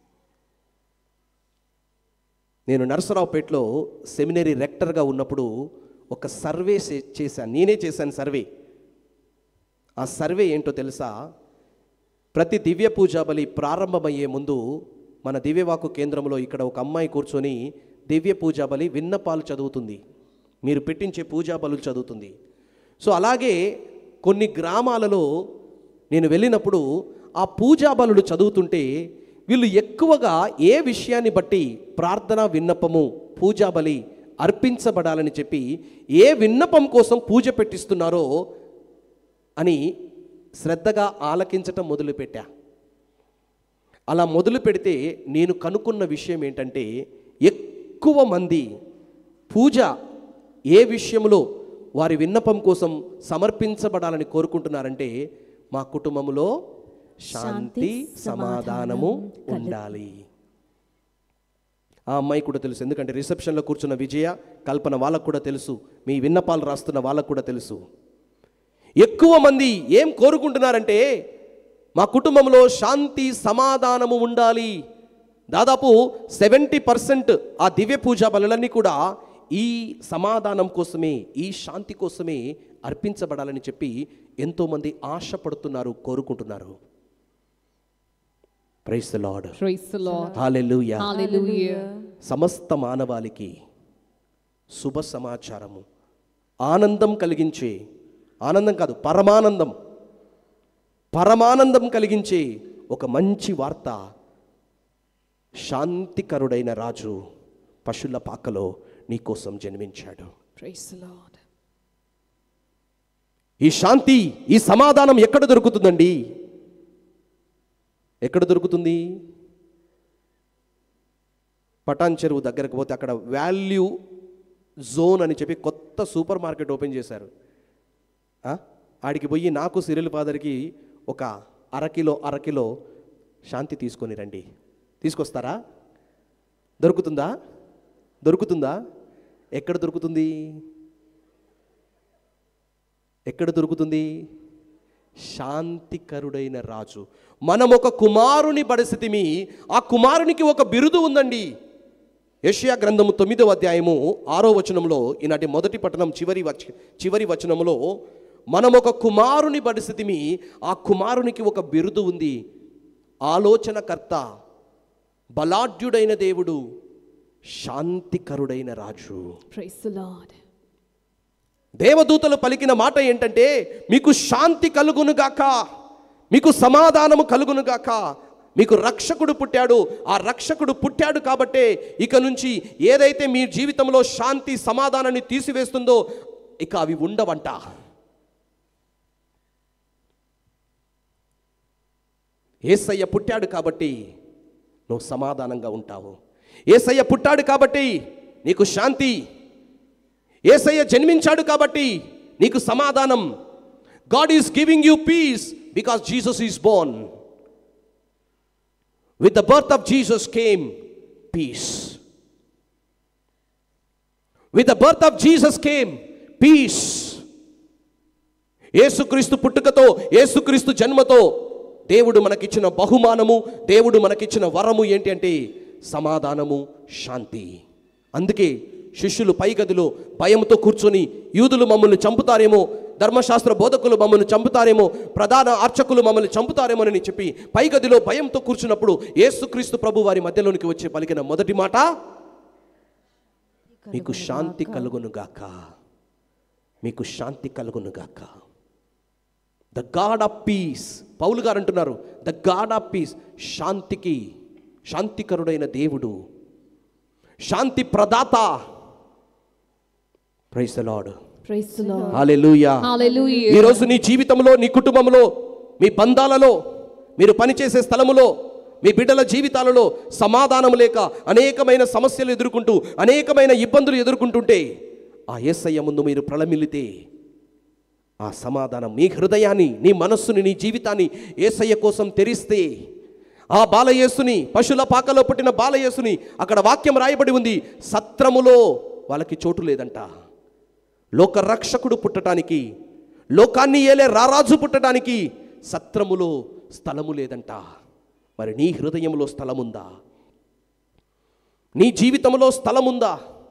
B: నేను నరసరావుపేటలో సెమినరీ రెక్టర్గా ఉన్నప్పుడు ఒక సర్వే చే- చేశాను నేనే చేశాను సర్వే ఆ సర్వే ఏంటో తెలుసా ప్రతి దివ్య పూజా బలి ప్రారంభమయ్యే ముందు మన దివ్యవాకు కేంద్రంలో ఇక్కడ ఒక అమ్మాయి కూర్చొని దివ్య పూజా బలి విన్నపాలు చదువుతుంది మీరు పెట్టించే పూజా బలులు చదువుతుంది సో అలాగే కొన్ని గ్రామాలలో నేను వెళ్ళినప్పుడు ఆ పూజా బలులు చదువుతుంటే వీళ్ళు ఎక్కువగా ఏ విషయాన్ని బట్టి ప్రార్థన విన్నపము పూజా బలి అర్పించబడాలని చెప్పి ఏ విన్నపం కోసం పూజ పెట్టిస్తున్నారో అని శ్రద్ధగా ఆలకించటం మొదలుపెట్టా అలా మొదలు పెడితే నేను కనుక్కున్న విషయం ఏంటంటే ఎక్కువ మంది పూజ ఏ విషయంలో వారి విన్నపం కోసం సమర్పించబడాలని కోరుకుంటున్నారంటే మా కుటుంబంలో శాంతి సమాధానము ఉండాలి ఆ అమ్మాయి కూడా తెలుసు ఎందుకంటే రిసెప్షన్లో కూర్చున్న విజయ కల్పన వాళ్ళకు కూడా తెలుసు మీ విన్నపాలు రాస్తున్న వాళ్ళకు కూడా తెలుసు ఎక్కువ మంది ఏం కోరుకుంటున్నారంటే మా కుటుంబంలో శాంతి సమాధానము ఉండాలి దాదాపు సెవెంటీ పర్సెంట్ ఆ దివ్య పూజా బలులన్నీ కూడా ఈ సమాధానం కోసమే ఈ శాంతి కోసమే అర్పించబడాలని చెప్పి ఎంతోమంది ఆశపడుతున్నారు కోరుకుంటున్నారు price the Lord
D: Praise the Lord.
B: Hallelujah
D: Hallelujah.
B: సమస్త మానవాళికి శుభ సమాచారము ఆనందం కలిగించే ఆనందం కాదు పరమానందం పరమానందం కలిగించే ఒక మంచి వార్త శాంతికరుడైన రాజు పశుల పాకలో నీకోసం జన్మించాడు
D: Praise the Lord.
B: ఈ శాంతి ఈ సమాధానం ఎక్కడ దొరుకుతుందండి ఎక్కడ దొరుకుతుంది పటాన్ చెరువు దగ్గరకు పోతే అక్కడ వాల్యూ జోన్ అని చెప్పి కొత్త సూపర్ మార్కెట్ ఓపెన్ చేశారు ఆ? ఆడికి పోయి నాకు సిరిల్ ఫాదర్కి ఒక అరకిలో అరకిలో శాంతి తీసుకొని రండి తీసుకొస్తారా దొరుకుతుందా దొరుకుతుందా ఎక్కడ దొరుకుతుంది ఎక్కడ దొరుకుతుంది శాంతికరుడైన రాజు మనం ఒక కుమారుని పరిస్థితిమి ఆ కుమారునికి ఒక బిరుదు ఉందండి యెషయా గ్రంథము తొమ్మిదవ అధ్యాయము ఆరో వచనంలో ఈనాటి మొదటి పట్టణం చివరి వచ చివరి వచనంలో మనం ఒక కుమారుని పరిస్థితిమి ఆ కుమారునికి ఒక బిరుదు ఉంది ఆలోచనకర్త బలాఢ్యుడైన దేవుడు శాంతికరుడైన రాజు
D: Praise the Lord.
B: దేవదూతలు పలికిన మాట ఏంటంటే మీకు శాంతి కలుగునుగాక మీకు సమాధానము కలుగునుగాక మీకు రక్షకుడు పుట్టాడు ఆ రక్షకుడు పుట్టాడు కాబట్టే ఇక నుంచి ఏదైతే మీ జీవితంలో శాంతి సమాధానాన్ని తీసివేస్తుందో ఇక అవి ఉండవంట ఏసయ్య పుట్టాడు కాబట్టి నువ్వు సమాధానంగా ఉంటావు ఏసయ్య పుట్టాడు కాబట్టి నీకు శాంతి ఏసయ్య జన్మించాడు కాబట్టి నీకు సమాధానం God is giving you peace because Jesus is born with the birth of Jesus came peace with the birth of Jesus came peace యేసుక్రీస్తు పుట్టుకతో యేసుక్రీస్తు జన్మతో దేవుడు మనకిచ్చిన బహుమానము దేవుడు మనకిచ్చిన వరము ఏంటి అంటే సమాధానము శాంతి అందుకే శిష్యులు పై గదిలో భయంతో కూర్చొని యూదులు మమ్మల్ని చంపుతారేమో ధర్మశాస్త్ర బోధకులు మమ్మల్ని చంపుతారేమో ప్రధాన అర్చకులు మమ్మల్ని చంపుతారేమోనని చెప్పి పై గదిలో భయంతో కూర్చున్నప్పుడు యేసుక్రీస్తు ప్రభు వారి మధ్యలోనికి వచ్చి పలికిన మొదటి మాట మీకు శాంతి కలుగునుగాక మీకు శాంతి కలుగునుగాక ద గాడ్ ఆఫ్ పీస్ పౌలు గారు అంటున్నారు ద గాడ్ ఆఫ్ పీస్ శాంతికి శాంతికరుడైన దేవుడు శాంతి ప్రదాత price lord
D: Praise the Lord.
B: Hallelujah
D: Hallelujah.
B: ఈ రోజు నీ జీవితంలో నీ కుటుంబంలో మీ బంధాలలో మీరు పనిచేసే స్థలములో మీ బిడ్డల జీవితాలలో సమాధానం లేక అనేకమైన సమస్యలు ఎదుర్కొంటూ అనేకమైన ఇబ్బందులు ఎదుర్కొంటుంటే ఆ యేసయ్య ముందు మీరు ప్రళమిల్లితే ఆ సమాధానం నీ హృదయాన్ని నీ మనస్సుని నీ జీవితాన్ని ఏసయ్య కోసం తెరిస్తే ఆ బాలయేసుని పశుల పాకలో పుట్టిన బాలయేసుని అక్కడ వాక్యం రాయబడి ఉంది సత్రములో వాళ్ళకి చోటు లేదంట లోక రక్షకుడు పుట్టడానికి లోకాన్ని ఏలే రారాజు పుట్టడానికి సత్రములో స్థలము లేదంట మరి నీ హృదయంలో స్థలముందా నీ జీవితంలో స్థలముందా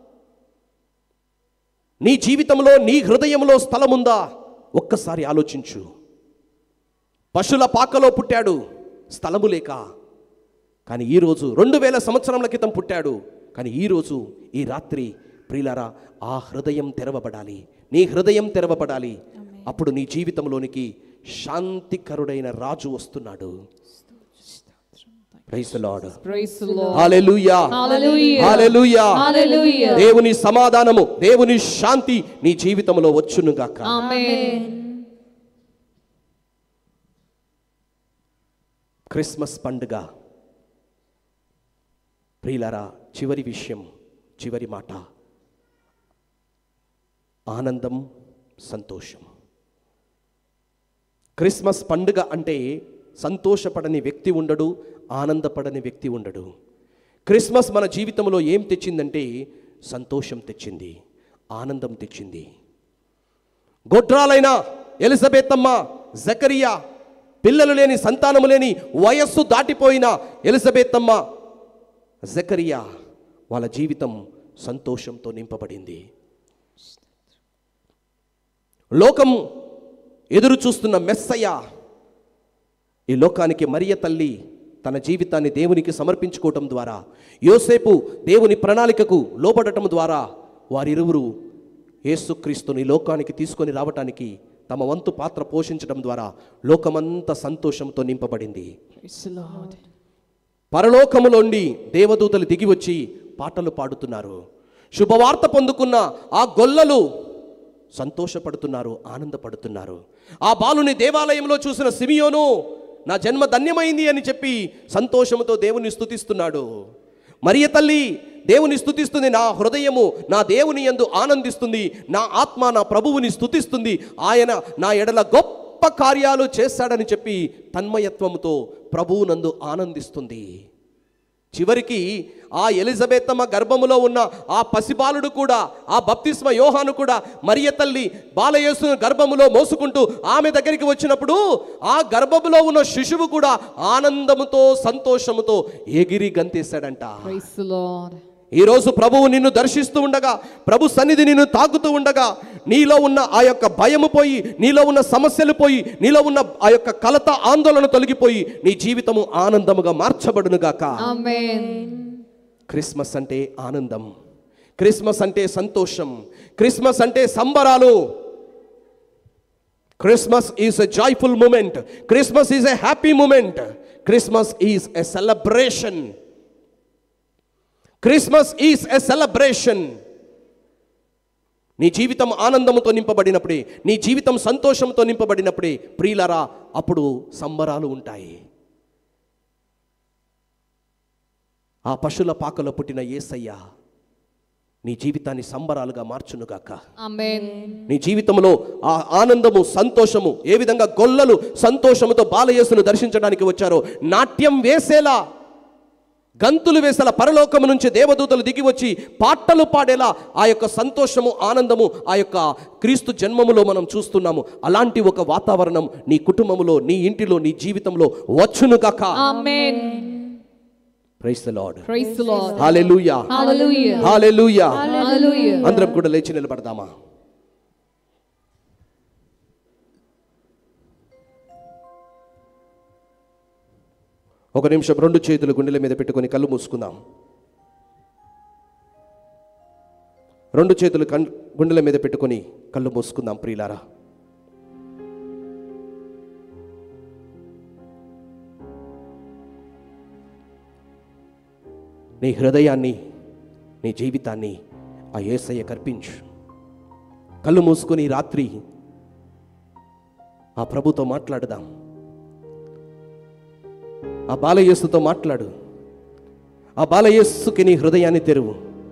B: నీ జీవితంలో నీ హృదయంలో స్థలముందా ఒక్కసారి ఆలోచించు పశుల పాకలో పుట్టాడు స్థలము లేక కానీ ఈరోజు రెండు వేల సంవత్సరముల క్రితం పుట్టాడు కానీ ఈరోజు ఈ రాత్రి ప్రియులారా ఆ హృదయం తెరవబడాలి నీ హృదయం తెరవబడాలి అప్పుడు నీ జీవితంలోనికి శాంతికరుడైన రాజు వస్తున్నాడు Praise the Lord.
D: Praise the Lord.
B: Hallelujah.
D: Hallelujah.
B: Hallelujah.
D: Hallelujah.
B: దేవుని సమాధానము దేవుని శాంతి నీ జీవితంలో వచ్చునుగాక
D: Amen.
B: క్రిస్మస్ పండుగ ప్రియులారా చివరి విషయం చివరి మాట ఆనందం సంతోషం క్రిస్మస్ పండుగ అంటే సంతోషపడని వ్యక్తి ఉండడు ఆనందపడని వ్యక్తి ఉండడు క్రిస్మస్ మన జీవితంలో ఏం తెచ్చిందంటే సంతోషం తెచ్చింది ఆనందం తెచ్చింది గొడ్రాలైన ఎలిజబెతమ్మ జకరియా పిల్లలు లేని సంతానము లేని వయస్సు దాటిపోయిన ఎలిజబెతమ్మ జకరియా వాళ్ళ జీవితం సంతోషంతో నింపబడింది లోకం ఎదురు చూస్తున్న మెస్సయ్య ఈ లోకానికి మరియ తల్లి తన జీవితాన్ని దేవునికి సమర్పించుకోవటం ద్వారా యోసేపు దేవుని ప్రణాళికకు లోబడటం ద్వారా వారిరువురు యేసుక్రీస్తుని లోకానికి తీసుకొని రావటానికి తమ వంతు పాత్ర పోషించడం ద్వారా లోకమంతా సంతోషంతో నింపబడింది
D: Praise the Lord.
B: పరలోకములోండి దేవదూతలు దిగి వచ్చి పాటలు పాడుతున్నారు శుభవార్త పొందుకున్న ఆ గొల్లలు సంతోషపడుతున్నారు ఆనందపడుతున్నారు ఆ బాలుని దేవాలయంలో చూసిన సిమియోను నా జన్మ ధన్యమైంది అని చెప్పి సంతోషముతో దేవుని స్తుతిస్తున్నాడు మరియ తల్లి దేవుని స్తుతిస్తుంది నా హృదయము నా దేవుని యందు ఆనందిస్తుంది నా ఆత్మ నా ప్రభువుని స్తుతిస్తుంది ఆయన నా ఎడల గొప్ప కార్యాలు చేశాడని చెప్పి తన్మయత్వముతో ప్రభువునందు ఆనందిస్తుంది చివరికి ఆ ఎలిజబెత్తమ్మ గర్భములో ఉన్న ఆ పసిబాలుడు కూడా ఆ బప్తిస్మ యోహాను కూడా మరియ తల్లి బాలయేసును గర్భములో మోసుకుంటూ ఆమె దగ్గరికి వచ్చినప్పుడు ఆ గర్భములో ఉన్న శిశువు కూడా ఆనందముతో సంతోషముతో ఎగిరి గంతేశాడంట
D: Praise the Lord.
B: ఈరోజు ప్రభువు నిన్ను దర్శిస్తూ ఉండగా ప్రభు సన్నిధి నిన్ను తాకుతూ ఉండగా నీలో ఉన్న ఆ యొక్క భయము పోయి నీలో ఉన్న సమస్యలు పోయి నీలో ఉన్న ఆ యొక్క కలత ఆందోళన తొలగిపోయి నీ జీవితము ఆనందముగా మార్చబడునుగాక
D: Amen.
B: క్రిస్మస్ అంటే ఆనందం క్రిస్మస్ అంటే సంతోషం క్రిస్మస్ అంటే సంబరాలు Christmas is a joyful moment Christmas is a happy moment Christmas is a celebration Christmas is a celebration నీ జీవితం ఆనందంతో నింపబడినప్పుడే నీ జీవితం సంతోషంతో నింపబడినప్పుడే ప్రియులరా అప్పుడు సంబరాలు ఉంటాయి ఆ పశుల పాకలో పుట్టిన ఏసయ్య నీ జీవితాన్ని సంబరాలుగా మార్చునుగాక
D: Amen.
B: నీ జీవితంలో ఆ ఆనందము సంతోషము ఏ విధంగా గొల్లలు సంతోషముతో బాలయేసును దర్శించడానికి వచ్చారో నాట్యం వేసేలా గంతులు వేసల పరలోకము నుంచి దేవదూతలు దిగి వచ్చి పాటలు పాడేలా ఆ యొక్క సంతోషము ఆనందము ఆ యొక్క క్రీస్తు జన్మములో మనం చూస్తున్నాము అలాంటి ఒక వాతావరణం నీ కుటుంబములో నీ ఇంటిలో నీ జీవితంలో వచ్చును కాక
F: Amen.
B: Price the Lord
F: Praise the Lord.
B: Hallelujah
F: Hallelujah.
B: Hallelujah
F: Hallelujah.
B: అందరం కూడా లేచి నిలబడదామా ఒక నిమిషం రెండు చేతులు గుండెల మీద పెట్టుకొని కళ్ళు మూసుకుందాం రెండు చేతులు కన్ గుండెల మీద పెట్టుకొని కళ్ళు మూసుకుందాం ప్రియులారా నీ హృదయాన్ని నీ జీవితాన్ని ఆ ఏసయ్య కర్పించు కళ్ళు మూసుకొని ఈ రాత్రి ఆ ప్రభుతో మాట్లాడుదాం ఆ బాలయేసుతో మాట్లాడు ఆ బాలయేసుకి నీ హృదయాన్ని తెరువు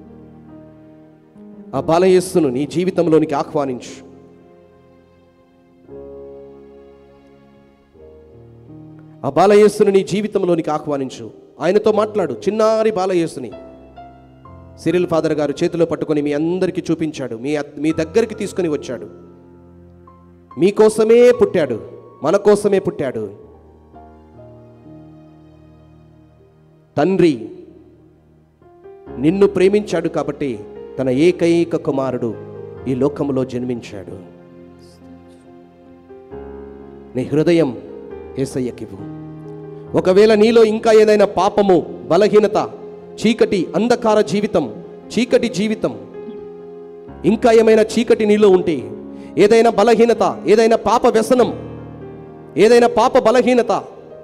B: ఆ బాలయేస్సును నీ జీవితంలోనికి ఆహ్వానించు ఆ బాలయేస్సును నీ జీవితంలోనికి ఆహ్వానించు ఆయనతో మాట్లాడు చిన్నారి బాలయేసుని సిరిల్ ఫాదర్ గారు చేతిలో పట్టుకొని మీ అందరికీ చూపించాడు మీ మీ దగ్గరికి తీసుకొని వచ్చాడు మీకోసమే పుట్టాడు మన కోసమే పుట్టాడు తండ్రి నిన్ను ప్రేమించాడు కాబట్టి తన ఏకైక కుమారుడు ఈ లోకములో జన్మించాడు నీ హృదయం ఏసయ్యకివ్వు ఒకవేళ నీలో ఇంకా ఏదైనా పాపము బలహీనత చీకటి అంధకార జీవితం చీకటి జీవితం ఇంకా ఏమైనా చీకటి నీలో ఉంటే ఏదైనా బలహీనత ఏదైనా పాప వ్యసనం ఏదైనా పాప బలహీనత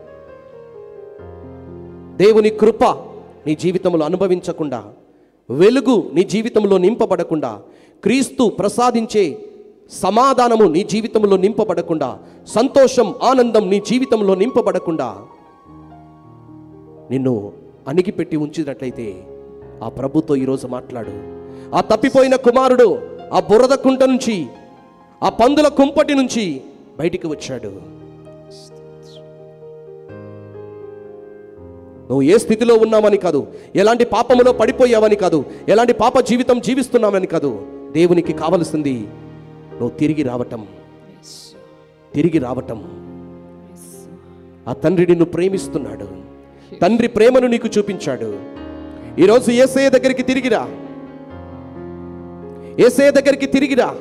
B: దేవుని కృప నీ జీవితంలో అనుభవించకుండా వెలుగు నీ జీవితంలో నింపబడకుండా క్రీస్తు ప్రసాదించే సమాధానము నీ జీవితంలో నింపబడకుండా సంతోషం ఆనందం నీ జీవితంలో నింపబడకుండా నిన్ను అణిగిపెట్టి ఉంచినట్లయితే ఆ ప్రభుతో ఈరోజు మాట్లాడు ఆ తప్పిపోయిన కుమారుడు ఆ బురద కుంట నుంచి ఆ పందుల కుంపటి నుంచి బయటికి వచ్చాడు నువ్వు ఏ స్థితిలో ఉన్నావని కాదు ఎలాంటి పాపములో పడిపోయావని కాదు ఎలాంటి పాప జీవితం జీవిస్తున్నావని కాదు దేవునికి కావలసింది నువ్వు తిరిగి రావటం తిరిగి రావటం ఆ తండ్రి నిన్ను ప్రేమిస్తున్నాడు తండ్రి ప్రేమను నీకు చూపించాడు ఈరోజు ఏసయ్య దగ్గరికి తిరిగిరా ఏసయ్య దగ్గరికి తిరిగిరా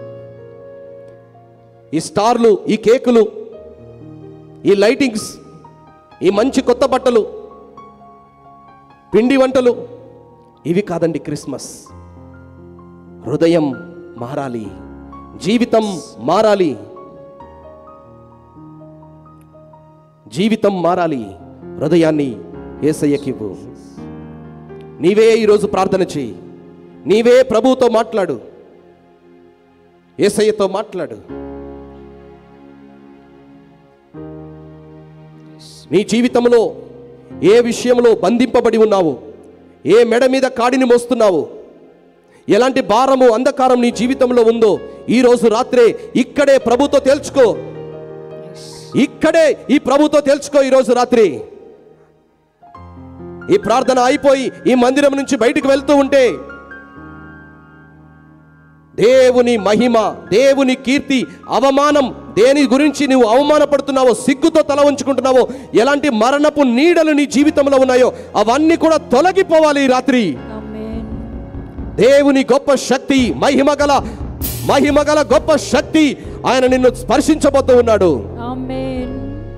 B: ఈ స్టార్లు ఈ కేకులు ఈ లైటింగ్స్ ఈ మంచి కొత్త బట్టలు పిండి వంటలు ఇవి కాదండి క్రిస్మస్ హృదయం మారాలి జీవితం మారాలి జీవితం మారాలి హృదయాన్ని ఏసయ్యకివ్వు నీవే ఈరోజు ప్రార్థన చేయి నీవే ప్రభువుతో మాట్లాడు ఏసయ్యతో మాట్లాడు నీ జీవితంలో ఏ విషయంలో బంధింపబడి ఉన్నావు ఏ మెడ మీద కాడిని మోస్తున్నావు ఎలాంటి భారము అంధకారం నీ జీవితంలో ఉందో ఈ రోజు రాత్రే ఇక్కడే ప్రభుతో తేల్చుకో ఇక్కడే ఈ ప్రభుతో తేల్చుకో ఈ రోజు రాత్రి ఈ ప్రార్థన అయిపోయి ఈ మందిరం నుంచి బయటికి వెళ్తూ ఉంటే దేవుని మహిమ దేవుని కీర్తి అవమానం దేని గురించి నువ్వు అవమానపడుతున్నావో సిగ్గుతో తల ఉంచుకుంటున్నావో ఎలాంటి మరణపు నీడలు నీ జీవితంలో ఉన్నాయో అవన్నీ కూడా తొలగిపోవాలి ఈ రాత్రి
C: ఆమేన్
B: దేవుని గొప్ప శక్తి మహిమగల మహిమగల గొప్ప శక్తి ఆయన నిన్ను స్పర్శించబోతూ ఉన్నాడు
C: ఆమేన్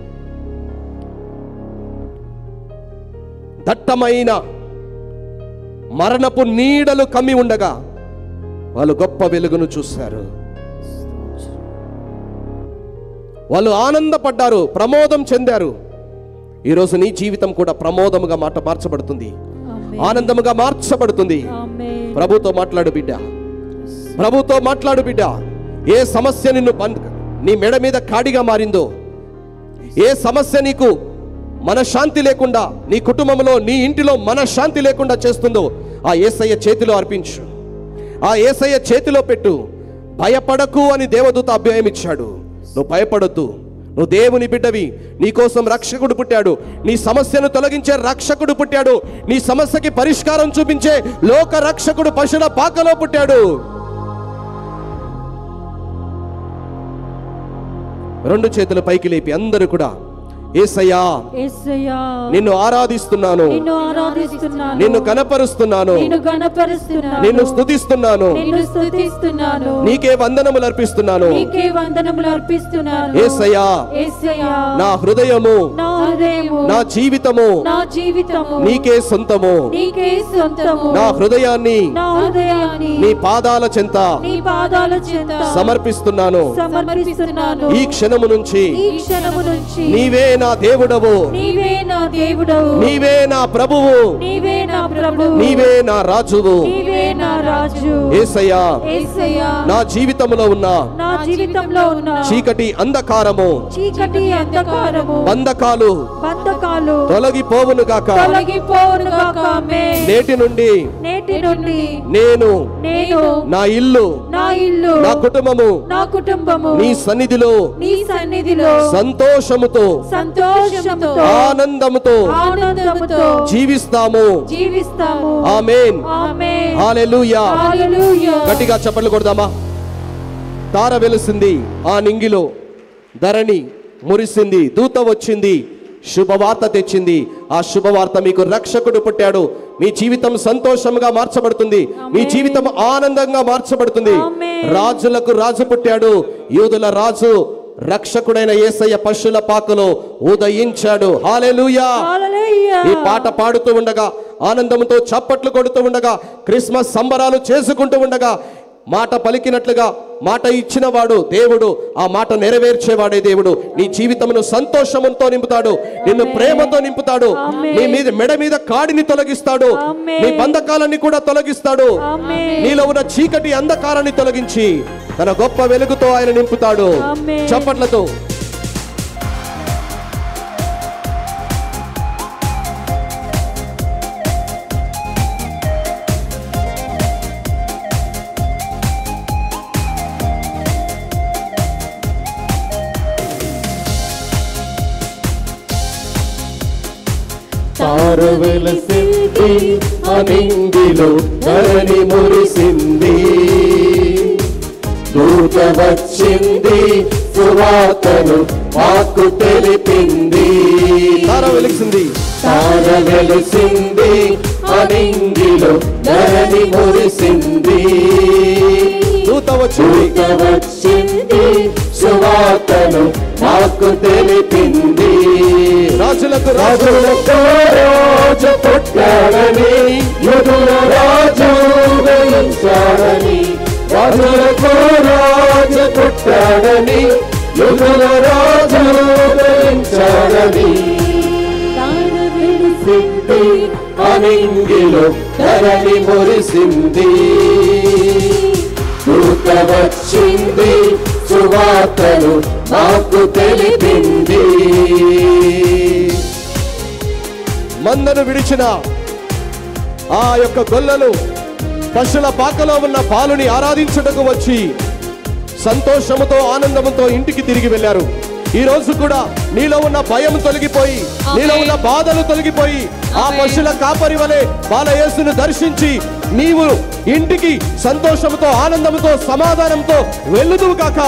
B: దట్టమైన మరణపు నీడలు కమ్మి ఉండగా వాళ్ళు గొప్ప వెలుగును చూశారు వాళ్ళు ఆనందపడ్డారు ప్రమోదం చెందారు ఈరోజు నీ జీవితం కూడా ప్రమోదముగా మాట మార్చబడుతుంది
C: ఆమేన్
B: ఆనందముగా మార్చబడుతుంది
C: ఆమేన్
B: ప్రభుతో మాట్లాడు బిడ్డ ప్రభుతో మాట్లాడు బిడ్డ ఏ సమస్య నిన్ను బంద్ నీ మెడ మీద కాడిగా మారిందో ఏ సమస్య నీకు మనశ్శాంతి లేకుండా నీ కుటుంబంలో నీ ఇంటిలో మనశ్శాంతి లేకుండా చేస్తుందో ఆ ఏసయ్య చేతిలో అర్పించు ఆ ఏసయ్య చేతిలో పెట్టు భయపడకు అని దేవదూత అభ్యాయం ఇచ్చాడు నువ్వు భయపడొద్దు నువ్వు దేవుని బిడ్డవి నీ కోసం రక్షకుడు పుట్టాడు నీ సమస్యను తొలగించే రక్షకుడు పుట్టాడు నీ సమస్యకి పరిష్కారం చూపించే లోక రక్షకుడు పశుల పాకలో పుట్టాడు రెండు చేతుల పైకి లేపి అందరూ కూడా ఏసయ్యా
F: యేసయ్యా
B: నిన్ను ఆరాధిస్తున్నాను
F: నిన్ను ఆరాధిస్తున్నాను
B: నిన్ను కనపరుస్తున్నాను
F: నిన్ను గణపరుస్తున్నాను
B: నిన్ను స్తుతిస్తున్నాను
F: నిన్ను స్తుతిస్తున్నాను
B: నీకే వందనములు అర్పిస్తున్నాను
F: నీకే వందనములు అర్పిస్తున్నాను
B: ఏసయ్యా
F: యేసయ్యా
B: నా హృదయము
F: నా హృదయము
B: నా జీవితము
F: నా జీవితము
B: నీకే సొంతము
F: నీకే సొంతము
B: నా హృదయాన్ని
F: నా హృదయాన్ని
B: నీ పాదాల చెంత
F: నీ పాదాల చెంత
B: సమర్పిస్తున్నాను
F: సమర్పిస్తున్నాను
B: ఈ క్షణము నుంచి
F: ఈ క్షణము నుంచి
B: నీవే నా దేవుడవు
F: నీవే నా దేవుడవు
B: నీవే నా ప్రభువు
F: నీవే నా ప్రభు
B: నీవే నా రాజువు
F: నీవే నా రాజు
B: ఏసయ్యా
F: యేసయ్యా
B: నా జీవితంలో ఉన్న
F: నా జీవితంలో ఉన్న
B: చీకటి అంధకారము
F: చీకటి అంధకారము
B: బంధకాలు
F: బంధకాలు
B: తొలగిపోవును గాక
F: తొలగిపోవును గాక ఆమేన్.
B: నేటి నుండి
F: నేటి నుండి
B: నేను
F: నేను
B: నా ఇల్లు
F: నా ఇల్లు
B: నా కుటుంబము
F: నా కుటుంబము
B: నీ సన్నిధిలో
F: నీ సన్నిధిలో
B: సంతోషముతో
F: సంతోషంతో
B: ఆనందముతో
F: ఆనందముతో
B: జీవిస్తాము
F: జీవిస్తాము
B: ఆమేన్
F: ఆమేన్
B: హల్లెలూయా
F: హల్లెలూయా
B: గట్టిగా చప్పట్లు కొడదామా తార వెలిసింది ఆ నింగిలో ధరణి మురిసింది దూత వచ్చింది శుభవార్త తెచ్చింది ఆ శుభవార్త మీకు రక్షకుడు పుట్టాడు మీ జీవితం సంతోషంగా మార్చబడుతుంది మీ జీవితం ఆనందంగా మార్చబడుతుంది
F: ఆమేన్.
B: రాజులకు రాజు పుట్టాడు యూదుల రాజు రక్షకుడైన యేసయ్య పశుల పాకలో ఉదయించాడు హాలెలూయా
F: హల్లెలూయా
B: ఈ పాట పాడుతూ ఉండగా ఆనందంతో చప్పట్లు కొడుతూ ఉండగా క్రిస్మస్ సంబరాలు చేసుకుంటూ ఉండగా మాట పలికినట్లుగా మాట ఇచ్చినవాడు దేవుడు ఆ మాట నెరవేర్చేవాడే దేవుడు నీ జీవితమును సంతోషంతో నింపుతాడు నిన్ను ప్రేమతో నింపుతాడు నీ మీద మెడ మీద కాడిని తొలగిస్తాడు
F: ఆమేన్.
B: నీ బంధకాలన్నీ కూడా తొలగిస్తాడు
F: ఆమేన్.
B: నీలో ఉన్న చీకటి అంధకారాన్ని తొలగించి తన గొప్ప వెలుగుతో ఆయన నింపుతాడు
F: ఆమేన్.
B: చప్పట్లతో
G: తార వెలసింది అనింగిలో ధరణి మురిసింది దూత వచ్చింది సువార్తను మాకు తెలిపింది
B: తార వెలిసింది
G: తార వెలిసింది అనింగిలో ధరణి మురిసింది
B: దూత వచ్చింది
G: దూత వచ్చింది సువార్తను మాకు తెలిపింది
B: రాజులకు రాజు
G: రాజులకు రాజు పుట్టాడని యుధుల రాజు వేయించాడని రాజులకు రాజు పుట్టాడని యుధుల రాజు వేయించాడని వెలిసింది అనింగిలో ధరణి మురిసింది దూత వచ్చింది సువార్తను మాకు తెలిపింది
B: మందను విడిచిన ఆ యొక్క గొల్లలు పశుల పాకలో ఉన్న పాలుని ఆరాధించుటకు వచ్చి సంతోషముతో ఆనందముతో ఇంటికి తిరిగి వెళ్ళారు ఈ రోజు కూడా నీలో ఉన్న భయం తొలగిపోయి నీలో ఉన్న బాధలు తొలగిపోయి ఆ పశుల కాపరి వలె బాలయేసును దర్శించి నీవు ఇంటికి సంతోషముతో ఆనందముతో సమాధానంతో వెళ్ళుదువు కాక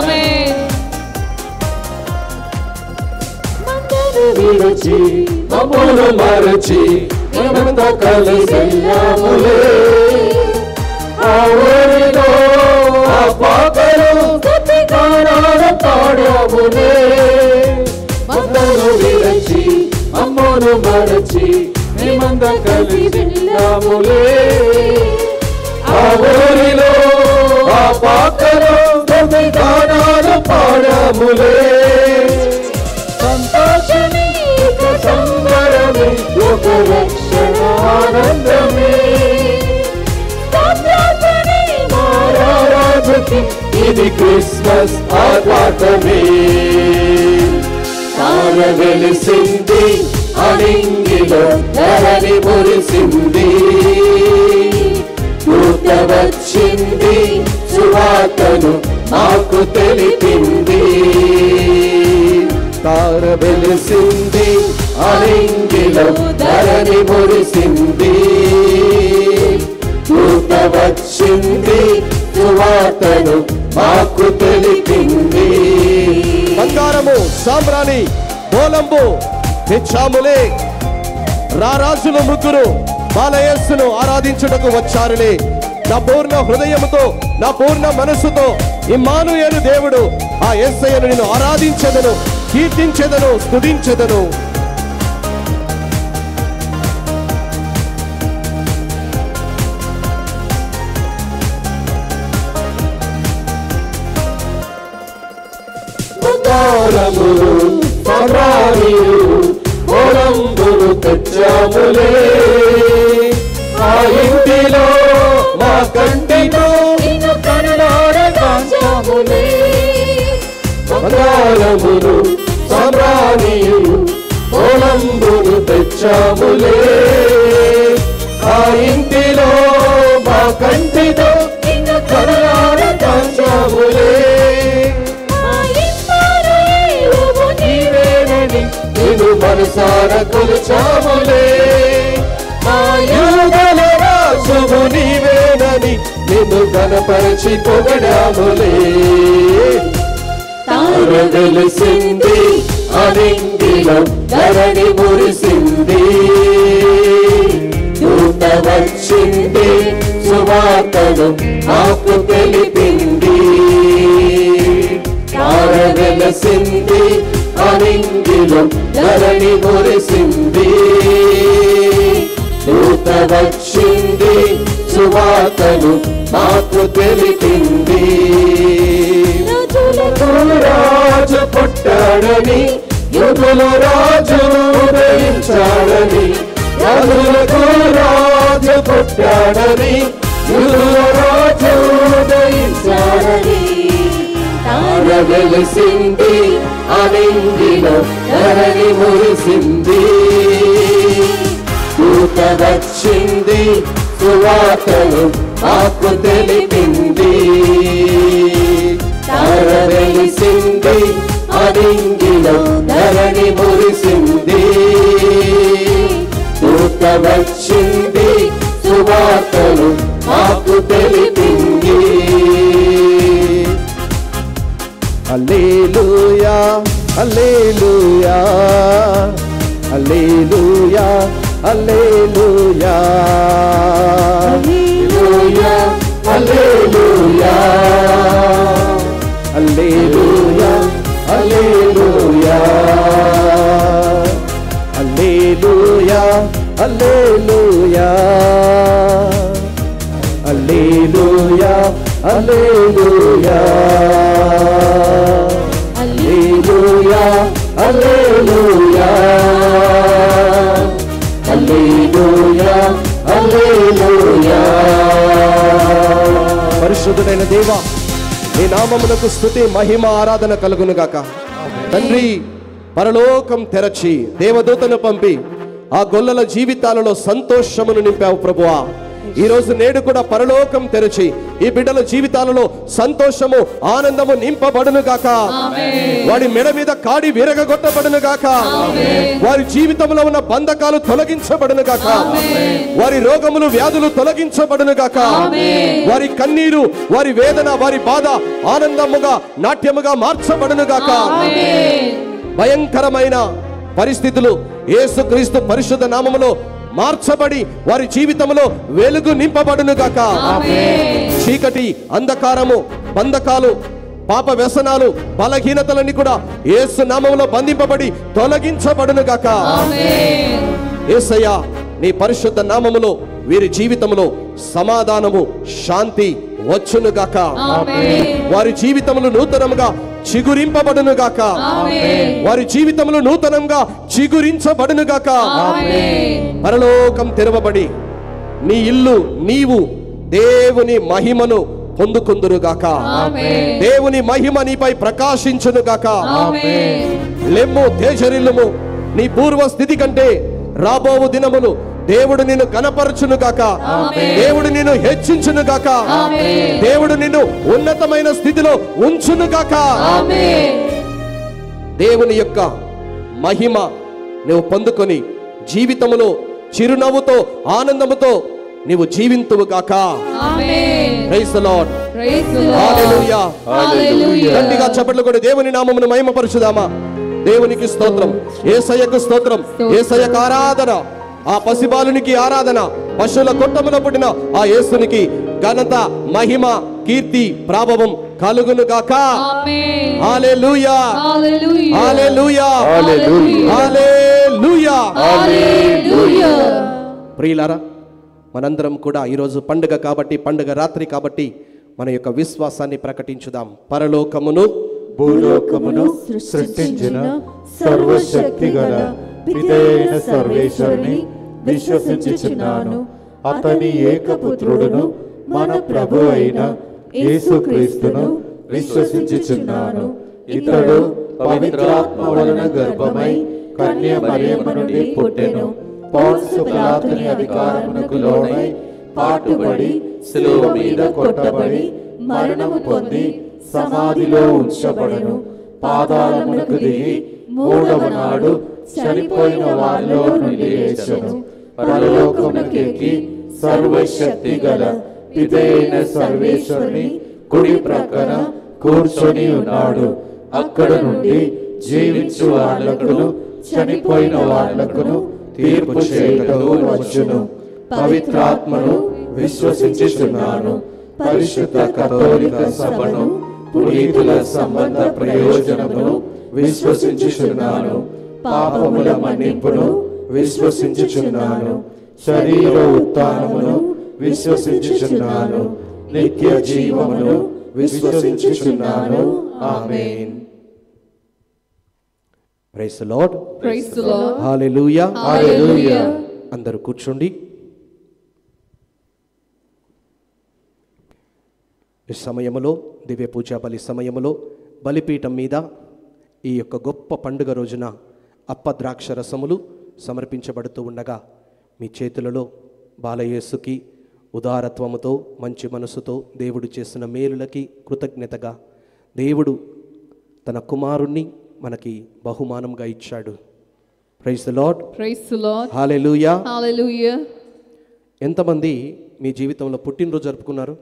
G: విడిచి మమ్మును మరచి మేమంతా కలిసి వెళ్ళాములే ఆ ఊరిలో ఆ పాకలు గానాల పాడాములే మమ్మను విరచి అమ్మను మరచి మేమంతా కలిసి వెళ్ళాములే ఆ ఊరిలో ఆ పాకలు గానాల పాడాములే సంతోషమే ఇక సంబరమే ఒక రక్షణ ఆనందమే స్తోత్రార్పణే మారారాజుకి ఇది క్రిస్మస్ ఆర్భాటమే తార వెలిసింది అణింగిలో ధరణి మురిసింది దూత వచ్చింది సువార్తను మాకు తెలిపింది తార వెలిసింది అలింగిలో ధరణి మురిసింది దూత వచ్చింది సువార్తను మాకు తెలిపింది
B: బంగారము సాంబ్రాణి బోలంబు తెచ్చాములే రారాజులు ముగ్గురు బాలయేస్సును ఆరాధించుటకు వచ్చారులే నా పూర్ణ హృదయముతో నా పూర్ణ మనస్సుతో ఇమ్మానుయేలు దేవుడు ఆ యేసయ్యను నేను ఆరాధించెదను కీర్తించెదను స్తుతించెదను
G: బంగారములు సమ్రాణిలు పొలంబులు తెచ్చాములే ఆ ఇంటిలో మా కంటిలో
F: నిన్ను కనులార కాంచాములే
G: బంగారములు సమ్రాణిలు పొలంబులు తెచ్చాములే ఆ ఇంటిలో మా కంటిలో
F: నిన్ను
G: కనులార కాంచాములే
F: మా ఇమ్మానుయేలువు నీవేనని
G: నిన్ను మనసార కొలుచాములే మా యోగల రాజువు నీవేనని నిన్ను కనపరిచి పొగడాములే తార వెలిసింది అనింగిలో ధరణి మురిసింది దూత వచ్చింది సువార్తను మాకు తెలిపింది తార వెలసింది అనింగిలో ధరణి మురిసింది దూత వచ్చింది సువార్తను మాకు తెలిపింది
F: రాజులకు
G: రాజు పుట్టాడని యుగుల రాజు ఉదయించాడని రాజులకు రాజు పుట్టాడని యుగుల రాజు ఉదయించాడని తార వెలిసింది అనింగిలో ధరణి మురిసింది దూత వచ్చింది సువార్తను మాకు తెలిపింది తార వెలిసింది అనింగిలో ధరణి మురిసింది దూత వచ్చింది సువార్తను మాకు తెలిపింది
B: హల్లెలూయా హల్లెలూయా హల్లెలూయా హల్లెలూయా
G: హల్లెలూయా హల్లెలూయా
B: హల్లెలూయా హల్లెలూయా హల్లెలూయా హల్లెలూయా హల్లెలూయా హల్లెలూయా
G: హల్లెలూయా హల్లెలూయా హల్లెలూయా హల్లెలూయా
B: పరిశుద్ధుడైన దేవా నీ నామమునకు స్థుతి మహిమ ఆరాధన కలుగును గాక తండ్రి పరలోకం తెరచి దేవదూతను పంపి ఆ గొల్లల జీవితాలలో సంతోషమును నింపావు ప్రభువా ఈ రోజు నేడు కూడా పరలోకం తెరచి ఈ బిడ్డల జీవితాలలో సంతోషము ఆనందము నింపబడును గాక వాడి మెడ మీద కాడి విరగగొట్టబడును గాక వారి జీవితంలో ఉన్న బంధకాలు తొలగించబడును గాక వారి రోగములు వ్యాధులు తొలగించబడును గాక వారి కన్నీరు వారి వేదన వారి బాధ ఆనందముగా నాట్యముగా మార్చబడును గాక భయంకరమైన పరిస్థితులు యేసుక్రీస్తు పరిశుద్ధ నామములో మార్చబడి వారి జీవితంలో వెలుగు నింపబడును గాక చీకటి అంధకారము బంధకాలు పాప వ్యసనాలు బలహీనతలన్నీ కూడా యేసు నామములో బంధింపబడి తొలగించబడును గాక యేసయ్యా నీ పరిశుద్ధ నామములో వీరి జీవితంలో సమాధానము శాంతి వచ్చును గాక వారి జీవితములు నూతనముగా చిగురింపబడును గాక వారి జీవితములు నూతనంగా చిగురించబడును గాక పరలోకం తెరవబడి నీ ఇల్లు నీవు దేవుని మహిమను పొందుకుందురుగాక దేవుని మహిమ నీపై ప్రకాశించునుగాక లెమ్ము తేజరిల్లుము నీ పూర్వ స్థితి కంటే రాబోవు దినములు దేవుడు నిన్ను కనపరచును గాక దేవుడు నిన్ను హెచ్చించును గాక దేవుడు నిన్ను ఉన్నతమైన స్థితిలో ఉంచును గాక దేవుని యొక్క మహిమ నువ్వు పొందుకొని జీవితములో చిరునవ్వుతో ఆనందముతో నీవు జీవింతువు గాక
D: Amen.
B: Praise the Lord
D: Praise the Lord.
B: Hallelujah
D: Hallelujah.
B: గట్టిగా చప్పట్లు కూడా దేవుని నామమును మహిమపరచుదామా దేవునికి స్తోత్రం ఏసయ్యకు స్తోత్రం ఏసయ్యకు ఆరాధన ఆ పసిబాలునికి ఆరాధన పశువుల కొట్టమున పుట్టిన ఆ యేసునికి ఘనత మహిమ కీర్తి ప్రాభవం కలుగును గాక
D: Amen.
B: హల్లెలూయా
D: Hallelujah.
B: హల్లెలూయా
D: Hallelujah.
B: హల్లెలూయా
D: Hallelujah.
B: ప్రియులారా మనందరం కూడా ఈరోజు పండుగ కాబట్టి పండుగ రాత్రి కాబట్టి మన యొక్క విశ్వాసాన్ని ప్రకటించుదాం పరలోకమును
I: భూలోకమును సృష్టించిన సర్వశక్తి గల పితైన సర్వేశ్వరుని విశ్వసించుచున్నాను అతని ఏకపుత్రుడును మన ప్రభు అయిన యేసుక్రీస్తును విశ్వసించుచున్నాను ఇతడు పవిత్రాత్మ వలన గర్భమై కన్య మరియమ్మ నుండి పుట్టెను పౌల్సు పిలాతుని అధికారమునకు లోనై పాటుబడి శిలువ మీద కొట్టబడి మరణము పొంది సమాధిలో ఉంచబడను పాదాలమునకు దిగి మూడవ నాడు చనిపోయిన వారిలో నుండి లేచెను పరలోకమునకెక్కి సర్వశక్తి గల పితైన సర్వేశ్వరుని కుడి ప్రక్కన కూర్చొని ఉన్నాడు అక్కడ నుండి జీవించు వాళ్ళకును చనిపోయిన వాళ్ళకును తీర్పు చేయటకు వచ్చును పవిత్రాత్మను విశ్వసించుచున్నాను పరిశుద్ధ కథోలిక సభను పునీతుల సంబంధ ప్రయోజనమును విశ్వసించుచున్నాను పాపముల మన్నింపును విశ్వసించుచున్నాను శరీర ఉత్థానమును విశ్వసించుచున్నాను నిత్య జీవమును విశ్వసించుచున్నాను ఆమేన్
B: price lord
D: Praise the Lord.
B: Hallelujah
D: Hallelujah.
B: అందరూ కూర్చోండి ఈ సమయములో దివ్య పూజా బలి సమయములో బలిపీఠం మీద ఈ యొక్క గొప్ప పండుగ రోజున అప్ప ద్రాక్ష రసములు సమర్పించబడుతూ ఉండగా మీ చేతులలో బాలయేసుకి ఉదారత్వముతో మంచి మనసుతో దేవుడు చేసిన మేలులకి కృతజ్ఞతగా దేవుడు తన కుమారుణ్ణి మనకి బహుమానంగా ఇచ్చాడు praise the Lord
D: Praise the Lord.
B: Hallelujah
D: Hallelujah.
B: ఎంతమంది మీ జీవితంలో పుట్టినరోజు జరుపుకున్నారు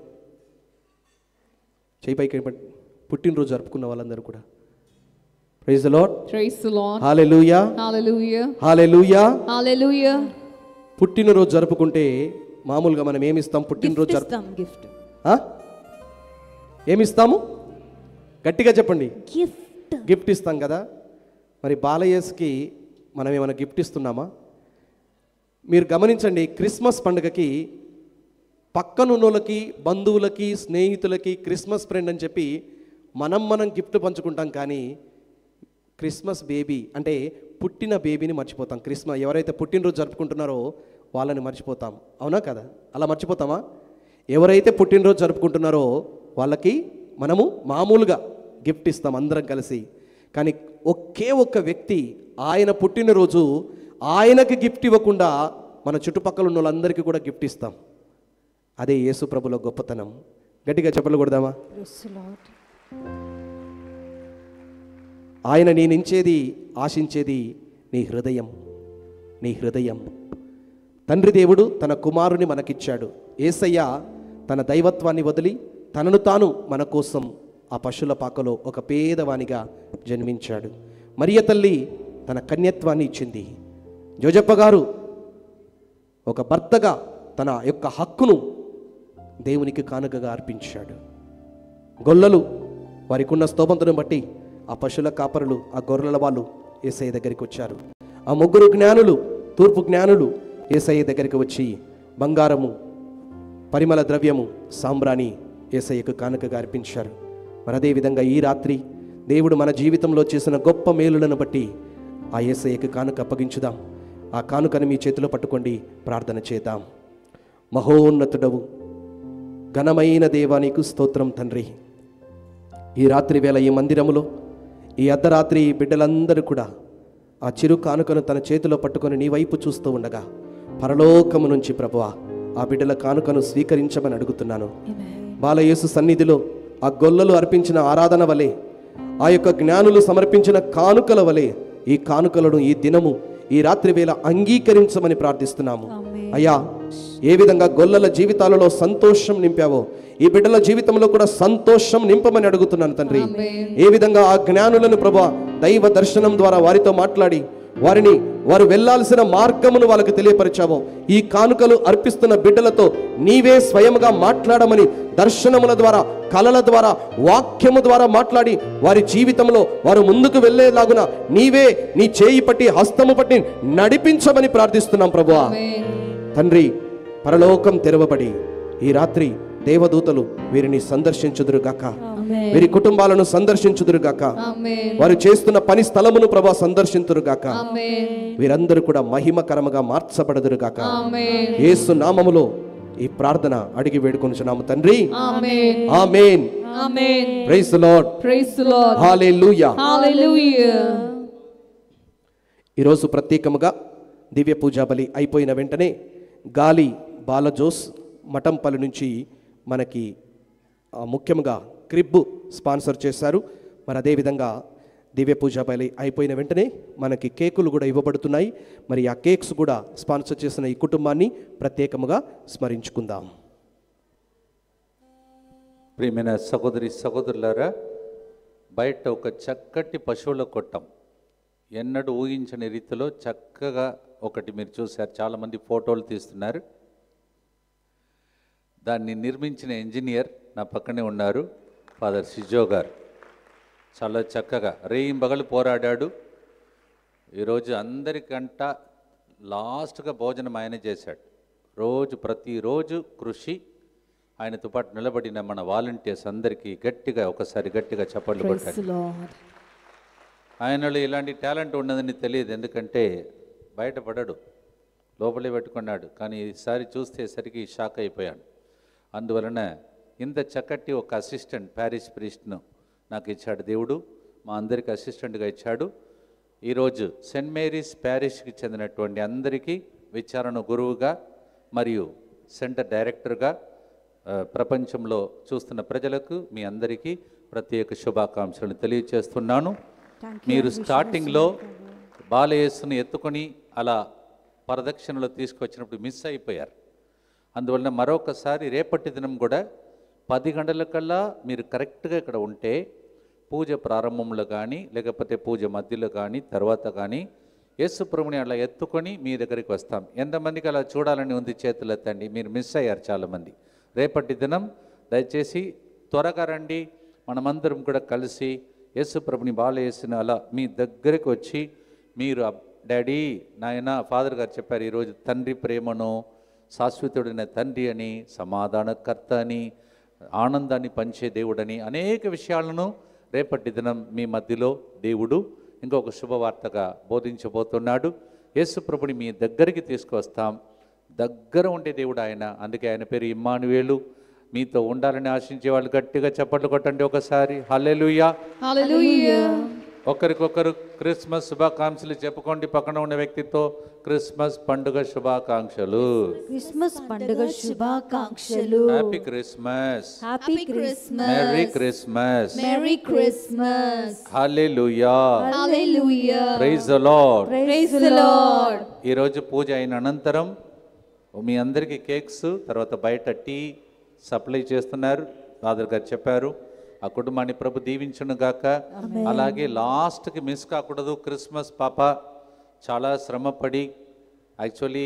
B: చేయి పైకి ఇవ్వండి. పుట్టినరోజు జరుపుకున్న వాళ్ళందరూ కూడా praise the Lord
D: Praise the Lord.
B: Hallelujah
D: Hallelujah.
B: Hallelujah
D: Hallelujah.
B: పుట్టినరోజు జరుపుకుంటే మామూలుగా మనం ఏమిస్తాం పుట్టినరోజు జరుపు
C: ఇస్తాం గిఫ్ట్
B: ఆ? ఏమిస్తాము గట్టిగా చెప్పండి
C: గిఫ్ట్
B: గిఫ్ట్ ఇస్తాం కదా మరి బాలయేస్కి మనం ఏమైనా గిఫ్ట్ ఇస్తున్నామా మీరు గమనించండి క్రిస్మస్ పండుగకి పక్కనున్నోళ్ళకి బంధువులకి స్నేహితులకి క్రిస్మస్ ఫ్రెండ్ అని చెప్పి మనం మనం గిఫ్ట్ పంచుకుంటాం కానీ క్రిస్మస్ బేబీ అంటే పుట్టిన బేబీని మర్చిపోతాం క్రిస్మస్ ఎవరైతే పుట్టినరోజు జరుపుకుంటున్నారో వాళ్ళని మర్చిపోతాం అవునా కదా అలా మర్చిపోతామా ఎవరైతే పుట్టినరోజు జరుపుకుంటున్నారో వాళ్ళకి మనము మామూలుగా గిఫ్ట్ ఇస్తాం అందరం కలిసి కానీ ఒకే ఒక్క వ్యక్తి ఆయన పుట్టినరోజు ఆయనకి గిఫ్ట్ ఇవ్వకుండా మన చుట్టుపక్కల ఉన్న వాళ్ళందరికీ కూడా గిఫ్ట్ ఇస్తాం అదే యేసు ప్రభుల గొప్పతనం గట్టిగా చెప్పలు కొడదామా ఆయన నేనించేది ఆశించేది నీ హృదయం నీ హృదయం తండ్రి దేవుడు తన కుమారుని మనకిచ్చాడు ఏసయ్య తన దైవత్వాన్ని వదిలి తనను తాను మన కోసం ఆ పశుల పాకలో ఒక పేదవానిగా జన్మించాడు మరియ తల్లి తన కన్యత్వాన్ని ఇచ్చింది జోజప్ప గారు ఒక భర్తగా తన యొక్క హక్కును దేవునికి కానుకగా అర్పించాడు గొల్లలు వారికి ఉన్న స్తోమంతుని బట్టి ఆ పశువుల కాపరులు ఆ గొర్రెల వాళ్ళు ఏసయ్య దగ్గరికి వచ్చారు ఆ ముగ్గురు జ్ఞానులు తూర్పు జ్ఞానులు ఏసయ్య దగ్గరికి వచ్చి బంగారము పరిమళ ద్రవ్యము సాంబ్రాణి ఏసయ్యకు కానుకగా అర్పించారు మరి అదేవిధంగా ఈ రాత్రి దేవుడు మన జీవితంలో చేసిన గొప్ప మేలులను బట్టి ఆ ఏసయ్యకు కానుక అప్పగించుదాం ఆ కానుకను మీ చేతిలో పట్టుకోండి ప్రార్థన చేద్దాం మహోన్నతుడవు ఘనమైన దేవానికి స్తోత్రం తండ్రి ఈ రాత్రి వేళ ఈ మందిరములో ఈ అర్ధరాత్రి ఈ బిడ్డలందరూ కూడా ఆ చిరు కానుకను తన చేతిలో పట్టుకొని నీ వైపు చూస్తూ ఉండగా పరలోకము నుంచి ప్రభువా ఆ బిడ్డల కానుకను స్వీకరించమని అడుగుతున్నాను బాలయేసు సన్నిధిలో ఆ గొల్లలు అర్పించిన ఆరాధన వలె ఆ యొక్క జ్ఞానులు సమర్పించిన కానుకల వలె ఈ కానుకలను ఈ దినము ఈ రాత్రి వేళ అంగీకరించమని ప్రార్థిస్తున్నాము అయ్యా ఏ విధంగా గొల్లల జీవితాలలో సంతోషం నింపావో ఈ బిడ్డల జీవితంలో కూడా సంతోషం నింపమని అడుగుతున్నాను తండ్రి ఏ విధంగా ఆ జ్ఞానులను ప్రభా దైవ దర్శనం ద్వారా వారితో మాట్లాడి వారిని వారు వెళ్ళాల్సిన మార్గమును వాళ్ళకి తెలియపరిచావో ఈ కానుకలు అర్పిస్తున్న బిడ్డలతో నీవే స్వయముగా మాట్లాడమని దర్శనముల ద్వారా కళల ద్వారా వాక్యము ద్వారా మాట్లాడి వారి జీవితంలో వారు ముందుకు వెళ్ళేలాగున నీవే నీ చేయి పట్టి హస్తము పట్టి నడిపించమని ప్రార్థిస్తున్నాం ప్రభువా తండ్రి పరలోకం తెరవబడి ఈ రాత్రి దేవదూతలు వీరిని సందర్శించుదురుగాక వీరి కుటుంబాలను సందర్శించుదురుగాక వారు చేస్తున్న పని స్థలమును ప్రభా సందర్శించురుగాక వీరందరూ కూడా మహిమకరముగా మార్చబడదురుగాక యేసు నామములో ఈ ప్రార్థన అడిగి వేడుకొనుచున్నాము తండ్రి ఆమేన్ praise the lord
F: Praise the Lord.
B: Hallelujah
F: Hallelujah.
B: ఈరోజు ప్రత్యేకముగా దివ్య పూజా బలి అయిపోయిన వెంటనే గాలి బాలజోస్ మఠంపల్లి నుంచి మనకి ఆ, ముఖ్యంగా క్రిబ్ స్పాన్సర్ చేశారు మరి అదేవిధంగా దివ్య పూజా బలి అయిపోయిన వెంటనే మనకి కేకులు కూడా ఇవ్వబడుతున్నాయి మరి ఆ కేక్స్ కూడా స్పాన్సర్ చేసిన ఈ కుటుంబాన్ని ప్రత్యేకముగా స్మరించుకుందాం
A: ప్రియమైన సహోదరి సహోదరులారా బయట ఒక చక్కటి పశువుల కొట్టం ఎన్నడూ ఊహించని రీతిలో చక్కగా ఒకటి మీరు చూశారు చాలామంది ఫోటోలు తీస్తున్నారు దాన్ని నిర్మించిన ఇంజనీర్ నా పక్కనే ఉన్నారు ఫాదర్ సిజో గారు చాలా చక్కగా రేయింబగలు పోరాడాడు ఈరోజు అందరికంట లాస్ట్గా భోజనం ఆయన చేశాడు రోజు ప్రతిరోజు కృషి ఆయనతో పాటు నిలబడిన మన వాలంటీర్స్ అందరికీ గట్టిగా ఒకసారి గట్టిగా చప్పట్లు
F: Praise
A: కొట్టారు
F: the Lord.
A: ఆయనలో ఇలాంటి టాలెంట్ ఉన్నదని తెలియదు ఎందుకంటే బయటపడడు లోపలే పెట్టుకున్నాడు కానీ ఈసారి చూసేసరికి షాక్ అయిపోయాను అందువలన ఇంత చక్కటి ఒక అసిస్టెంట్ ప్యారిస్ ప్రీస్ట్ను నాకు ఇచ్చాడు దేవుడు మా అందరికి అసిస్టెంట్గా ఇచ్చాడు ఈరోజు సెయింట్ మేరీస్ ప్యారిష్కి చెందినటువంటి అందరికీ విచారణ గురువుగా మరియు సెంటర్ డైరెక్టర్గా ఆ, ప్రపంచంలో చూస్తున్న ప్రజలకు మీ అందరికీ ప్రత్యేక శుభాకాంక్షలను తెలియజేస్తున్నాను మీరు స్టార్టింగ్లో బాలయేసుని ఎత్తుకొని అలా ప్రదక్షిణలో తీసుకొచ్చినప్పుడు మిస్ అయిపోయారు అందువలన మరొకసారి రేపటి దినం కూడా పది గంటలకల్లా మీరు కరెక్ట్గా ఇక్కడ ఉంటే పూజ ప్రారంభంలో కానీ లేకపోతే పూజ మధ్యలో కానీ తర్వాత కానీ యేసు ప్రభుని అలా ఎత్తుకొని మీ దగ్గరికి వస్తాం ఎంతమందికి అలా చూడాలని ఉంది చేతులు ఎత్తండి మీరు మిస్ అయ్యారు చాలామంది రేపటి దినం దయచేసి త్వరగా రండి మనమందరం కూడా కలిసి యేసు ప్రభుని బాలయేసుని అలా మీ దగ్గరికి వచ్చి మీరు అబ్- డాడీ నాయన ఫాదర్ గారు చెప్పారు ఈరోజు తండ్రి ప్రేమను శాశ్వతుడైన తండ్రి అని సమాధానకర్త అని ఆనందాన్ని పంచే దేవుడని అనేక విషయాలను రేపటి దినం మీ మధ్యలో దేవుడు ఇంకొక శుభవార్తగా బోధించబోతున్నాడు యేసు ప్రభుని మీ దగ్గరికి తీసుకొస్తాం దగ్గర ఉండే దేవుడు ఆయన అందుకే ఆయన పేరు ఇమ్మానువేలు మీతో ఉండాలని ఆశించే వాళ్ళు గట్టిగా చప్పట్లు కొట్టండి ఒకసారి హల్లెలూయా
F: Hallelujah.
A: ఒకరికొకరు క్రిస్మస్ శుభాకాంక్షలు చెప్పుకోండి పక్కన ఉన్న వ్యక్తితో క్రిస్మస్ పండుగ శుభాకాంక్షలు
C: క్రిస్మస్ పండుగ శుభాకాంక్షలు
A: happy Christmas
C: happy Christmas
A: merry Christmas
F: Merry Christmas.
A: Hallelujah
F: Hallelujah.
A: Praise the Lord
F: Praise the Lord.
A: ఈరోజు పూజ అయిన అనంతరం మీ అందరికీ కేక్స్ తర్వాత బయట టీ సప్లై చేస్తున్నారు ఫాదర్ గారు చెప్పారు ఆ కుటుంబాన్ని ప్రభు దీవించును గాక అలాగే లాస్ట్కి మిస్ కాకూడదు క్రిస్మస్ పాప చాలా శ్రమపడి యాక్చువల్లీ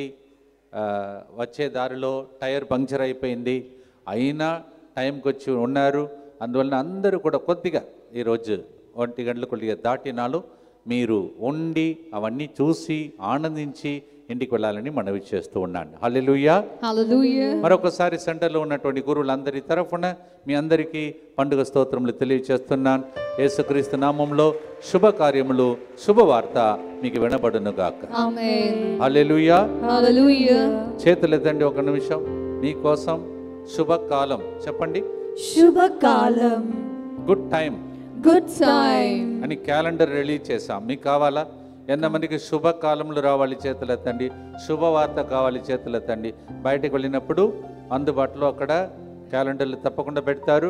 A: వచ్చే దారిలో టైర్ పంక్చర్ అయిపోయింది అయినా టైంకి వచ్చి ఉన్నారు అందువలన అందరూ కూడా కొద్దిగా ఈరోజు ఒంటి గంటల కొద్దిగా దాటినాలు మీరు ఉండి అవన్నీ చూసి ఆనందించి ఇంటికి వెళ్ళాలని మనవి చేస్తూ ఉన్నాను హల్లెలూయా
F: Hallelujah.
A: మరొకసారి సెంటర్లో ఉన్నటువంటి గురువులందరి తరఫున మీ అందరికీ పండుగ స్తోత్రములు తెలియజేస్తున్నాను యేసుక్రీస్తు నామంలో శుభకార్యములు శుభవార్త మీకు వినబడునుగాక
F: Amen.
A: హల్లెలూయా
F: Hallelujah.
A: చేతులెత్తండి ఒక నిమిషం మీకోసం శుభకాలం చెప్పండి
C: శుభకాలం
A: గుడ్ టైం
F: Good time.
A: అని క్యాలెండర్ రిలీజ్ చేశాం మీకు కావాలా ఎంతమందికి శుభకాలములు రావాలి చేతులెత్తండి శుభవార్త కావాలి చేతులెత్తండి బయటకు వెళ్ళినప్పుడు అందుబాటులో అక్కడ క్యాలెండర్లు తప్పకుండా పెడతారు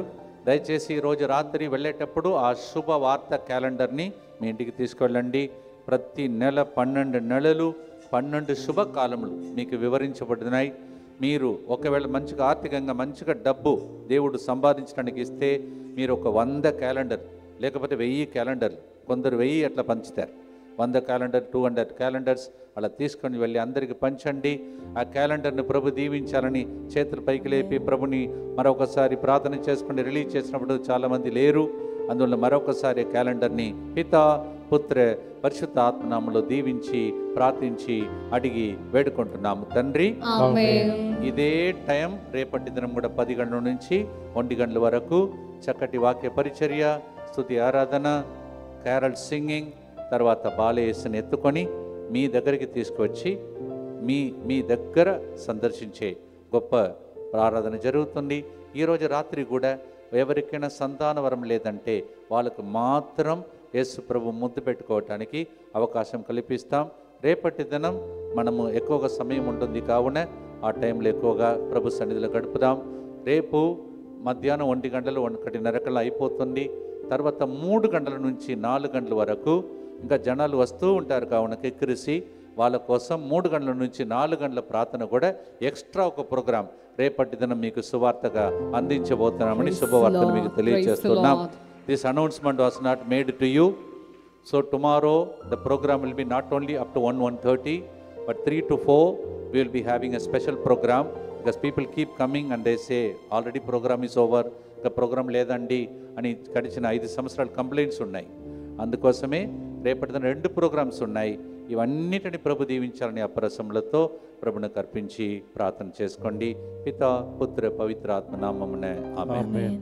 A: దయచేసి ఈరోజు రాత్రి వెళ్ళేటప్పుడు ఆ శుభ వార్త క్యాలెండర్ని మీ ఇంటికి తీసుకెళ్ళండి ప్రతి నెల పన్నెండు నెలలు పన్నెండు శుభకాలములు మీకు వివరించబడినాయి మీరు ఒకవేళ మంచిగా ఆర్థికంగా మంచిగా డబ్బు దేవుడు సంపాదించడానికి ఇస్తే మీరు ఒక వంద క్యాలెండర్ లేకపోతే వెయ్యి క్యాలెండర్లు కొందరు వెయ్యి అట్లా పంచుతారు వంద క్యాలెండర్ టూ హండ్రెడ్ క్యాలెండర్స్ అలా తీసుకొని వెళ్ళి అందరికీ పంచండి ఆ క్యాలెండర్ని ప్రభు దీవించాలని చేతులు పైకి లేపి ప్రభుని మరొకసారి ప్రార్థన చేసుకుని రిలీజ్ చేసినప్పుడు చాలామంది లేరు అందువల్ల మరొకసారి క్యాలెండర్ని పిత పుత్ర పరిశుద్ధ ఆత్మనామంలో దీవించి ప్రార్థించి అడిగి వేడుకుంటున్నాము తండ్రి
F: ఆమేన్
A: ఇదే టైం రేపటి దినం కూడా పది గంటల నుంచి ఒంటి గంటల వరకు చక్కటి వాక్య పరిచర్య స్తుతి ఆరాధన క్యారల్ సింగింగ్ తర్వాత బాలయేసుని ఎత్తుకొని మీ దగ్గరికి తీసుకువచ్చి మీ మీ దగ్గర సందర్శించే గొప్ప ఆరాధన జరుగుతుంది ఈరోజు రాత్రి కూడా ఎవరికైనా సంతాన వరం లేదంటే వాళ్ళకు మాత్రం యేసు ప్రభు ముద్దు పెట్టుకోవటానికి అవకాశం కల్పిస్తాం రేపటి దినం మనము ఎక్కువగా సమయం ఉంటుంది కావున ఆ టైంలో ఎక్కువగా ప్రభు సన్నిధిలో గడుపుదాం రేపు మధ్యాహ్నం ఒంటి గంటలు ఒకటిన్నర కల్లా అయిపోతుంది తర్వాత మూడు గంటల నుంచి నాలుగు గంటల వరకు ఇంకా జనాలు వస్తూ ఉంటారు కావున కెక్కిరిసి వాళ్ళ కోసం మూడు గంటల నుంచి నాలుగు గంటల ప్రార్థన కూడా ఎక్స్ట్రా ఒక ప్రోగ్రాం రేపటి దినం మీకు సువార్తగా అందించబోతున్నామని
F: Praise
A: శుభవార్తను
F: Lord.
A: మీకు
F: Praise
A: తెలియజేస్తున్నాం
F: the Lord.
A: This announcement was not made to you so tomorrow the programme will be not only up to one one thirty but three to four we will be having a special program because people keep coming and they say already program is over ఇంకా programme లేదండి అని గడిచిన ఐదు సంవత్సరాల complaints ఉన్నాయి అందుకోసమే రేపటి దిన రెండు ప్రోగ్రామ్స్ ఉన్నాయి ఇవన్నిటిని ప్రభు దీవించాలని అప్రసములతో ప్రభునికి అర్పించి ప్రార్థన చేసుకోండి పిత పుత్ర పవిత్ర ఆత్మ నామమున ఆమె
I: ఆమేన్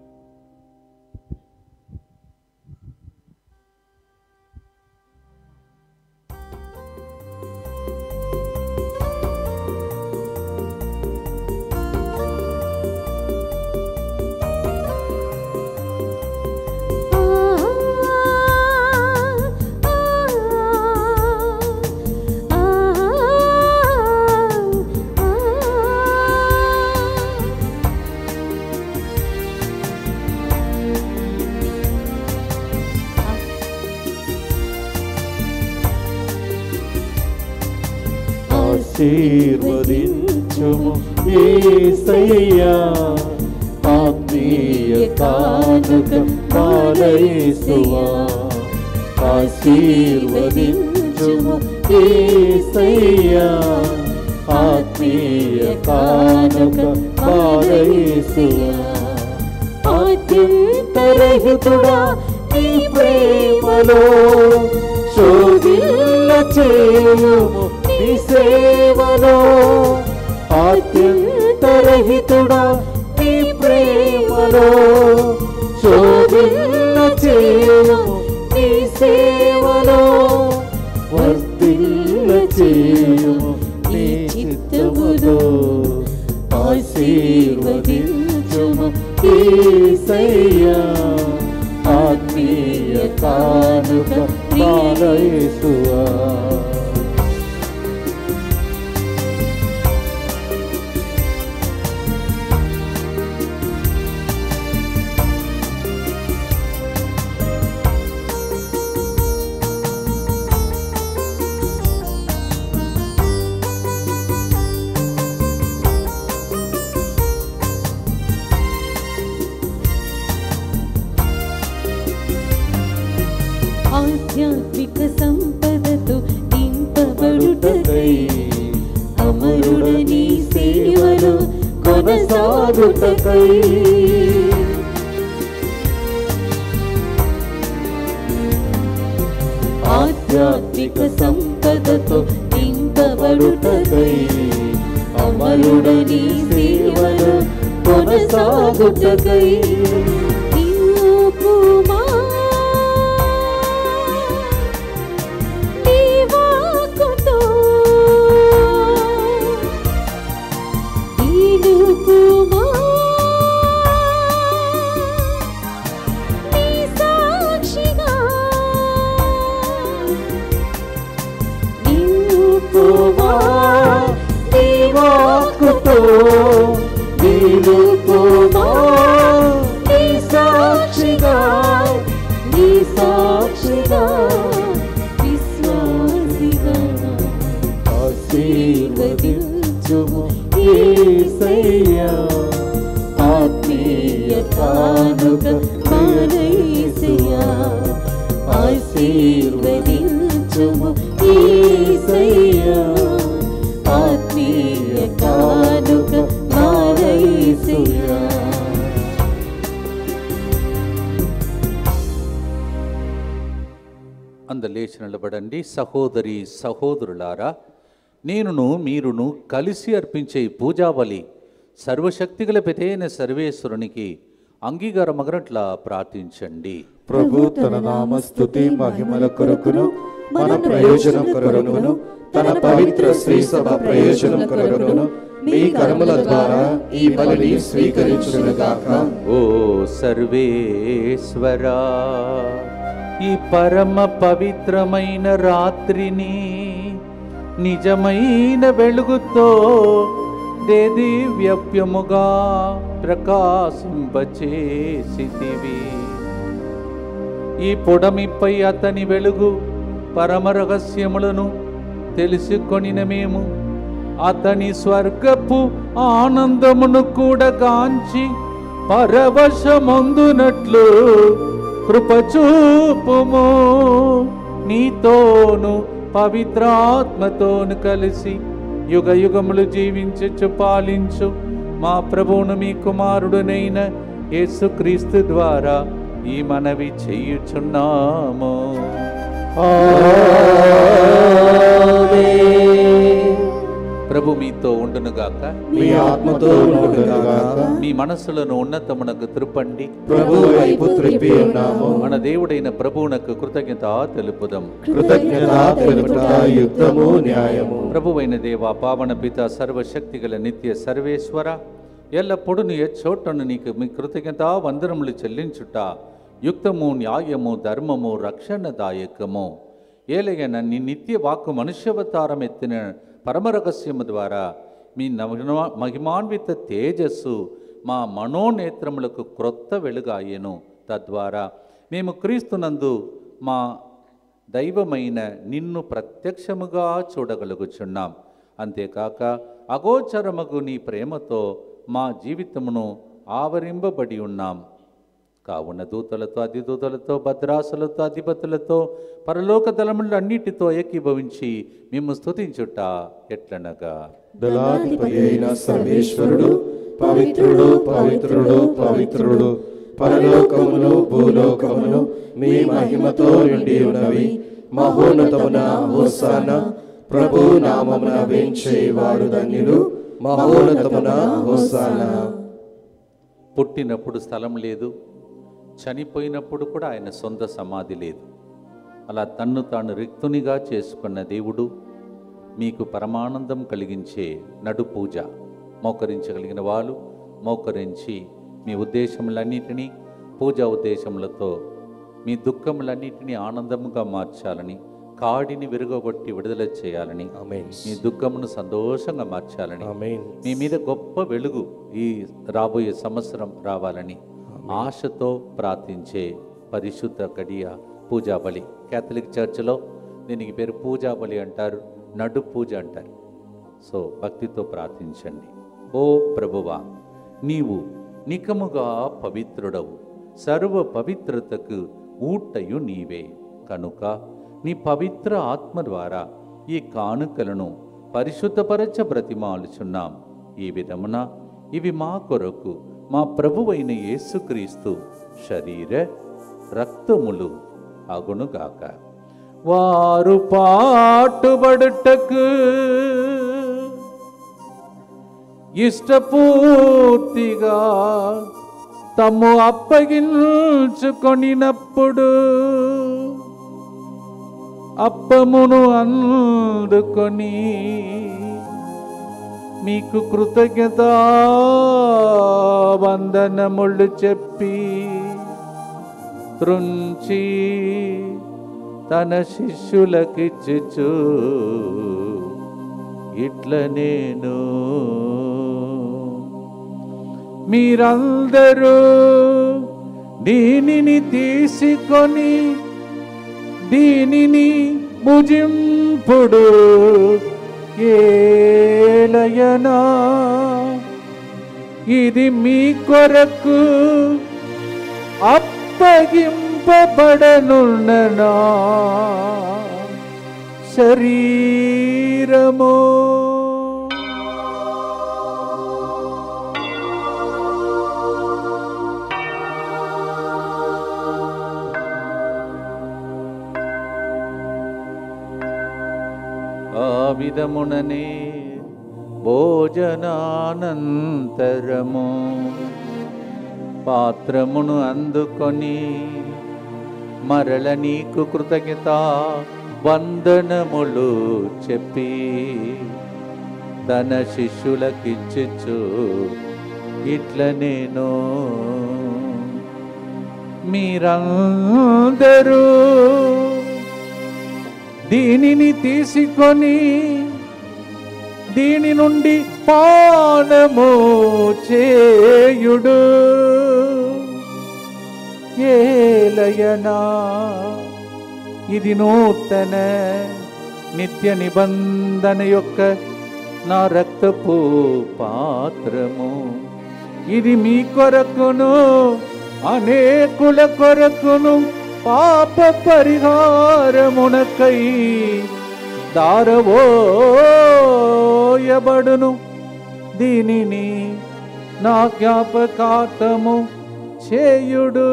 I: ఆశీర్వదించుము ఏసయ్యా ఆత్మీయ కానుక పాలయేసువా ఆశీర్వదించుము ఏసయ్యా ఆత్మీయ కానుక పాలయేసువా ఆద్యంతరహితుడా నీ ప్రేమలో శోధిల్ల చేయుము నీ సేవలో ఆద్యంతరహితుడా నీ ప్రేమలో శోధిల్ల చేయుము నీ సేవలో వర్తిల్ల చేయుము నీ చిత్తములో ఆశీర్వదించుము ఏసయ్యా ఆత్మీయ కానుక పాలయేసువా
F: ఆధ్యాత్మిక సంపదతో నింపబడుటకై అమరుడని సేవలో
I: కొనసాగుటకై ఆధ్యాత్మిక సంపదతో నింపబడుటకై అమరుడని సేవలో కొనసాగుటకై
F: నిలుపుమా నీ వాక్కుతో నిలుపుమా నీ సాక్షిగా నిలుపుమా
I: నీ వాక్కుతో నిలుపుమా
F: నీ
I: కానుక మానైసయా ఆశీర్వదించుము ఈసయ్యా ఆత్మీయ కానుక మానైసయా
A: అందలేచి నిలబడండి సహోదరి సహోదరులారా నేనును మీరును కలిసి అర్పించే ఈ పూజాబలి సర్వశక్తిగల పెతైన సర్వేశ్వరునికి అంగీకారమగనట్లా ప్రార్థించండి
J: ప్రభు తన నామస్తుతి మహిమల కొరకును మన ప్రయోజనం కొరకును తన పవిత్ర శ్రీ సభ ప్రయోజనం కొరకును మీ కర్మల ద్వారా ఈ బలిని స్వీకరించునుగాక
A: ఓ సర్వేశ్వరా ఈ పరమ పవిత్రమైన రాత్రిని నిజమైన వెలుగుతో దేదీవ్యప్యముగా ప్రకాశింపచేసితివి ఈ పొడమిపై అతని వెలుగు పరమ రహస్యములను తెలుసుకొనిన మేము అతని స్వర్గపు ఆనందమును కూడా గాంచి పరవశమందునట్లు కృపచూపుము నీతోను పవిత్రాత్మతోను కలిసి యుగ యుగములు జీవించు పాలించు మా ప్రభువును మీ కుమారుడునైన యేసుక్రీస్తు ద్వారా ఈ మనవి చేయుచున్నాము ప్రభు మీతో ఉండునుగాక
J: మీ ఆత్మతో ఉండునుగాక.
A: మీ మనస్సులను ఉన్నతమునకు త్రిప్పండి
J: ప్రభు వైపు త్రిప్పి ఉన్నాము.
A: మన దేవుడైన ప్రభువునకు కృతజ్ఞత తెలుపుదాం
J: కృతజ్ఞత తెలుపుట యుక్తము న్యాయము
A: ప్రభువైన దేవ పావన పిత సర్వశక్తి గల నిత్య సర్వేశ్వర ఎల్లప్పుడూ నీ చోటను నీకు మీ కృతజ్ఞత వందనములు చెల్లించుట యుక్తము న్యాయము ధర్మము రక్షణదాయకము ఏలయన నీ నిత్య వాక్కు మనుష్యవతారం ఎత్తిన పరమరహస్యము ద్వారా మీ నవ- మహిమాన్విత తేజస్సు మా మనోనేత్రములకు క్రొత్త వెలుగాయెను తద్వారా మేము క్రీస్తునందు మా దైవమైన నిన్ను ప్రత్యక్షముగా చూడగలుగుచున్నాం అంతేకాక అగోచరమగు నీ ప్రేమతో మా జీవితమును ఆవరింపబడి ఉన్నాం కావున దూతలతో అధిదూతలతో భద్రాసులతో అధిపతులతో పరలోక దళములన్నిటితో ఏకీభవించి మేము స్తుతించుట ఎట్లనగా
J: దళాధిపతి అయిన సర్వేశ్వరుడు పవిత్రుడు పవిత్రుడు పవిత్రుడు పరలోకమును భూలోకమును మీ మహిమతో నిండి ఉన్నవి మహోన్నతమున హోసాన ప్రభు నామమున వేంచేవారు ధన్యులు మహోన్నతమున హోసాన
A: పుట్టినప్పుడు స్థలం లేదు చనిపోయినప్పుడు కూడా ఆయన సొంత సమాధి లేదు అలా తన్ను తాను రిక్తునిగా చేసుకున్న దేవుడు మీకు పరమానందం కలిగించే నడు పూజ మోకరించగలిగిన వాళ్ళు మోకరించి మీ ఉద్దేశములన్నిటినీ పూజా ఉద్దేశములతో మీ దుఃఖములన్నిటినీ ఆనందముగా మార్చాలని కాడిని విరుగొట్టి విడుదల చేయాలని మీ దుఃఖమును సంతోషంగా మార్చాలని మీ మీద గొప్ప వెలుగు ఈ రాబోయే సంవత్సరం రావాలని ఆశతో ప్రార్థించే పరిశుద్ధ గడియ పూజా బలి కేథలిక్ చర్చిలో దీనికి పేరు పూజా బలి అంటారు నడు పూజ అంటారు సో భక్తితో ప్రార్థించండి ఓ ప్రభువా నీవు నికముగా పవిత్రుడవు సర్వ పవిత్రతకు ఊటయు నీవే కనుక నీ పవిత్ర ఆత్మ ద్వారా ఈ కానుకలను పరిశుద్ధపరచ బ్రతిమాలుచున్నాం ఈ విధమున ఇవి మా కొరకు మా ప్రభువైన యేసుక్రీస్తు శరీర రక్తములు అగునుగాక వారు పాటుబడుటకు ఇష్టపూర్తిగా తమ్ము అప్పగించుకొనినప్పుడు అప్పమును అందుకొని మీకు కృతజ్ఞత వందనములు చెప్పి త్రుంచి తన శిష్యులకిచ్చుచు ఇట్ల నేను మీరందరూ దీనిని తీసుకొని దీనిని భుజింపుడు ఏలయనా ఇది మీ కొరకు అప్పగింపబడనున్న శరీరము ఆ విధముననే భోజనానంతరము పాత్రమును అందుకొని మరల నీకు కృతజ్ఞత వందనములు చెప్పి తన శిష్యులకిచ్చుచు ఇట్ల నేను మీరందరూ దీనిని తీసుకొని దీని నుండి పానము చేయుడు ఏలయనా ఇది నూతన నిత్య నిబంధన యొక్క నా రక్తపు పాత్రము ఇది మీ కొరకును అనేకుల కొరకును పాప పరిహారమునకై దారవోయబడును దీనిని నా జ్ఞాపకాతము చేయుడు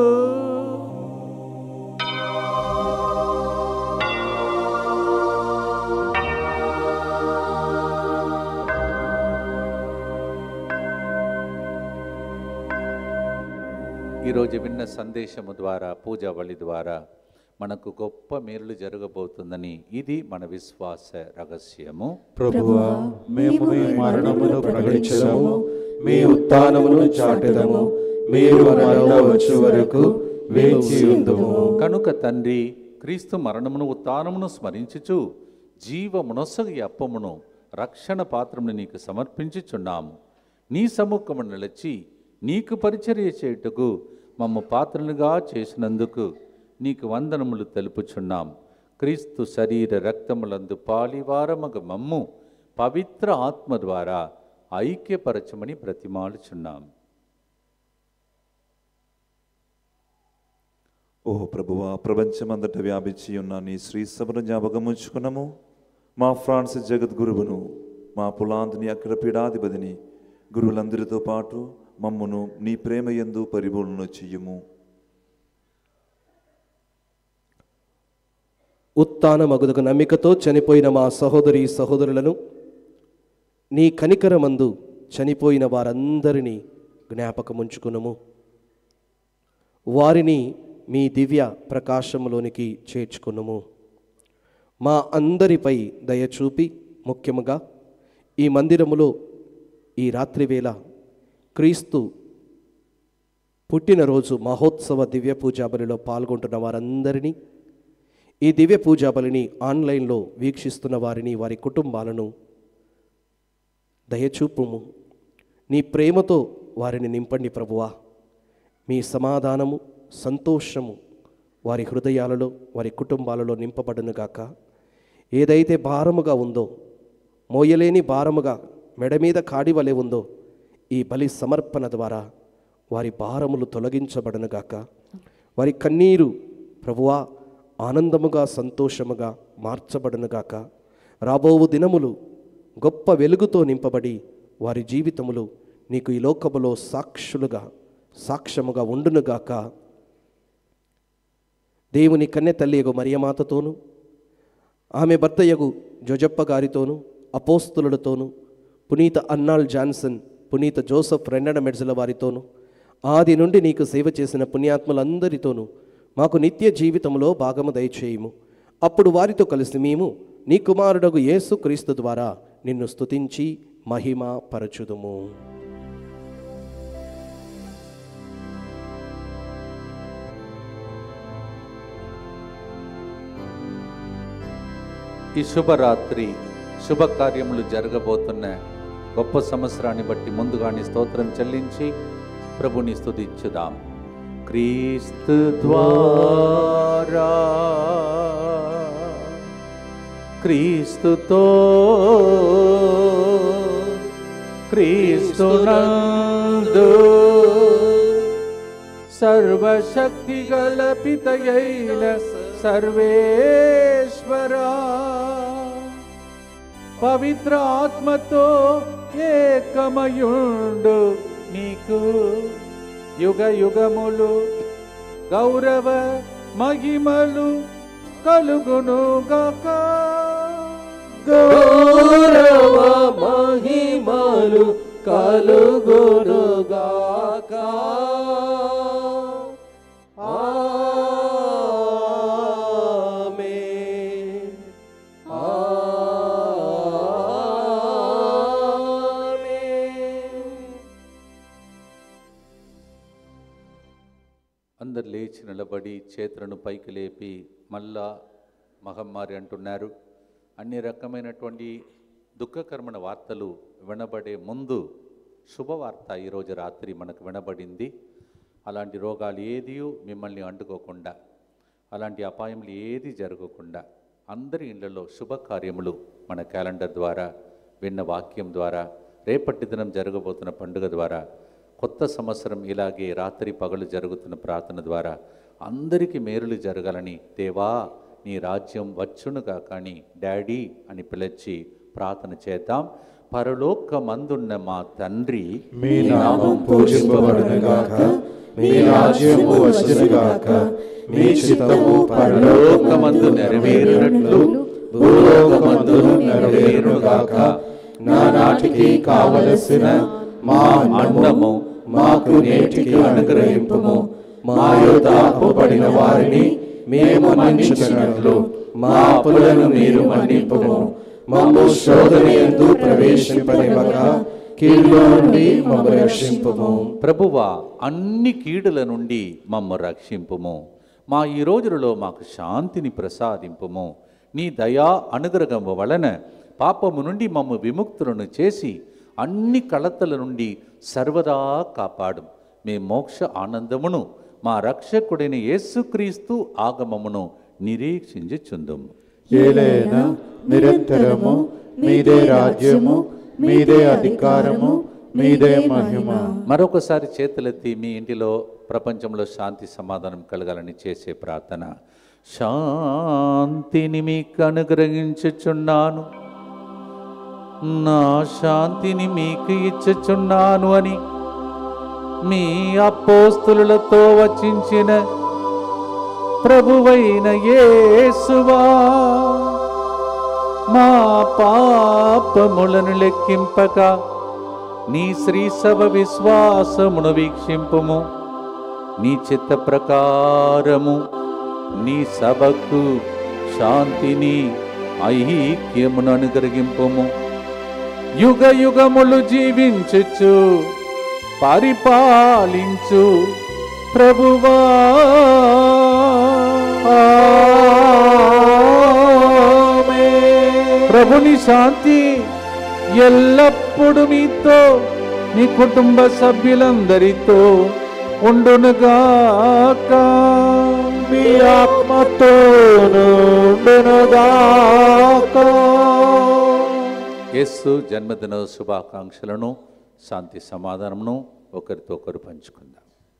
A: ఈరోజు విన్న సందేశము ద్వారా పూజా బలి ద్వారా మనకు గొప్ప మేలులు జరగబోతుందని ఇది మన విశ్వాస రహస్యము
J: ప్రభువా మేము మీ మరణమును ప్రకటించదము మీ ఉత్థానమును చాటెదము మీరు మరల వచ్చే వరకు వేచి ఉందుము
A: కనుక తండ్రి క్రీస్తు మరణమును ఉత్థానమును స్మరించుచు జీవమునొసగ అప్పమును రక్షణ పాత్రమును నీకు సమర్పించుచున్నాము నీ సముఖము నిలిచి నీకు పరిచర్య చేయుటకు మమ్మ పాత్రలుగా చేసినందుకు నీకు వందనములు తెలుపుచున్నాం క్రీస్తు శరీర రక్తములందు పాలివారమగ మమ్ము పవిత్ర ఆత్మ ద్వారా ఐక్యపరచమని బ్రతిమాలుచున్నాం
H: ఓ ప్రభువా ప్రపంచమంతట వ్యాపించి ఉన్న నీ శ్రీ సభను జ్ఞాపకముంచుకున్నాము మా ఫ్రాన్సిస్ జగద్గురువును మా పులాంతుని అక్కడ పీడాధిపతిని గురువులందరితో పాటు మమ్మును నీ ప్రేమ యందు పరిపూర్ణ చెయ్యము
B: ఉత్తాన మగుదకు నమ్మికతో చనిపోయిన మా సహోదరి సహోదరులను నీ కనికరమందు చనిపోయిన వారందరినీ జ్ఞాపకముంచుకునము వారిని మీ దివ్య ప్రకాశములోనికి చేర్చుకునుము మా అందరిపై దయచూపి ముఖ్యముగా ఈ మందిరములో ఈ రాత్రివేళ క్రీస్తు పుట్టినరోజు మహోత్సవ దివ్య పూజా బలిలో పాల్గొంటున్న వారందరినీ ఈ దివ్య పూజా బలిని ఆన్లైన్లో వీక్షిస్తున్న వారిని వారి కుటుంబాలను దయచూపుము నీ ప్రేమతో వారిని నింపండి ప్రభువా మీ సమాధానము సంతోషము వారి హృదయాలలో వారి కుటుంబాలలో నింపబడునుగాక ఏదైతే భారముగా ఉందో మోయలేని భారముగా మెడ మీద కాడివలే ఉందో ఈ బలి సమర్పణ ద్వారా వారి భారములు తొలగించబడనుగాక వారి కన్నీరు ప్రభువా ఆనందముగా సంతోషముగా మార్చబడునుగాక రాబోవు దినములు గొప్ప వెలుగుతో నింపబడి వారి జీవితములు నీకు ఈ లోకములో సాక్షులుగా సాక్ష్యముగా ఉండునుగాక దేవుని కన్నె తల్లియగు మరియమాతతోనూ ఆమె భర్తయగు జొజప్ప గారితోనూ అపోస్తులతోనూ పునీత అన్నాల్ జాన్సన్ పునీత జోసఫ్ రెండన మెడ్జల వారితోనూ ఆది నుండి నీకు సేవ చేసిన పుణ్యాత్ములందరితోనూ మాకు నిత్య జీవితంలో భాగము దయచేయము అప్పుడు వారితో కలిసి మేము నీ కుమారుడగు యేసు క్రీస్తు ద్వారా నిన్ను స్తుతించి మహిమ పరచుదుము
A: ఈ శుభరాత్రి శుభకార్యములు జరగబోతున్న గొప్ప సంవత్సరాన్ని బట్టి ముందుగానే స్తోత్రం చెల్లించి ప్రభుని స్తుతించుదాం క్రీస్తు ద్వారా క్రీస్తుతో క్రీస్తునందు సర్వశక్తి గల పితయైన సర్వేశ్వరా పవిత్ర ఆత్మతో ఏకమయుండు నీకు యుగ యుగములు గౌరవ మహిమలు కలుగును గాక
G: గౌరవ మహిమలు కలుగునుగాక ఆమేన్. ఆమేన్.
A: అందరు లేచి నిలబడి చేతులను పైకి లేపి మళ్ళా మహమ్మారి అంటున్నారు అన్ని రకమైనటువంటి దుఃఖకరమైన వార్తలు వినబడే ముందు శుభవార్త ఈరోజు రాత్రి మనకు వినబడింది అలాంటి రోగాలు ఏది మిమ్మల్ని అంటుకోకుండా అలాంటి అపాయములు ఏది జరగకుండా అందరి ఇళ్లలో శుభకార్యములు మన క్యాలెండర్ ద్వారా విన్న వాక్యం ద్వారా రేపటి దినం జరగబోతున్న పండుగ ద్వారా కొత్త సంవత్సరం ఇలాగే రాత్రి పగలు జరుగుతున్న ప్రార్థన ద్వారా అందరికీ మేలులు జరగాలని దేవా నీ రాజ్యం వచ్చునుగా కానీ డాడీ అని పిలిచి ప్రార్థన చేద్దాం పరలోకమందున్న మా తండ్రి
J: మీ నామం పూజింపబడునుగాక మీ రాజ్యము వచ్చునుగాక మీ చిత్తము పరలోకమందు నెరవేరినట్లు భూలోకమందును నెరవేరునుగాక నా నాటికి కావలసిన మా అన్నము మాకు నేటికి అనుగ్రహింపుము మా యొద్ద అప్పుపడిన వారిని మేము మన్నించినట్లు మా అప్పులను మీరు మన్నింపుము మమ్ము శోధన ఎందు ప్రవేశింపనివ్వక కీడులో నుండి మమ్ము రక్షింపుము
A: ప్రభువా అన్ని కీడుల నుండి మమ్ము రక్షింపుము మా ఈ రోజులలో మాకు శాంతిని ప్రసాదింపుము నీ దయా అనుగ్రహము వలన పాపము నుండి మమ్ము విముక్తులను చేసి అన్ని కలతల నుండి సర్వదా కాపాడు మీ మోక్ష ఆనందమును మా రక్షకుడైన యేసుక్రీస్తు ఆగమమును నిరీక్షించుచుందుము
J: ఏలైనా నిరంతరము మీదే రాజ్యము మీదే అధికారము మీదే మహిమ
A: మరొకసారి చేతులెత్తి మీ ఇంటిలో ప్రపంచంలో శాంతి సమాధానం కలగాలని చేసే ప్రార్థన శాంతిని మీకు అనుగ్రహించుచున్నాను నా శాంతిని మీకు ఇచ్చుచున్నాను అని మీ అపోస్తులతో వచించిన ప్రభువైన యేసువా మా పాపములను లెక్కింపక నీ శ్రీ సభ విశ్వాసమును వీక్షింపుము నీ చిత్త ప్రకారము నీ సభకు శాంతిని ఐక్యమును అనుగ్రహింపుము యుగ యుగములు జీవించుచు పరిపాలించు ప్రభువా ప్రభుని శాంతి ఎల్లప్పుడు మీతో మీ కుటుంబ సభ్యులందరితో ఉండునుగాక
J: మీ ఆత్మతో
A: యేసు జన్మదిన శుభాకాంక్షలను శాంతి సమాధానమును ఒకరితో ఒకరు పంచుకుందాం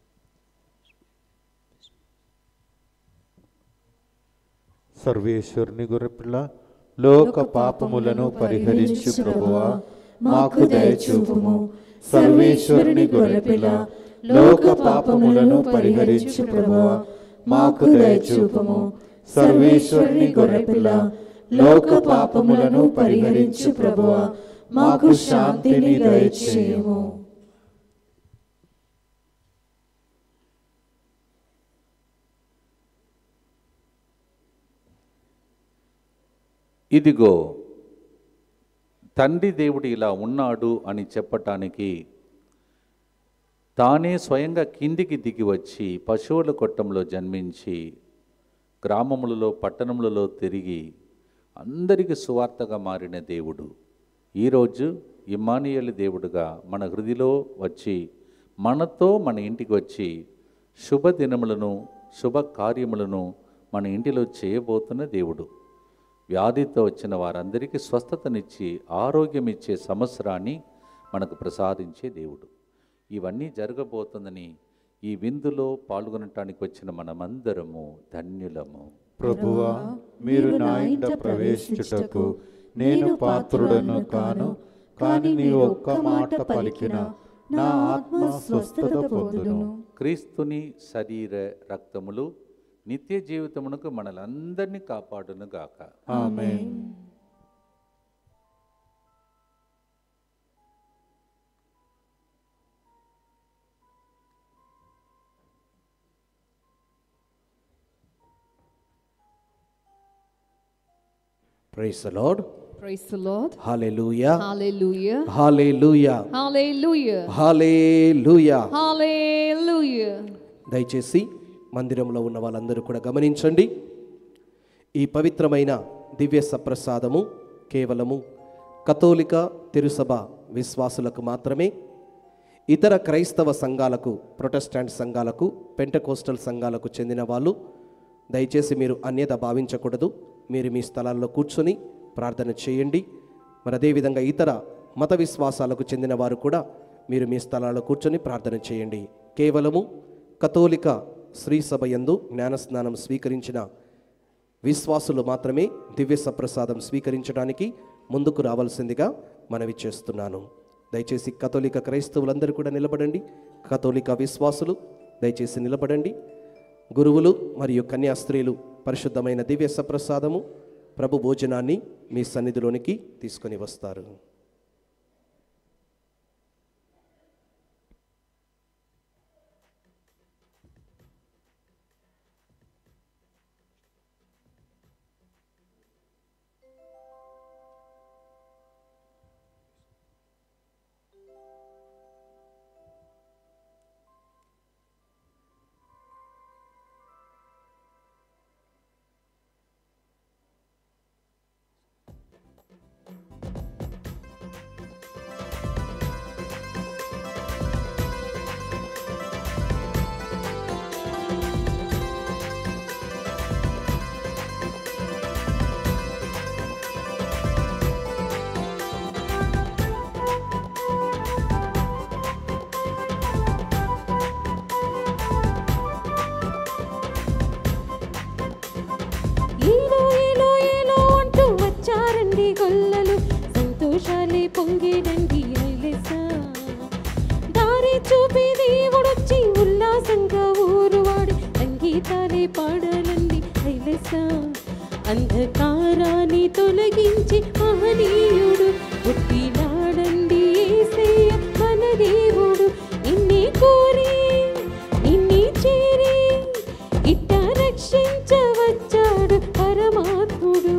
J: సర్వేశ్వరుని గొర్రెపిల్ల లోక పాపములను పరిహరించు ప్రభువా మాకు దయచూపుము సర్వేశ్వరుని గొర్రెపిల్ల లోక పాపములను పరిహరించు ప్రభువా మాకు దయచూపుము సర్వేశ్వరుని గొర్రెపిల్ల లోక పాపములను పరిహరించు ప్రభువా మాకు శాంతిని దయచేయము
A: ఇదిగో తండ్రి దేవుడు ఇలా ఉన్నాడు అని చెప్పటానికి తానే స్వయంగా కిందికి దిగి వచ్చి పశువుల కొట్టంలో జన్మించి గ్రామములలో పట్టణములలో తిరిగి అందరికీ సువార్తగా మారిన దేవుడు ఈరోజు ఇమానియలు దేవుడుగా మన హృదిలో వచ్చి మనతో మన ఇంటికి వచ్చి శుభదినములను శుభ కార్యములను మన ఇంటిలో చేయబోతున్న దేవుడు వ్యాధితో వచ్చిన వారందరికీ స్వస్థతనిచ్చి ఆరోగ్యం ఇచ్చే సంవత్సరాన్ని మనకు ప్రసాదించే దేవుడు ఇవన్నీ జరగబోతుందని ఈ విందులో పాల్గొనటానికి వచ్చిన మనమందరము ధన్యులము
J: ప్రభువా మీరు నా ఇంట ప్రవేశించుటకు నేను పాత్రుడను కాను కానీ నీ ఒక్క మాట పలికిన నా ఆత్మ స్వస్థత పొందును
A: క్రీస్తుని శరీర రక్తములు నిత్య జీవితమునకు మనలందరినీ కాపాడును గాక
J: ఆమేన్
B: price lord
D: Praise the Lord.
B: Hallelujah
D: Hallelujah.
B: Hallelujah
D: Hallelujah.
B: Hallelujah
D: Hallelujah.
B: దయచేసి మందిరంలో ఉన్న వాళ్ళందరూ కూడా గమనించండి ఈ పవిత్రమైన దివ్య సప్రసాదము కేవలము కథోలిక తిరుసభ విశ్వాసులకు మాత్రమే ఇతర క్రైస్తవ సంఘాలకు ప్రొటెస్టాంట్ సంఘాలకు పెంటకోస్టల్ సంఘాలకు చెందిన వాళ్ళు దయచేసి మీరు అన్యత భావించకూడదు మీరు మీ స్థలాల్లో కూర్చొని ప్రార్థన చేయండి మరి అదేవిధంగా ఇతర మత విశ్వాసాలకు చెందిన వారు కూడా మీరు మీ స్థలాల్లో కూర్చొని ప్రార్థన చేయండి కేవలము కథోలిక శ్రీ సభ యందు జ్ఞానస్నానం స్వీకరించిన విశ్వాసులు మాత్రమే దివ్య సప్రసాదం స్వీకరించడానికి ముందుకు రావాల్సిందిగా మనవి చేస్తున్నాను దయచేసి కథోలిక క్రైస్తవులందరూ కూడా నిలబడండి కథోలిక విశ్వాసులు దయచేసి నిలబడండి గురువులు మరియు కన్యాస్త్రీలు పరిశుద్ధమైన దివ్య సప్రసాదము ప్రభు భోజనాన్ని మీ సన్నిధిలోనికి తీసుకొని వస్తారు
I: ఏలో ఏలో ఏలో అంటూ వచ్చారండి గొల్లలు సంతోషాలే పొంగేదండి ఐలెసా దారి చూపి దేవుడొచ్చి ఉల్లాసంగా ఊరువాడి సంగీతాలే పాడాలండి ఐలెసా అంధకారాన్ని తొలగించి మహనీయుడు పుట్టినాడండి యేసయ్య మన దేవుడు నిన్నే కోరి నిన్నే చేరి ఇట్ట రక్షించవచ్చాడు పరమాత్ముడు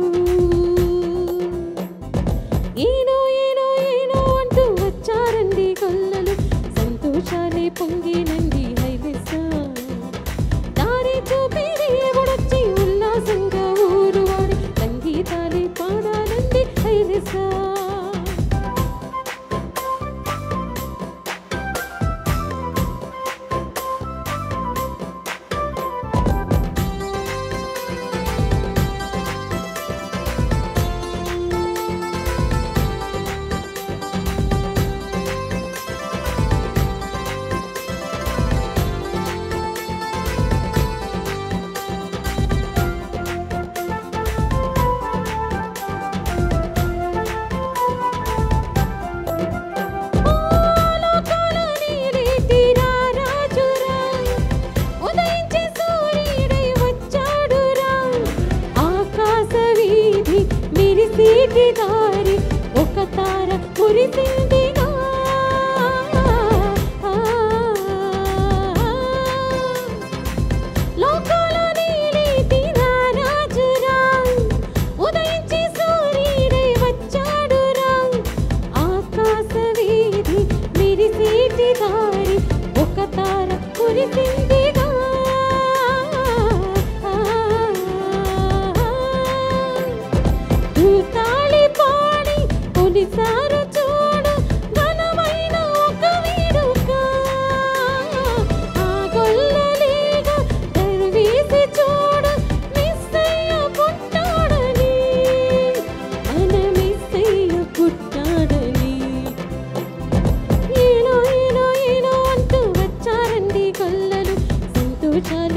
I: ఏనో ఏనో ఏనో అంటూ వచ్చారండి కొల్లలు సంతోషాలే పొంగినండి హైలెసా దారి చూపి దేవుడొచ్చి ఉల్లాసంగా ఊరువాడి సంగీతాలే పాడాలండి హైలెసా దారి ఒక తార కురిసిందిగా లోకాల నీలిటి రాజురా ఉదయించి సూర్యుడై వచ్చాడురా ఆకాశ వీధి మిరిసేటి దారి ఒక తార కురిసిందిగా దూతాళి పాడి కొనిసారు చూడు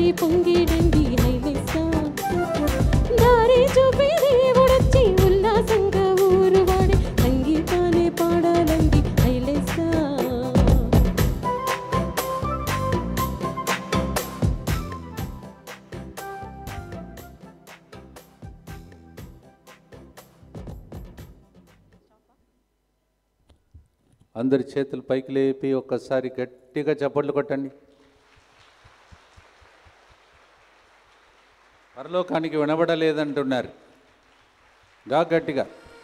I: పొంగిడండి హైలెస్సా దారి చూపి దేవుడొచ్చి ఉల్లాసంగా ఊరు వాడి సంగీతాన్ని పాడాలండి హైలెస్సా
A: అందరి చేతులు పైకి లేపి ఒక్కసారి గట్టిగా చప్పట్లు కొట్టండి పరలోకానికి వినబడలేదంటున్నారు గా గట్టిగా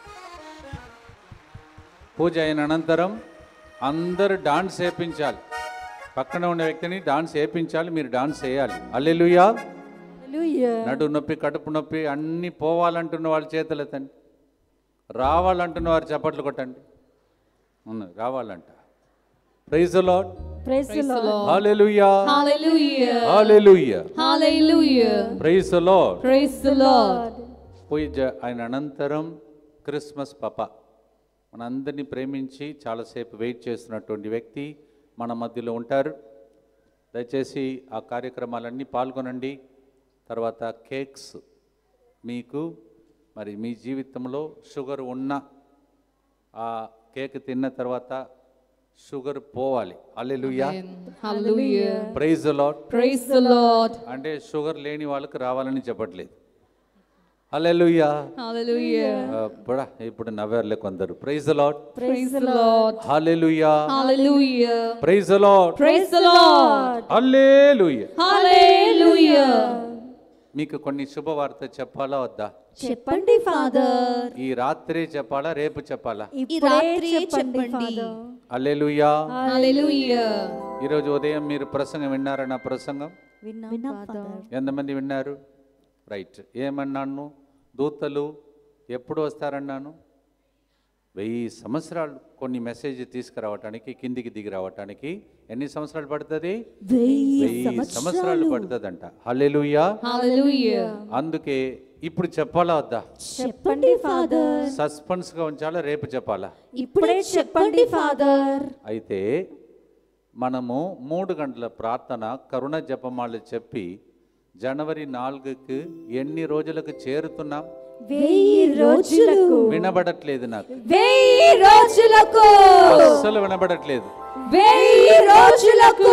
A: పూజ అయిన అనంతరం అందరూ డాన్స్ వేయించాలి పక్కన ఉన్న వ్యక్తిని డాన్స్ వేయించాలి మీరు డాన్స్ వేయాలి అల్లెలుయా నడు నొప్పి కడుపు నొప్పి అన్నీ పోవాలంటున్న వాళ్ళ చేతులు ఎత్తండి రావాలంటున్న వారు చప్పట్లు కొట్టండి ఉన్నది రావాలంట praise Lord
F: Praise the Lord.
A: Hallelujah
F: Hallelujah.
A: Hallelujah
F: Hallelujah.
A: Praise Lord
F: Praise the Lord.
A: పూజ అయిన అనంతరం క్రిస్మస్ పప మనందరినీ ప్రేమించి చాలాసేపు వెయిట్ చేస్తున్నటువంటి వ్యక్తి మన మధ్యలో ఉంటారు దయచేసి ఆ కార్యక్రమాలన్నీ పాల్గొనండి తర్వాత కేక్స్ మీకు మరి మీ జీవితంలో షుగర్ ఉన్న ఆ కేక్ తిన్న తర్వాత షుగర్ పోవాలి alleluia
F: Hallelujah.
A: Praise Lord
F: Praise the Lord.
A: అంటే షుగర్ లేని వాళ్ళకి రావాలని చెప్పట్లేదు అల్లెలుయా
F: Hallelujah.
A: ఇప్పుడు ఇప్పుడు నవ్వర్లే కొందరు praise Lord
F: Praise the Lord.
A: Hallelujah
F: Hallelujah.
A: Praise Lord
F: Praise the Lord.
A: Hallelujah
F: Hallelujah.
A: మీకు కొన్ని శుభవార్త చెప్పాలా వద్దా
F: చెప్పండి ఫాదర్
A: ఈ రాత్రి చెప్పాలా రేపు చెప్పాలా
F: ఈ రాత్రి చెప్పండి
A: హల్లెలూయా
F: హల్లెలూయా
A: ఈరోజు ఉదయం మీరు ప్రసంగం విన్నారా నా ప్రసంగం
C: విన్నాం ఫాదర్
A: ఎంతమంది విన్నారు రైట్ ఏమన్నాను దూతలు ఎప్పుడు వస్తారన్నాను వెయ్యి సంవత్సరాలు కొన్ని మెసేజ్ తీసుకురావటానికి కిందికి దిగి రావటానికి ఎన్ని సంవత్సరాలు పడుతుంది వెయ్యి సంవత్సరాలు పడుతుందంట హల్లెలూయా
F: హల్లెలూయా
A: అందుకే ఇప్పుడు చెప్పాలా వద్దా
F: చెప్పండి ఫాదర్
A: సస్పెన్స్గా ఉంచాలా రేపు చెప్పాలా
F: ఇప్పుడే చెప్పండి ఫాదర్
A: అయితే మనము మూడు గంటల ప్రార్థన కరుణ జపమాలు చెప్పి జనవరి నాలుగుకి ఎన్ని రోజులకు చేరుతున్నాం
F: వెయ్యి రోజులకు
A: వినబడట్లేదు నాకు
F: వెయ్యి రోజులకు
A: అస్సలు వినబడట్లేదు
F: వెయ్యి రోజులకు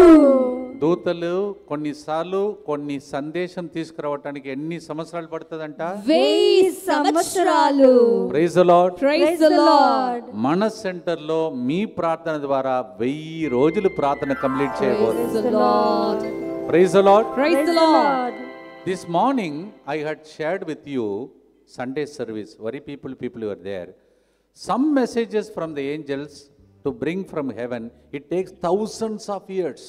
A: దూతలు కొన్నిసార్లు కొన్ని సందేశం తీసుకురావటానికి ఎన్ని సంవత్సరాలు పడుతుందంట
F: వెయ్యి సంవత్సరాలు
A: praise Lord
F: praise the Lord
A: మన సెంటర్లో మీ ప్రార్థన ద్వారా వెయ్యి రోజులు ప్రార్థన కంప్లీట్ చేయబోతుంది
F: the Lord
A: praise Lord
F: praise the Lord
A: This morning, I had shared with you Sunday service. Very people, people were there. Some messages from the angels to bring from heaven, it takes thousands of years.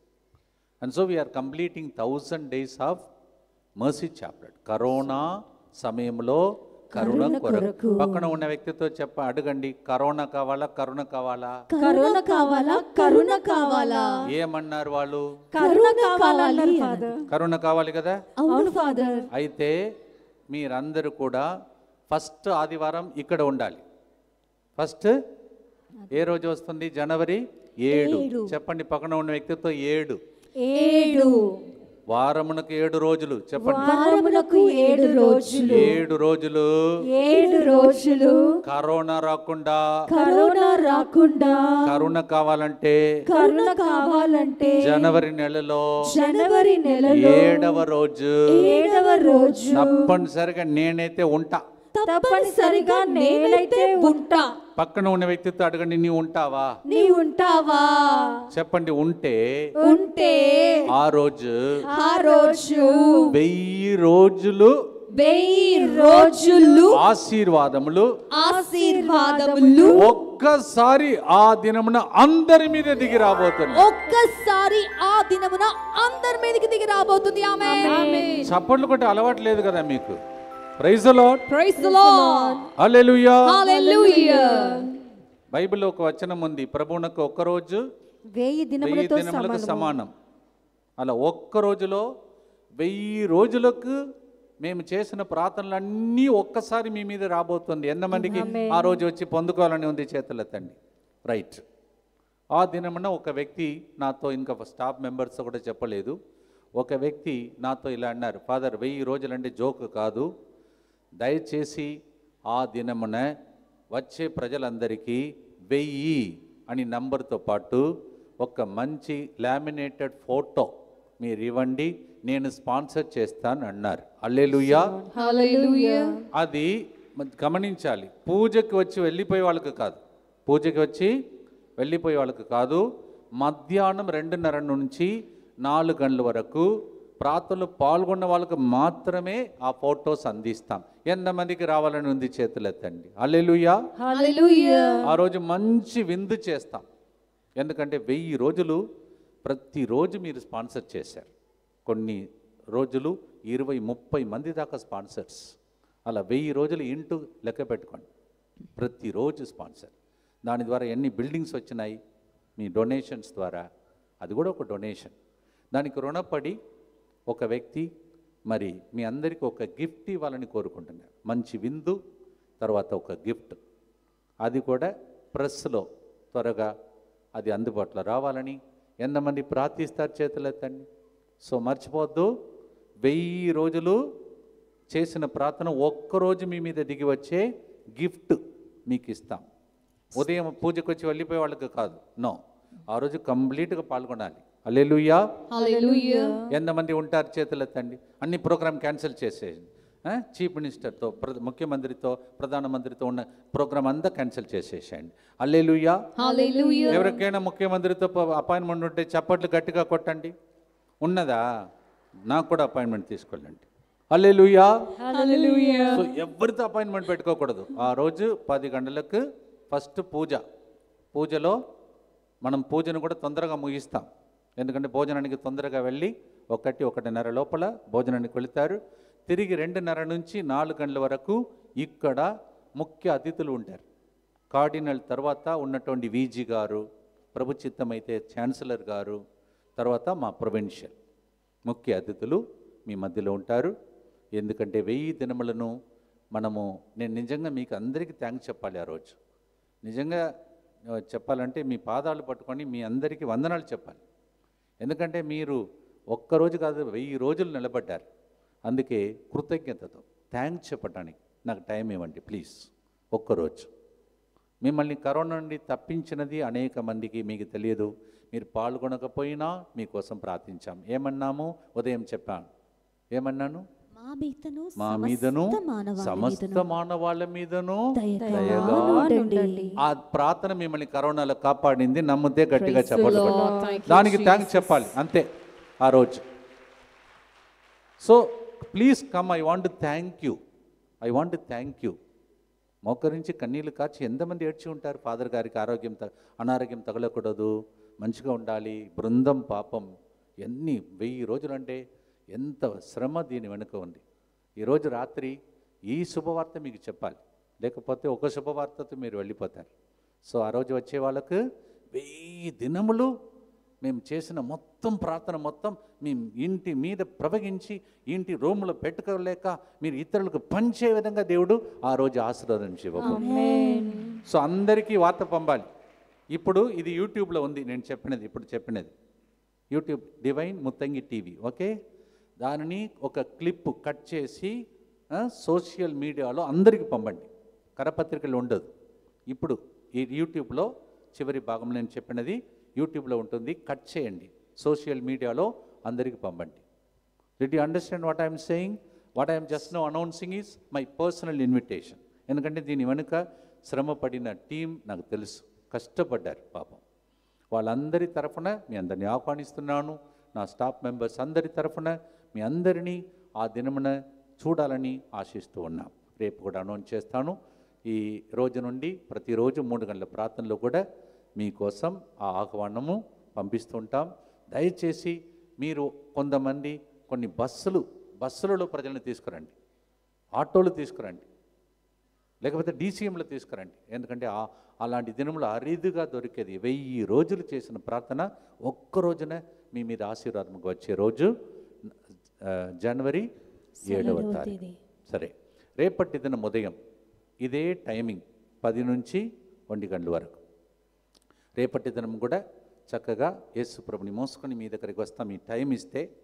A: And so we are completing thousand days of mercy chaplet. Corona సమయంలో కరుణ కొరకు పక్కన ఉన్న వ్యక్తితో చెప్ప అడగండి corona కావాలా కరుణ కావాలా
F: కరుణ కావాలా కరుణ కావాలా
A: ఏమన్నారు వాళ్ళు
F: కరుణ కావాలి ఫాదర్
A: కరుణ కావాలి కదా
F: అవును ఫాదర్
A: అయితే మీరందరూ కూడా ఫస్ట్ ఆదివారం ఇక్కడ ఉండాలి ఫస్ట్ ఏ రోజు వస్తుంది జనవరి ఏడు చెప్పండి పక్కన ఉన్న వ్యక్తితో ఏడు
F: ఏడు
A: వారమునకు ఏడు రోజులు చెప్పండి
F: వారమునకు ఏడు రోజులు
A: ఏడు రోజులు
F: ఏడు రోజులు
A: కరోనా రాకుండా
F: కరోనా రాకుండా
A: కరుణ కావాలంటే
F: కరుణ కావాలంటే
A: జనవరి నెలలో
F: జనవరి నెలలో
A: ఏడవ రోజు
F: ఏడవ రోజు
A: తప్పనిసరిగా నేనైతే ఉంటా
F: తప్పనిసరిగా నేనైతే ఉంటా
A: పక్కన ఉన్న వ్యక్తితో అడగండి నీవు ఉంటావా
F: నీ ఉంటావా
A: చెప్పండి ఉంటే
F: ఉంటే
A: ఆ రోజు
F: ఆ రోజు
A: వెయ్యి రోజులు
F: వెయ్యి రోజులు
A: ఆశీర్వాదములు
F: ఆశీర్వాదములు
A: ఒక్కసారి ఆ దినమున అందరి మీద దిగి రాబోతుంది
F: ఒక్కసారి ఆ దినమున అందరి మీదకి దిగి రాబోతుంది ఆమె
A: చప్పట్లు కొట్టి అలవాటు లేదు కదా మీకు praise Lord
F: praise the Lord
A: hallelujah
F: hallelujah
A: బైబిల్లో ఒక వచనం ఉంది ప్రభువునకు ఒక్క రోజు
C: వెయ్యి
A: వెయ్యి
C: దినములతో
A: దినములకు
C: సమానము
A: సమానం అలా ఒక్క రోజులో వెయ్యి రోజులకు మేము చేసిన ప్రార్థనలన్నీ ఒక్కసారి మీ మీద రాబోతుంది ఎంతమందికి ఆ రోజు వచ్చి పొందుకోవాలని ఉంది చేతులెత్తండి రైట్ ఆ దినమున ఒక వ్యక్తి నాతో ఇంకా స్టాఫ్ మెంబర్స్ కూడా చెప్పలేదు ఒక వ్యక్తి నాతో ఇలా అన్నారు ఫాదర్ వెయ్యి రోజులంటే జోక్ కాదు దయచేసి ఆ దినమున వచ్చే ప్రజలందరికీ వెయ్యి అని నంబర్తో పాటు ఒక మంచి లామినేటెడ్ ఫోటో మీరు ఇవ్వండి నేను స్పాన్సర్ చేస్తాను అన్నారు అల్లెలుయా
F: Hallelujah.
A: అది మ- గమనించాలి పూజకి వచ్చి వెళ్ళిపోయే వాళ్ళకి కాదు పూజకి వచ్చి వెళ్ళిపోయే వాళ్ళకి కాదు మధ్యాహ్నం రెండున్నర నుంచి నాలుగు గంటల వరకు ప్రార్థనలు పాల్గొన్న వాళ్ళకి మాత్రమే ఆ ఫొటోస్ అందిస్తాం ఎంతమందికి రావాలని ఉంది చేతులు ఎత్తండి అల్లెలుయా
F: Hallelujah.
A: ఆ రోజు మంచి విందు చేస్తాం ఎందుకంటే వెయ్యి రోజులు ప్రతిరోజు మీరు స్పాన్సర్ చేశారు కొన్ని రోజులు ఇరవై ముప్పై మంది దాకా స్పాన్సర్స్ అలా వెయ్యి రోజులు ఇంటూ లెక్క పెట్టుకోండి ప్రతిరోజు స్పాన్సర్ దాని ద్వారా ఎన్ని బిల్డింగ్స్ వచ్చినాయి మీ డొనేషన్స్ ద్వారా అది కూడా ఒక డొనేషన్ దానికి రుణపడి ఒక వ్యక్తి మరి మీ అందరికీ ఒక గిఫ్ట్ ఇవ్వాలని కోరుకుంటున్నారు మంచి విందు తర్వాత ఒక గిఫ్ట్ అది కూడా ప్రెస్లో త్వరగా అది అందుబాటులో రావాలని ఎంతమంది ప్రార్థిస్తారు చేతులు ఎత్తండి సో మర్చిపోవద్దు వెయ్యి రోజులు చేసిన ప్రార్థన ఒక్కరోజు మీ మీద దిగి వచ్చే గిఫ్ట్ మీకు ఇస్తాం ఉదయం పూజకు వచ్చి వెళ్ళిపోయే వాళ్ళకి కాదు నో ఆ రోజు కంప్లీట్గా పాల్గొనాలి అల్లెలుయ్యా
F: Hallelujah.
A: ఎంతమంది ఉంటారు చేతులు ఎత్తండి అన్ని ప్రోగ్రామ్ క్యాన్సిల్ చేసేయండి ఆ? చీఫ్ మినిస్టర్తో ప్ర- ముఖ్యమంత్రితో ప్రధానమంత్రితో ఉన్న ప్రోగ్రామ్ అంతా క్యాన్సిల్ చేసేసేయండి అల్లెలుయ్యా
F: Hallelujah.
A: ఎవరికైనా ముఖ్యమంత్రితో ప- అపాయింట్మెంట్ ఉంటే చప్పట్లు గట్టిగా కొట్టండి ఉన్నదా నాకు కూడా అపాయింట్మెంట్ తీసుకెళ్ళండి అల్లెలుయ్యా
F: Hallelujah.
A: సో ఎవరితో అపాయింట్మెంట్ పెట్టుకోకూడదు ఆ రోజు పది గంటలకు ఫస్ట్ పూజ పూజలో మనం పూజను కూడా తొందరగా ముగిస్తాం ఎందుకంటే భోజనానికి తొందరగా వెళ్ళి ఒకటి ఒకటిన్నర లోపల భోజనానికి వెళుతారు తిరిగి రెండున్నర నుంచి నాలుగు గంటల వరకు ఇక్కడ ముఖ్య అతిథులు ఉంటారు కార్డినల్ తర్వాత ఉన్నటువంటి వీజీ గారు ప్రభు చిత్తమైతే ఛాన్సలర్ గారు తర్వాత మా ప్రొవిన్షియల్ ముఖ్య అతిథులు మీ మధ్యలో ఉంటారు ఎందుకంటే వెయ్యి దినములను మనము నేను నిజంగా మీకు అందరికీ థ్యాంక్స్ చెప్పాలి ఆ రోజు నిజంగా ఆ, చెప్పాలంటే మీ పాదాలు పట్టుకొని మీ అందరికీ వందనాలు చెప్పాలి ఎందుకంటే మీరు ఒక్కరోజు కాదు వెయ్యి రోజులు నిలబడ్డారు అందుకే కృతజ్ఞతతో థ్యాంక్స్ చెప్పడానికి నాకు టైం ఇవ్వండి ప్లీజ్ ఒక్కరోజు మిమ్మల్ని కరోనా నుండి తప్పించినది అనేక మందికి మీకు తెలియదు మీరు పాల్గొనకపోయినా మీకోసం ప్రార్థించాం ఏమన్నాము ఉదయం చెప్పాను ఏమన్నాను
I: మా మీదను
A: మా మీదను
I: సమస్త మానవాళి
A: సమస్త
I: మీదను
A: మానవాళ్ళ మీదను
I: దయగా
A: దయగా
C: ఉండండి.
A: ఆ ప్రార్థన మిమ్మల్ని కరోనాలో కాపాడింది నమ్మితే గట్టిగా
F: Praise the
A: చెప్పాలి
F: Lord. Thank you,
A: దానికి థ్యాంక్స్
F: Jesus.
A: చెప్పాలి అంతే ఆ రోజు so please come I want thank you I want thank you మోకరించి కన్నీళ్లు కాచి ఎంతమంది ఏడ్చి ఉంటారు ఫాదర్ గారికి ఆరోగ్యం త అనారోగ్యం తగలకూడదు మంచిగా ఉండాలి బృందం పాపం ఎన్ని వెయ్యి రోజులంటే ఎంత శ్రమ దీని వెనుక ఉంది ఈరోజు రాత్రి ఈ శుభవార్త మీకు చెప్పాలి లేకపోతే ఒక శుభవార్తతో మీరు వెళ్ళిపోతారు సో ఆ రోజు వచ్చే వాళ్ళకు వెయ్యి దినములు మేము చేసిన మొత్తం ప్రార్థన మొత్తం మీ ఇంటి మీద ప్రవగించి ఇంటి రూములో పెట్టుకోలేక మీరు ఇతరులకు పంచే విధంగా దేవుడు ఆ రోజు ఆశీర్వాదం ఇవ్వబోతున్నాడు సో అందరికీ వార్త పంపాలి ఇప్పుడు ఇది యూట్యూబ్లో ఉంది నేను చెప్పినది ఇప్పుడు చెప్పినది YouTube divine Muthangi TV okay దానిని ఒక క్లిప్ కట్ చేసి ఆ, సోషల్ మీడియాలో అందరికీ పంపండి కరపత్రికలు ఉండదు ఇప్పుడు ఈ యూట్యూబ్లో చివరి భాగంలో నేను చెప్పినది యూట్యూబ్లో ఉంటుంది కట్ చేయండి సోషల్ మీడియాలో అందరికీ పంపండి did you understand what I'm saying what I'm just no announcing is my personal invitation ఎందుకంటే దీని వెనుక శ్రమ పడిన టీం నాకు తెలుసు కష్టపడ్డారు పాపం వాళ్ళందరి తరఫున మీ అందరిని ఆహ్వానిస్తున్నాను నా స్టాఫ్ మెంబర్స్ అందరి తరఫున మీ అందరినీ ఆ దినమున చూడాలని ఆశిస్తూ ఉన్నాం రేపు కూడా అనౌన్స్ చేస్తాను ఈ రోజు నుండి ప్రతిరోజు మూడు గంటల ప్రార్థనలో కూడా మీకోసం ఆ ఆహ్వానము పంపిస్తుంటాం దయచేసి మీరు కొంతమంది కొన్ని బస్సులు బస్సులలో ప్రజలను తీసుకురండి ఆటోలు తీసుకురండి లేకపోతే డీసీఎంలో తీసుకురండి ఎందుకంటే ఆ- అలాంటి దినములు అరీదుగా దొరికేది వెయ్యి రోజులు చేసిన ప్రార్థన ఒక్క రోజున మీ మీద ఆశీర్వాదంగా వచ్చే రోజు ఆ, జనవరి ఏడవ తారీఖు సరే రేపటి దినం ఉదయం ఇదే టైమింగ్ పది నుంచి ఒంటి గంటల వరకు రేపటి దినం కూడా చక్కగా యేసు ప్రభుని మోసుకొని మీ దగ్గరికి వస్తాం మీ టైం ఇస్తే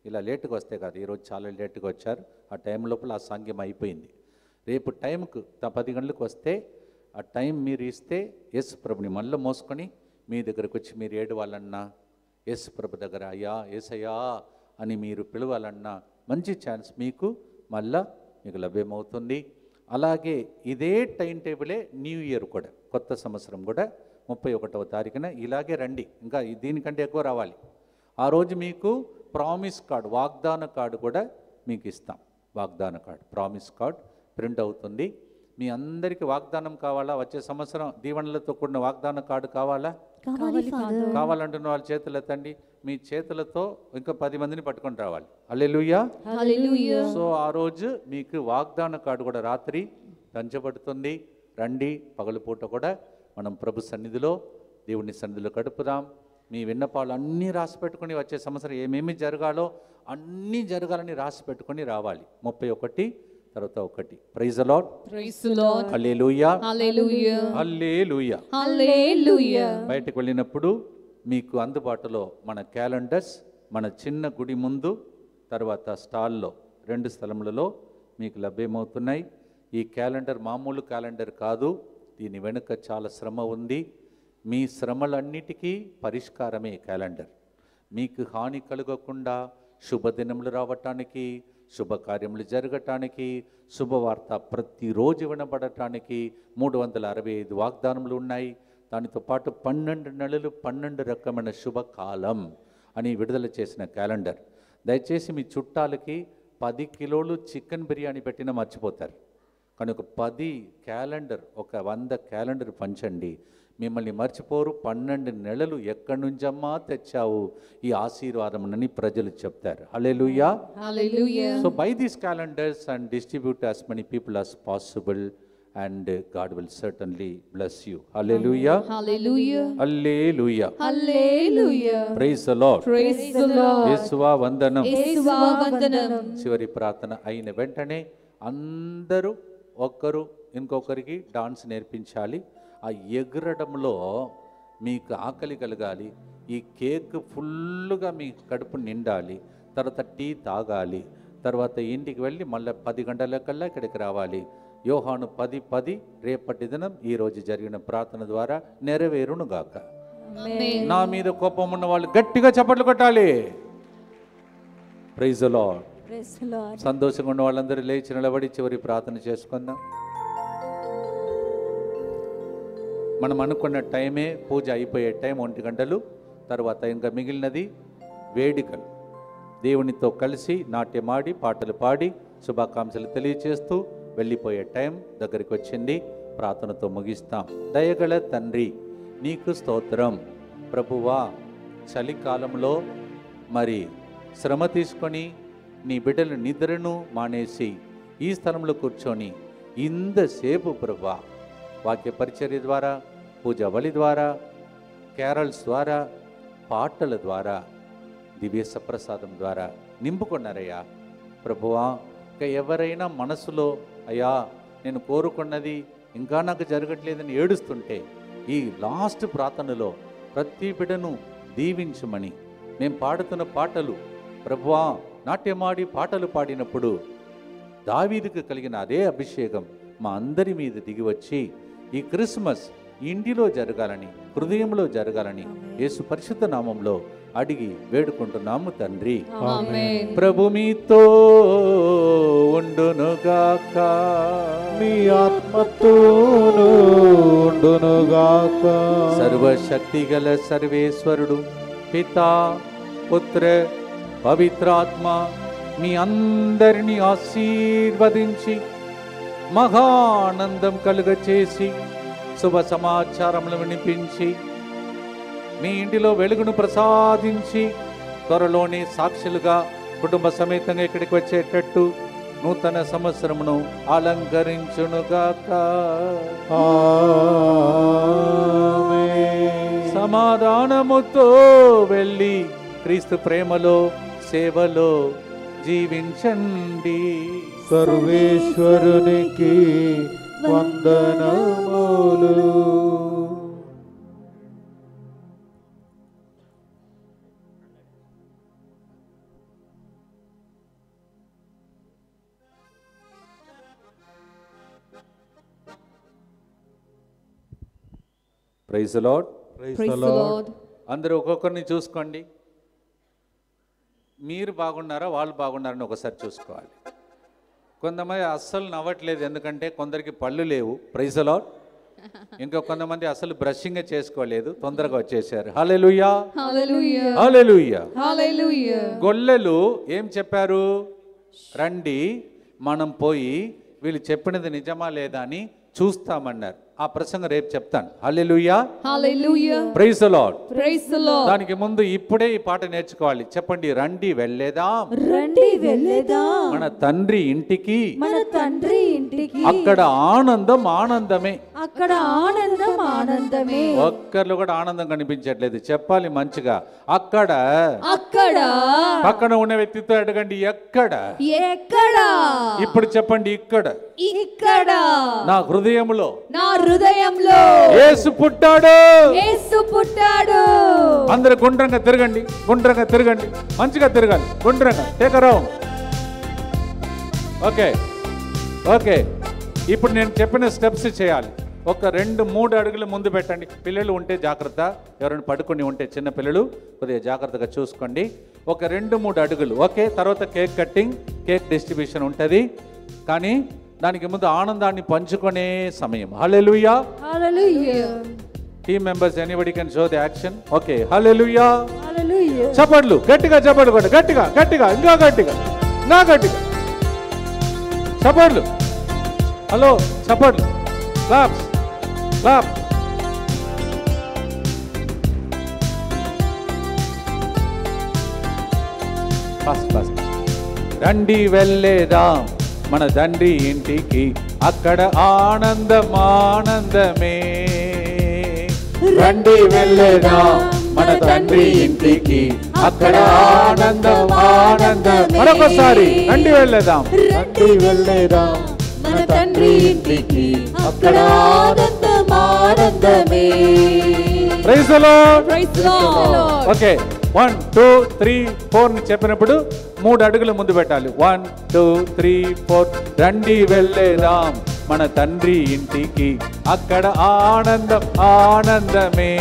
A: ఇలా లేటుగా వస్తే కాదు ఈరోజు చాలా లేటుగా వచ్చారు ఆ టైం లోపల ఆ సంఘం అయిపోయింది రేపు టైంకు త- పది గంటలకు వస్తే ఆ టైం మీరు ఇస్తే యేసు ప్రభుని మళ్ళీ మోసుకొని మీ దగ్గరకు వచ్చి మీరు ఏడవాలన్నా యేసు ప్రభు దగ్గర అయ్యా ఏసయ్యా అని మీరు పిలవాలన్నా మంచి ఛాన్స్ మీకు మళ్ళా మీకు లభ్యమవుతుంది అలాగే ఇదే టైం టేబులే న్యూ ఇయర్ కూడా కొత్త సంవత్సరం కూడా ముప్పై ఒకటవ తారీఖున ఇలాగే రండి ఇంకా ఈ- దీనికంటే ఎక్కువ రావాలి ఆ రోజు మీకు ప్రామిస్ కార్డు వాగ్దాన కార్డు కూడా మీకు ఇస్తాం వాగ్దాన కార్డు ప్రామిస్ కార్డ్ ప్రింట్ అవుతుంది మీ అందరికీ వాగ్దానం కావాలా వచ్చే సంవత్సరం దీవెనలతో కూడిన వాగ్దాన కార్డు కావాలా
C: కావాలి ఫాదర్
A: కావాలంటున్న వాళ్ళ చేతులు ఎత్తండి మీ చేతులతో ఇంకా పది మందిని పట్టుకొని రావాలి అల్లెలుయ్యా
I: Hallelujah.
A: సో ఆ రోజు మీకు వాగ్దాన కార్డు కూడా రాత్రి పంచబడుతుంది రండి పగలుపూట కూడా మనం ప్రభు సన్నిధిలో దేవుని సన్నిధిలో గడుపుదాం మీ విన్నపాలు అన్నీ రాసి పెట్టుకొని వచ్చే సంవత్సరం ఏమేమి జరగాలో అన్నీ జరగాలని రాసి పెట్టుకొని రావాలి ముప్పై ఒకటి తర్వాత ఒకటి ప్రైజ్ అలాడ్
I: Praise the Lord.
A: Hallelujah
I: Hallelujah.
A: Hallelujah
I: Hallelujah.
A: బయటకు వెళ్ళినప్పుడు మీకు అందుబాటులో మన క్యాలెండర్స్ మన చిన్న గుడి ముందు తర్వాత స్టాల్లో రెండు స్థలములలో మీకు లభ్యమవుతున్నాయి ఈ క్యాలెండర్ మామూలు క్యాలెండర్ కాదు దీని వెనుక చాలా శ్రమ ఉంది మీ శ్రమలన్నిటికీ పరిష్కారమే క్యాలెండర్ మీకు హాని కలగకుండా శుభదినములు రావటానికి శుభకార్యములు జరగటానికి శుభవార్త ప్రతిరోజు వినబడటానికి మూడు వందల అరవై ఐదు వాగ్దానములు ఉన్నాయి దానితో పాటు పన్నెండు నెలలు పన్నెండు రకమైన శుభకాలం అని విడుదల చేసిన క్యాలెండర్ దయచేసి మీ చుట్టాలకి పది కిలోలు చికెన్ బిర్యానీ పెట్టినా మర్చిపోతారు కానీ ఒక పది క్యాలెండర్ ఒక వంద క్యాలెండర్ పంచండి మిమ్మల్ని మర్చిపోరు పన్నెండు నెలలు ఎక్కడి నుంచమ్మా తెచ్చావు ఈ ఆశీర్వాదమునని ప్రజలు చెప్తారు హల్లెలూయా
I: Hallelujah.
A: So by these calendars and distribute as many people as possible and God will certainly bless you. Hallelujah.
I: Hallelujah.
A: Hallelujah.
I: Hallelujah.
A: Praise the Lord.
I: Praise the Lord.
A: యేసువా వందనం
I: యేసువా వందనం.
A: చివరి ప్రార్థన అయిన వెంటనే అందరూ ఒక్కరు ఇంకొకరికి డాన్స్ నేర్పించాలి ఆ ఎగరడంలో మీకు ఆకలి కలగాలి ఈ కేక్ ఫుల్గా మీ కడుపు నిండాలి తర్వాత టీ తాగాలి తర్వాత ఇంటికి వెళ్ళి మళ్ళీ పది గంటలకల్లా ఇక్కడికి రావాలి యోహాను పది పది రేపటి దినం ఈ రోజు జరిగిన ప్రార్థన ద్వారా నెరవేరును గాక
I: Amen.
A: నా మీద కోపం ఉన్న వాళ్ళు గట్టిగా చప్పట్లు కొట్టాలి ప్రైజ్ లార్డ్
C: ప్రైజ్ లార్డ్
A: సంతోషంగా ఉన్న వాళ్ళందరూ లేచి నిలబడి చివరి ప్రార్థన చేసుకుందాం మనం అనుకున్న టైమే పూజ అయిపోయే టైం ఒంటి గంటలు తర్వాత ఇంకా మిగిలినది వేడుకలు దేవునితో కలిసి నాట్యమాడి పాటలు పాడి శుభాకాంక్షలు తెలియచేస్తూ వెళ్ళిపోయే టైం దగ్గరికి వచ్చింది ప్రార్థనతో ముగిస్తాం దయగల తండ్రి నీకు స్తోత్రం ప్రభువా చలికాలంలో మరి శ్రమ తీసుకొని నీ బిడ్డల నిద్రను మానేసి ఈ స్థలంలో కూర్చొని ఇంతసేపు ప్రభా వాక్య పరిచర్య ద్వారా పూజ బలి ద్వారా క్యారల్స్ ద్వారా పాటల ద్వారా దివ్య సప్రసాదం ద్వారా నింపుకున్నారయ్యా ప్రభువా ఇక ఎవరైనా మనసులో అయ్యా నేను కోరుకున్నది ఇంకా నాకు జరగట్లేదని ఏడుస్తుంటే ఈ లాస్ట్ ప్రార్థనలో ప్రతి బిడను దీవించమని మేము పాడుతున్న పాటలు ప్రభువా నాట్యమాడి పాటలు పాడినప్పుడు దావీదుకు కలిగిన అదే అభిషేకం మా అందరి మీద దిగి వచ్చి ఈ క్రిస్మస్ ఇంటిలో జరగాలని హృదయంలో జరగాలని యేసు పరిశుద్ధ నామంలో అడిగి వేడుకుంటున్నాము తండ్రి
I: Amen.
A: ప్రభు మీతో ఉండునుగాక
J: మీ ఆత్మతోను ఉండునుగాక
A: సర్వశక్తి గల సర్వేశ్వరుడు పితా పుత్ర పవిత్రాత్మ మీ అందరినీ ఆశీర్వదించి మహానందం కలుగచేసి శుభ సమాచారములు వినిపించి మీ ఇంటిలో వెలుగును ప్రసాదించి త్వరలోనే సాక్షులుగా కుటుంబ సమేతంగా ఇక్కడికి వచ్చేటట్టు నూతన సంవత్సరమును అలంకరించునుగాక
J: ఆమేన్.
A: సమాధానముతో వెళ్ళి క్రీస్తు ప్రేమలో సేవలో జీవించండి
J: సర్వేశ్వరునికి వందనములు
A: praise Lord
J: Praise
I: Praise
J: the
I: the
J: Lord.
I: Lord.
A: అందరూ ఒక్కొక్కరిని చూసుకోండి మీరు బాగున్నారా వాళ్ళు బాగున్నారని ఒకసారి చూసుకోవాలి కొంతమంది అస్సలు నవ్వట్లేదు ఎందుకంటే కొందరికి పళ్ళు లేవు ప్రైజ్ లాడ్ ఇంకా కొంతమంది అసలు బ్రషింగ్ చేసుకోలేదు తొందరగా వచ్చేసారు హల్లెలూయా
I: Hallelujah.
A: హల్లెలూయా
I: Hallelujah.
A: గొల్లెలు ఏం చెప్పారు రండి మనం పోయి వీళ్ళు చెప్పినది నిజమా లేదా అని చూస్తామన్నారు ఆ ప్రసంగం రేపు చెప్తాను హల్లెలూయా
I: Hallelujah.
A: Praise Lord
I: Praise the Lord.
A: దానికి ముందు ఇప్పుడే ఈ పాట నేర్చుకోవాలి చెప్పండి రండి వెళ్ళేదాం
C: రండి వెళ్ళేదా
A: మన తండ్రి ఇంటికి
C: మన తండ్రి ఇంటికి
A: అక్కడ ఆనందం ఆనందమే
C: అక్కడ ఆనందం ఆనందమే
A: ఒక్కర్లు కూడా ఆనందం కనిపించట్లేదు చెప్పాలి మంచిగా అక్కడ
I: అక్కడ
A: పక్కన ఉన్న వ్యక్తితో అడగండి ఎక్కడ
I: ఎక్కడ
A: ఇప్పుడు చెప్పండి ఇక్కడ
I: ఇక్కడ
A: నా హృదయంలో
I: నా హృదయంలో
A: యేసు పుట్టాడు
I: యేసు పుట్టాడు
A: అందరు గుండ్రంగా తిరగండి గుండ్రంగా తిరగండి మంచిగా తిరగాలి గుండ్రంగా టేక్ రౌండ్ ఓకే ఓకే ఇప్పుడు నేను చెప్పిన స్టెప్స్ చేయాలి ఒక రెండు మూడు అడుగులు ముందు పెట్టండి పిల్లలు ఉంటే జాగ్రత్త ఎవరైనా పడుకొని ఉంటే చిన్న పిల్లలు కొద్దిగా జాగ్రత్తగా చూసుకోండి ఒక రెండు మూడు అడుగులు ఓకే తర్వాత కేక్ కట్టింగ్ కేక్ డిస్ట్రిబ్యూషన్ ఉంటుంది కానీ దానికి ముందు ఆనందాన్ని పంచుకునే సమయం hallelujah
C: hallelujah
A: team members anybody can show the action okay hallelujah
C: hallelujah
A: చప్పట్లు గట్టిగా చప్పట్లు కొట్టు గట్టిగా గట్టిగా ఇంకా గట్టిగా నా గట్టిగా చప్పట్లు హలో చప్పట్లు క్లాప్స్ క్లాప్ ఫస్ట్ ఫస్ట్ రండి వెళ్ళేదాం మన తండ్రి ఇంటికి అక్కడ ఆనందం ఆనందమే రండి వెళ్ళేదాం మన తండ్రి ఇంటికి అక్కడ ఆనందం ఆనందం మరొకసారి రండి వెళ్ళేదాం
J: రండి వెళ్ళేదాం మన తండ్రి ఇంటికి అక్కడ ఆనందం ఆనందమే
A: praise the Lord
I: Praise the Lord.
A: Okay one two three four ని చెప్పినప్పుడు మూడు అడుగులు ముందు పెట్టాలి వన్ టూ త్రీ ఫోర్ రండి వెళ్ళేదాం మన తండ్రి ఇంటికి అక్కడ ఆనందం ఆనందమే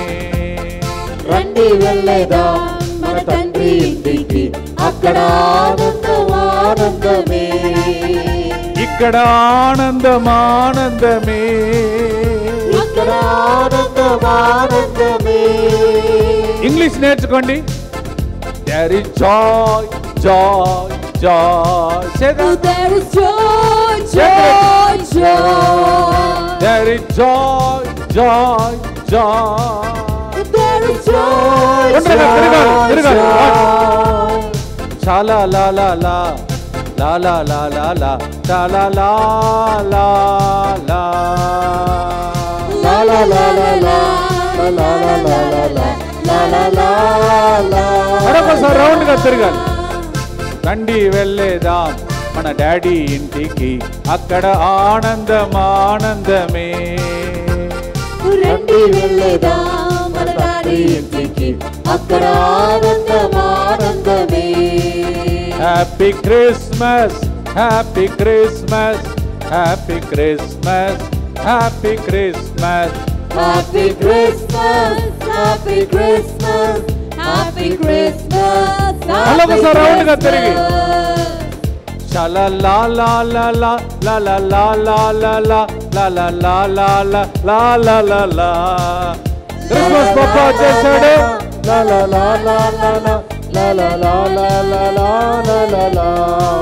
J: రండి వెళ్ళేదాం మన తండ్రి ఇంటికి అక్కడ ఆనందం ఆనందమే
A: ఇక్కడ ఆనందం ఆనందమే
J: ఇక్కడ ఆనందం ఆనందమే
A: ఇంగ్లీష్ నేర్చుకోండి there is joy joy joy
I: There is joy, joy, joy.
A: There is joy joy joy
I: There is joy,
A: గుండ్రంగా తిరగాలి,
I: joy,
A: తిరగాలి.
I: joy.
A: చాలా la la la la la la la la చాలా la la la
J: La la la la la la la la la la la la la la
A: మరొకసారి round గా తిరగాలి రండి వెళ్ళేదాం మన డాడీ ఇంటికి అక్కడ ఆనందం ఆనందమే
J: రండి వెళ్ళేదాం మన తండ్రి ఇంటికి అక్కడ ఆనందం ఆనందమే
A: happy Christmas happy Christmas happy Christmas happy Christmas
J: Happy Christmas, Happy Christmas, Happy Christmas,
A: మళ్ళీ ఒకసారి రౌండ్ గా తిరిగి చాలా la la la la la la la la la la la la la la la la la లా Christmas పప్ప వచ్చేసాడు
J: La la la la la la la la la la la la la la la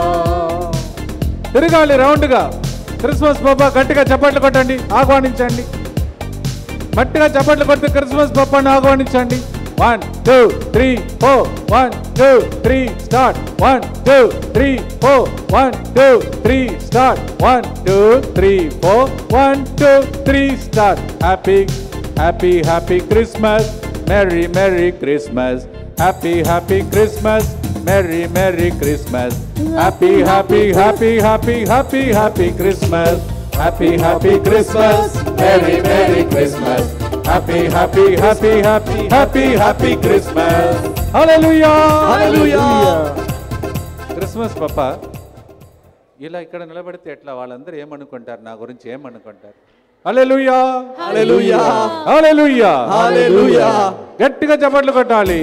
A: తిరగాలి round గా Christmas పప్ప గట్టిగా చప్పట్లు కొట్టండి ఆహ్వానించండి గట్టిగా చప్పట్లు కొడితే క్రిస్మస్ పప్పని ఆహ్వానించండి one two three four one two three start one two three four one two three start one two three four one two three start happy happy happy Christmas merry merry Christmas happy happy Christmas merry merry Christmas happy happy happy happy happy happy Christmas happy happy Christmas merry merry Christmas happy happy happy happy happy happy Christmas hallelujah
J: hallelujah
A: Christmas పాప ఇలా ఇక్కడ నిలబడితే ఎట్లా వాళ్ళందరూ ఏమనుకుంటారు నా గురించి ఏమనుకుంటారు హల్లెలూయా
B: హల్లెలూయా.
A: హల్లెలూయా
B: హల్లెలూయా.
A: గట్టిగా చప్పట్లు కొట్టాలి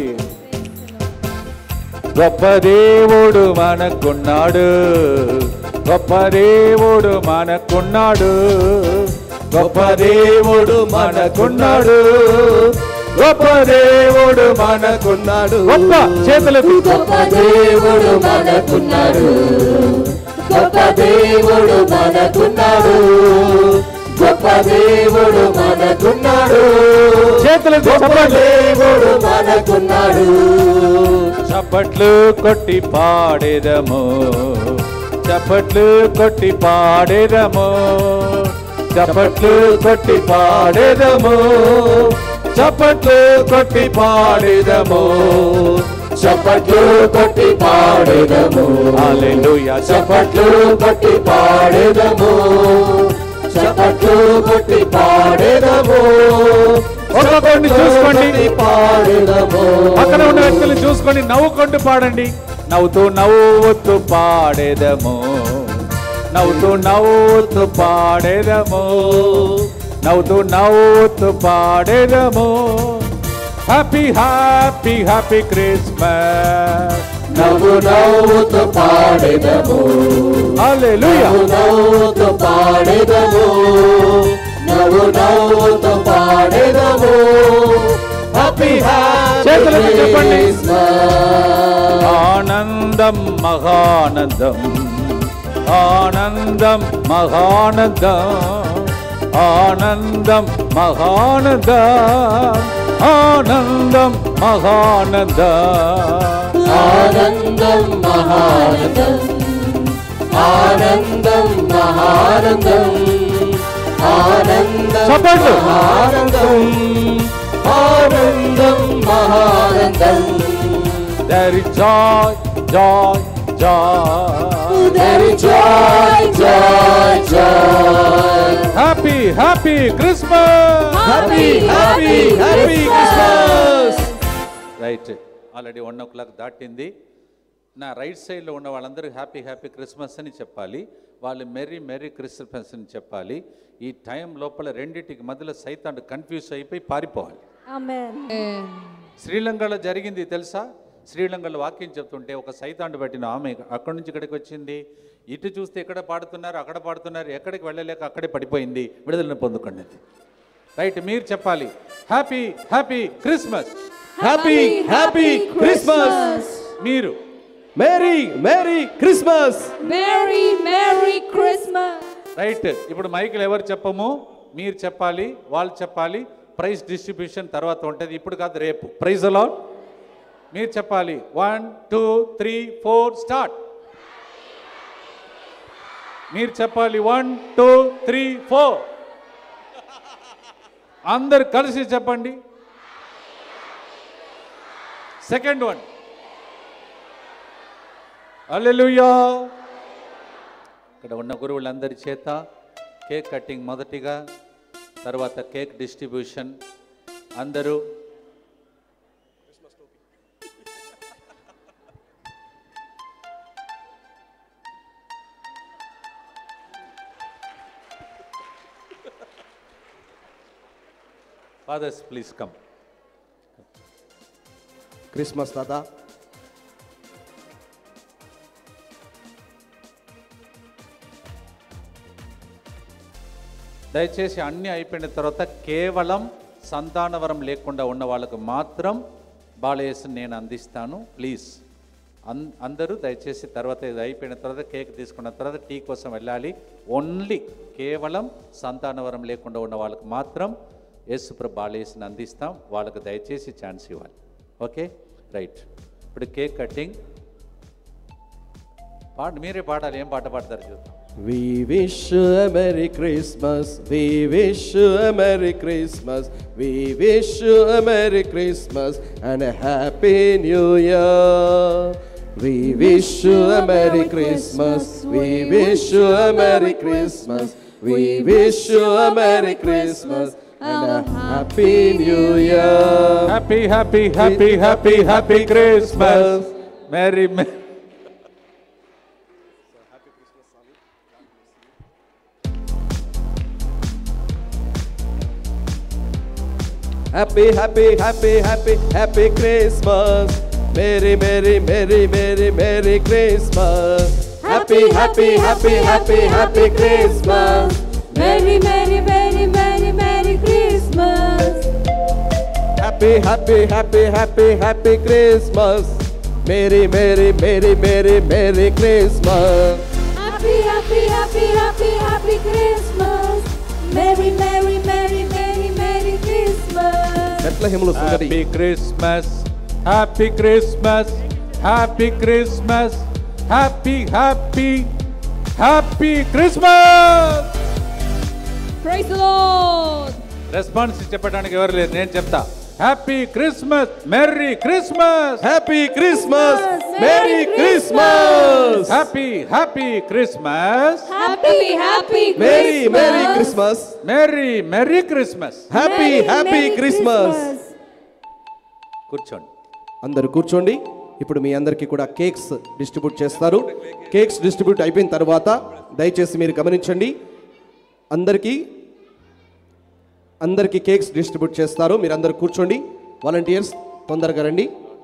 A: గొప్ప దేవుడు మనకున్నాడు గొప్ప దేవుడు మనకున్నాడు గొప్ప దేవుడు మనకున్నాడు గొప్ప దేవుడు మనకున్నాడు గొప్ప చేతులకు
I: గొప్ప దేవుడు మనకున్నాడు గొప్ప దేవుడు మనకున్నాడు గొప్ప దేవుడు మనకున్నాడు
A: చేతులకు
I: గొప్ప
A: చప్పట్లు
I: దేవుడు మనకున్నాడు
A: చప్పట్లు కొట్టి పాడేదము చప్పట్లు కొట్టి పాడేదము చప్పట్లు కొట్టి పాడేదము చప్పట్లు కొట్టి పాడేదము
I: చప్పట్లు కొట్టి పాడేదము
A: హల్లెలూయా
I: చప్పట్లు కొట్టి పాడేదము చప్పట్లు కొట్టి పాడేదము
A: ఒక్కొక్కరిని చూసుకోండి
I: కొట్టి పాడేదము
A: పక్కన ఉన్న వ్యక్తులు చూసుకొని నవ్వుకుంటూ పాడండి నవ్వుతూ నవ్వుతూ పాడేదము నవ్వుతూ నవ్వుతూ పాడేదము నవ్వుతూ నవ్వుతూ పాడేదము హ్యాపీ హ్యాపీ హ్యాపీ క్రిస్మస్
I: నవ్వు నవ్వుతూ పాడేదము
A: హల్లెలూయా
I: నవ్వు నవ్వుతూ పాడేదము నవ్వు నవ్వుతూ పాడేదము హ్యాపీ
A: చేతులెత్తి చెప్పండి.
I: క్రిస్మస్
A: ఆనందం మహానందం ఆనందం మహానందం ఆనందం మహానందం ఆనందం మహానందం
I: ఆనందం మహానందం ఆనందం మహానందం ఆనందం
A: చప్పట్లు.
I: మహానందం ఆనందం మహానందం
A: There is joy, joy, joy.
I: There is joy, joy, joy.
A: Happy, happy Christmas!
I: Happy, happy,
B: happy Christmas
A: right already one o'clock దాటింది నా రైట్ సైడ్లో ఉన్న వాళ్ళందరూ హ్యాపీ హ్యాపీ క్రిస్మస్ అని చెప్పాలి వాళ్ళు మెర్రీ మెర్రీ క్రిస్మస్ అని చెప్పాలి ఈ టైం లోపల రెండింటికి మధ్యలో సైతాన్ని కన్ఫ్యూజ్ అయిపోయి పారిపోవాలి శ్రీలంకలో జరిగింది తెలుసా శ్రీలంకలో వాక్యం చెప్తుంటే ఒక సైతాండు పట్టిన ఆమె అక్కడి నుంచి ఇక్కడికి వచ్చింది ఇటు చూస్తే ఇక్కడ పాడుతున్నారు అక్కడ పాడుతున్నారు ఎక్కడికి వెళ్ళలేక అక్కడే పడిపోయింది విడుదలను పొందుకోండి రైట్ మీరు చెప్పాలి happy happy Christmas
B: happy happy Christmas
A: మీరు
B: merry merry Christmas
F: Merry, Merry Christmas.
A: Right ఇప్పుడు మైకులు ఎవరు చెప్పము మీరు చెప్పాలి వాళ్ళు చెప్పాలి ప్రైజ్ డిస్ట్రిబ్యూషన్ తర్వాత ఉంటుంది ఇప్పుడు కాదు రేపు ప్రైజ్ అలా మీరు చెప్పాలి one two three four start మీరు చెప్పాలి వన్ టూ త్రీ ఫోర్ అందరు కలిసి చెప్పండి సెకండ్ వన్ అల్లెలుయా ఇక్కడ ఉన్న గురువులందరి చేత కేక్ కటింగ్ మొదటిగా తర్వాత కేక్ డిస్ట్రిబ్యూషన్ అందరూ ఫాదర్స్ ప్లీజ్ కమ్
B: క్రిస్మస్ తాత
A: దయచేసి అన్నీ అయిపోయిన తర్వాత కేవలం సంతానవరం లేకుండా ఉన్న వాళ్ళకు మాత్రం బాలయేసుని నేను అందిస్తాను ప్లీజ్ అన్ అందరూ దయచేసి తర్వాత ఇది అయిపోయిన తర్వాత కేక్ తీసుకున్న తర్వాత టీ కోసం వెళ్ళాలి ఓన్లీ కేవలం సంతానవరం లేకుండా ఉన్న వాళ్ళకు మాత్రం యేసుప్ర బాలయేసుని అందిస్తాం వాళ్ళకు దయచేసి ఛాన్స్ ఇవ్వాలి ఓకే రైట్ ఇప్పుడు కేక్ కటింగ్ పాట మీరే పాడాలి ఏం పాట పాడతారు చూద్దాం
B: We wish you a Merry Christmas. We wish you a Merry Christmas. We wish you a Merry Christmas and a Happy New Year. We wish you a Merry Christmas. We wish you a Merry Christmas. We wish you a Merry Christmas and a Happy New Year.
A: Happy happy happy happy happy Christmas merry
B: happy happy happy happy happy Christmas merry merry merry merry merry Christmas happy happy happy happy happy Christmas
F: Merry, merry, merry, merry, merry Christmas.
B: Happy happy happy happy happy Christmas merry merry merry merry merry Christmas
F: Happy, happy, happy, happy, happy Christmas. Merry, merry, merry, merry, merry Christmas.
B: బెత్లెహేములో సంగతి
A: happy Christmas happy Christmas happy Christmas happy happy happy Christmas
F: Praise the Lord.
A: Response చెప్పడానికి ఎవరు లేరు నేను చెప్తా happy Christmas merry Christmas
B: happy Christmas merry Christmas
A: happy happy Christmas
F: Happy, happy
B: merry merry
F: Christmas.
B: Christmas
A: merry merry Christmas
B: happy
F: Merry,
B: happy
F: merry
B: Christmas
A: కూర్చోండి
B: అందరూ కూర్చోండి ఇప్పుడు మీ అందరికీ కూడా కేక్స్ డిస్ట్రిబ్యూట్ చేస్తారు కేక్స్ డిస్ట్రిబ్యూట్ అయిపోయిన తర్వాత దయచేసి మీరు గమనించండి అందరికీ అందరికీ కేక్స్ డిస్ట్రిబ్యూట్ చేస్తారు మీరు అందరు కూర్చోండి వాలంటీర్స్ తొందరగా రండి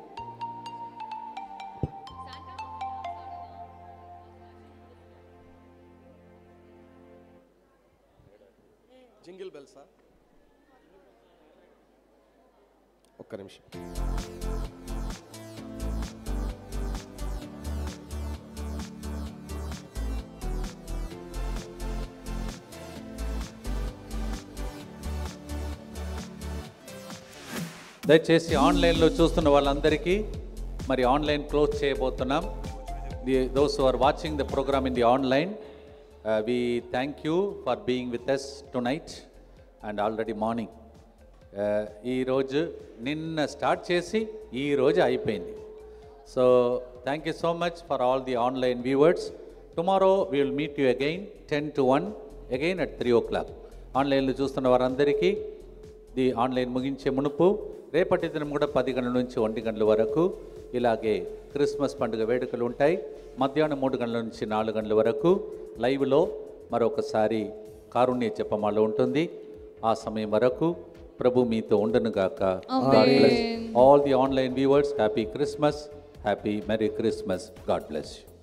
B: జింగిల్ బెల్సా ఒక్క నిమిషం
A: దయచేసి ఆన్లైన్లో చూస్తున్న వాళ్ళందరికీ మరి ఆన్లైన్ క్లోజ్ చేయబోతున్నాం the those are watching the programme in the online we thank you for being with us tonight and already morning ఈరోజు నిన్న స్టార్ట్ చేసి ఈ రోజు అయిపోయింది so thank you so much for all the online viewers tomorrow we will meet you again ten to one again at three o'clock ఆన్లైన్లో చూస్తున్న వారందరికీ the online ముగించే మునుపు రేపటి దినం కూడా పది గంటల నుంచి ఒంటి గంటల వరకు ఇలాగే క్రిస్మస్ పండుగ వేడుకలు ఉంటాయి మధ్యాహ్నం మూడు గంటల నుంచి నాలుగు గంటల వరకు లైవ్లో మరొకసారి కారుణ్య జపమాల ఉంటుంది ఆ సమయం వరకు ప్రభు మీతో ఉండనుగాక God bless all the online viewers happy Christmas happy merry Christmas God bless you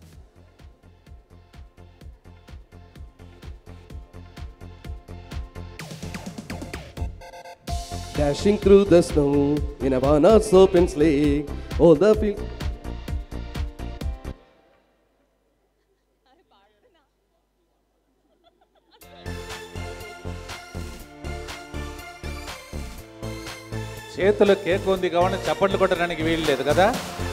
B: Dashing through the snow in a Vanna's open sleigh. All the field.
A: చేతులు కేక్ ఉంది కావాలని చప్పట్లు కొట్టడానికి వీలు లేదు కదా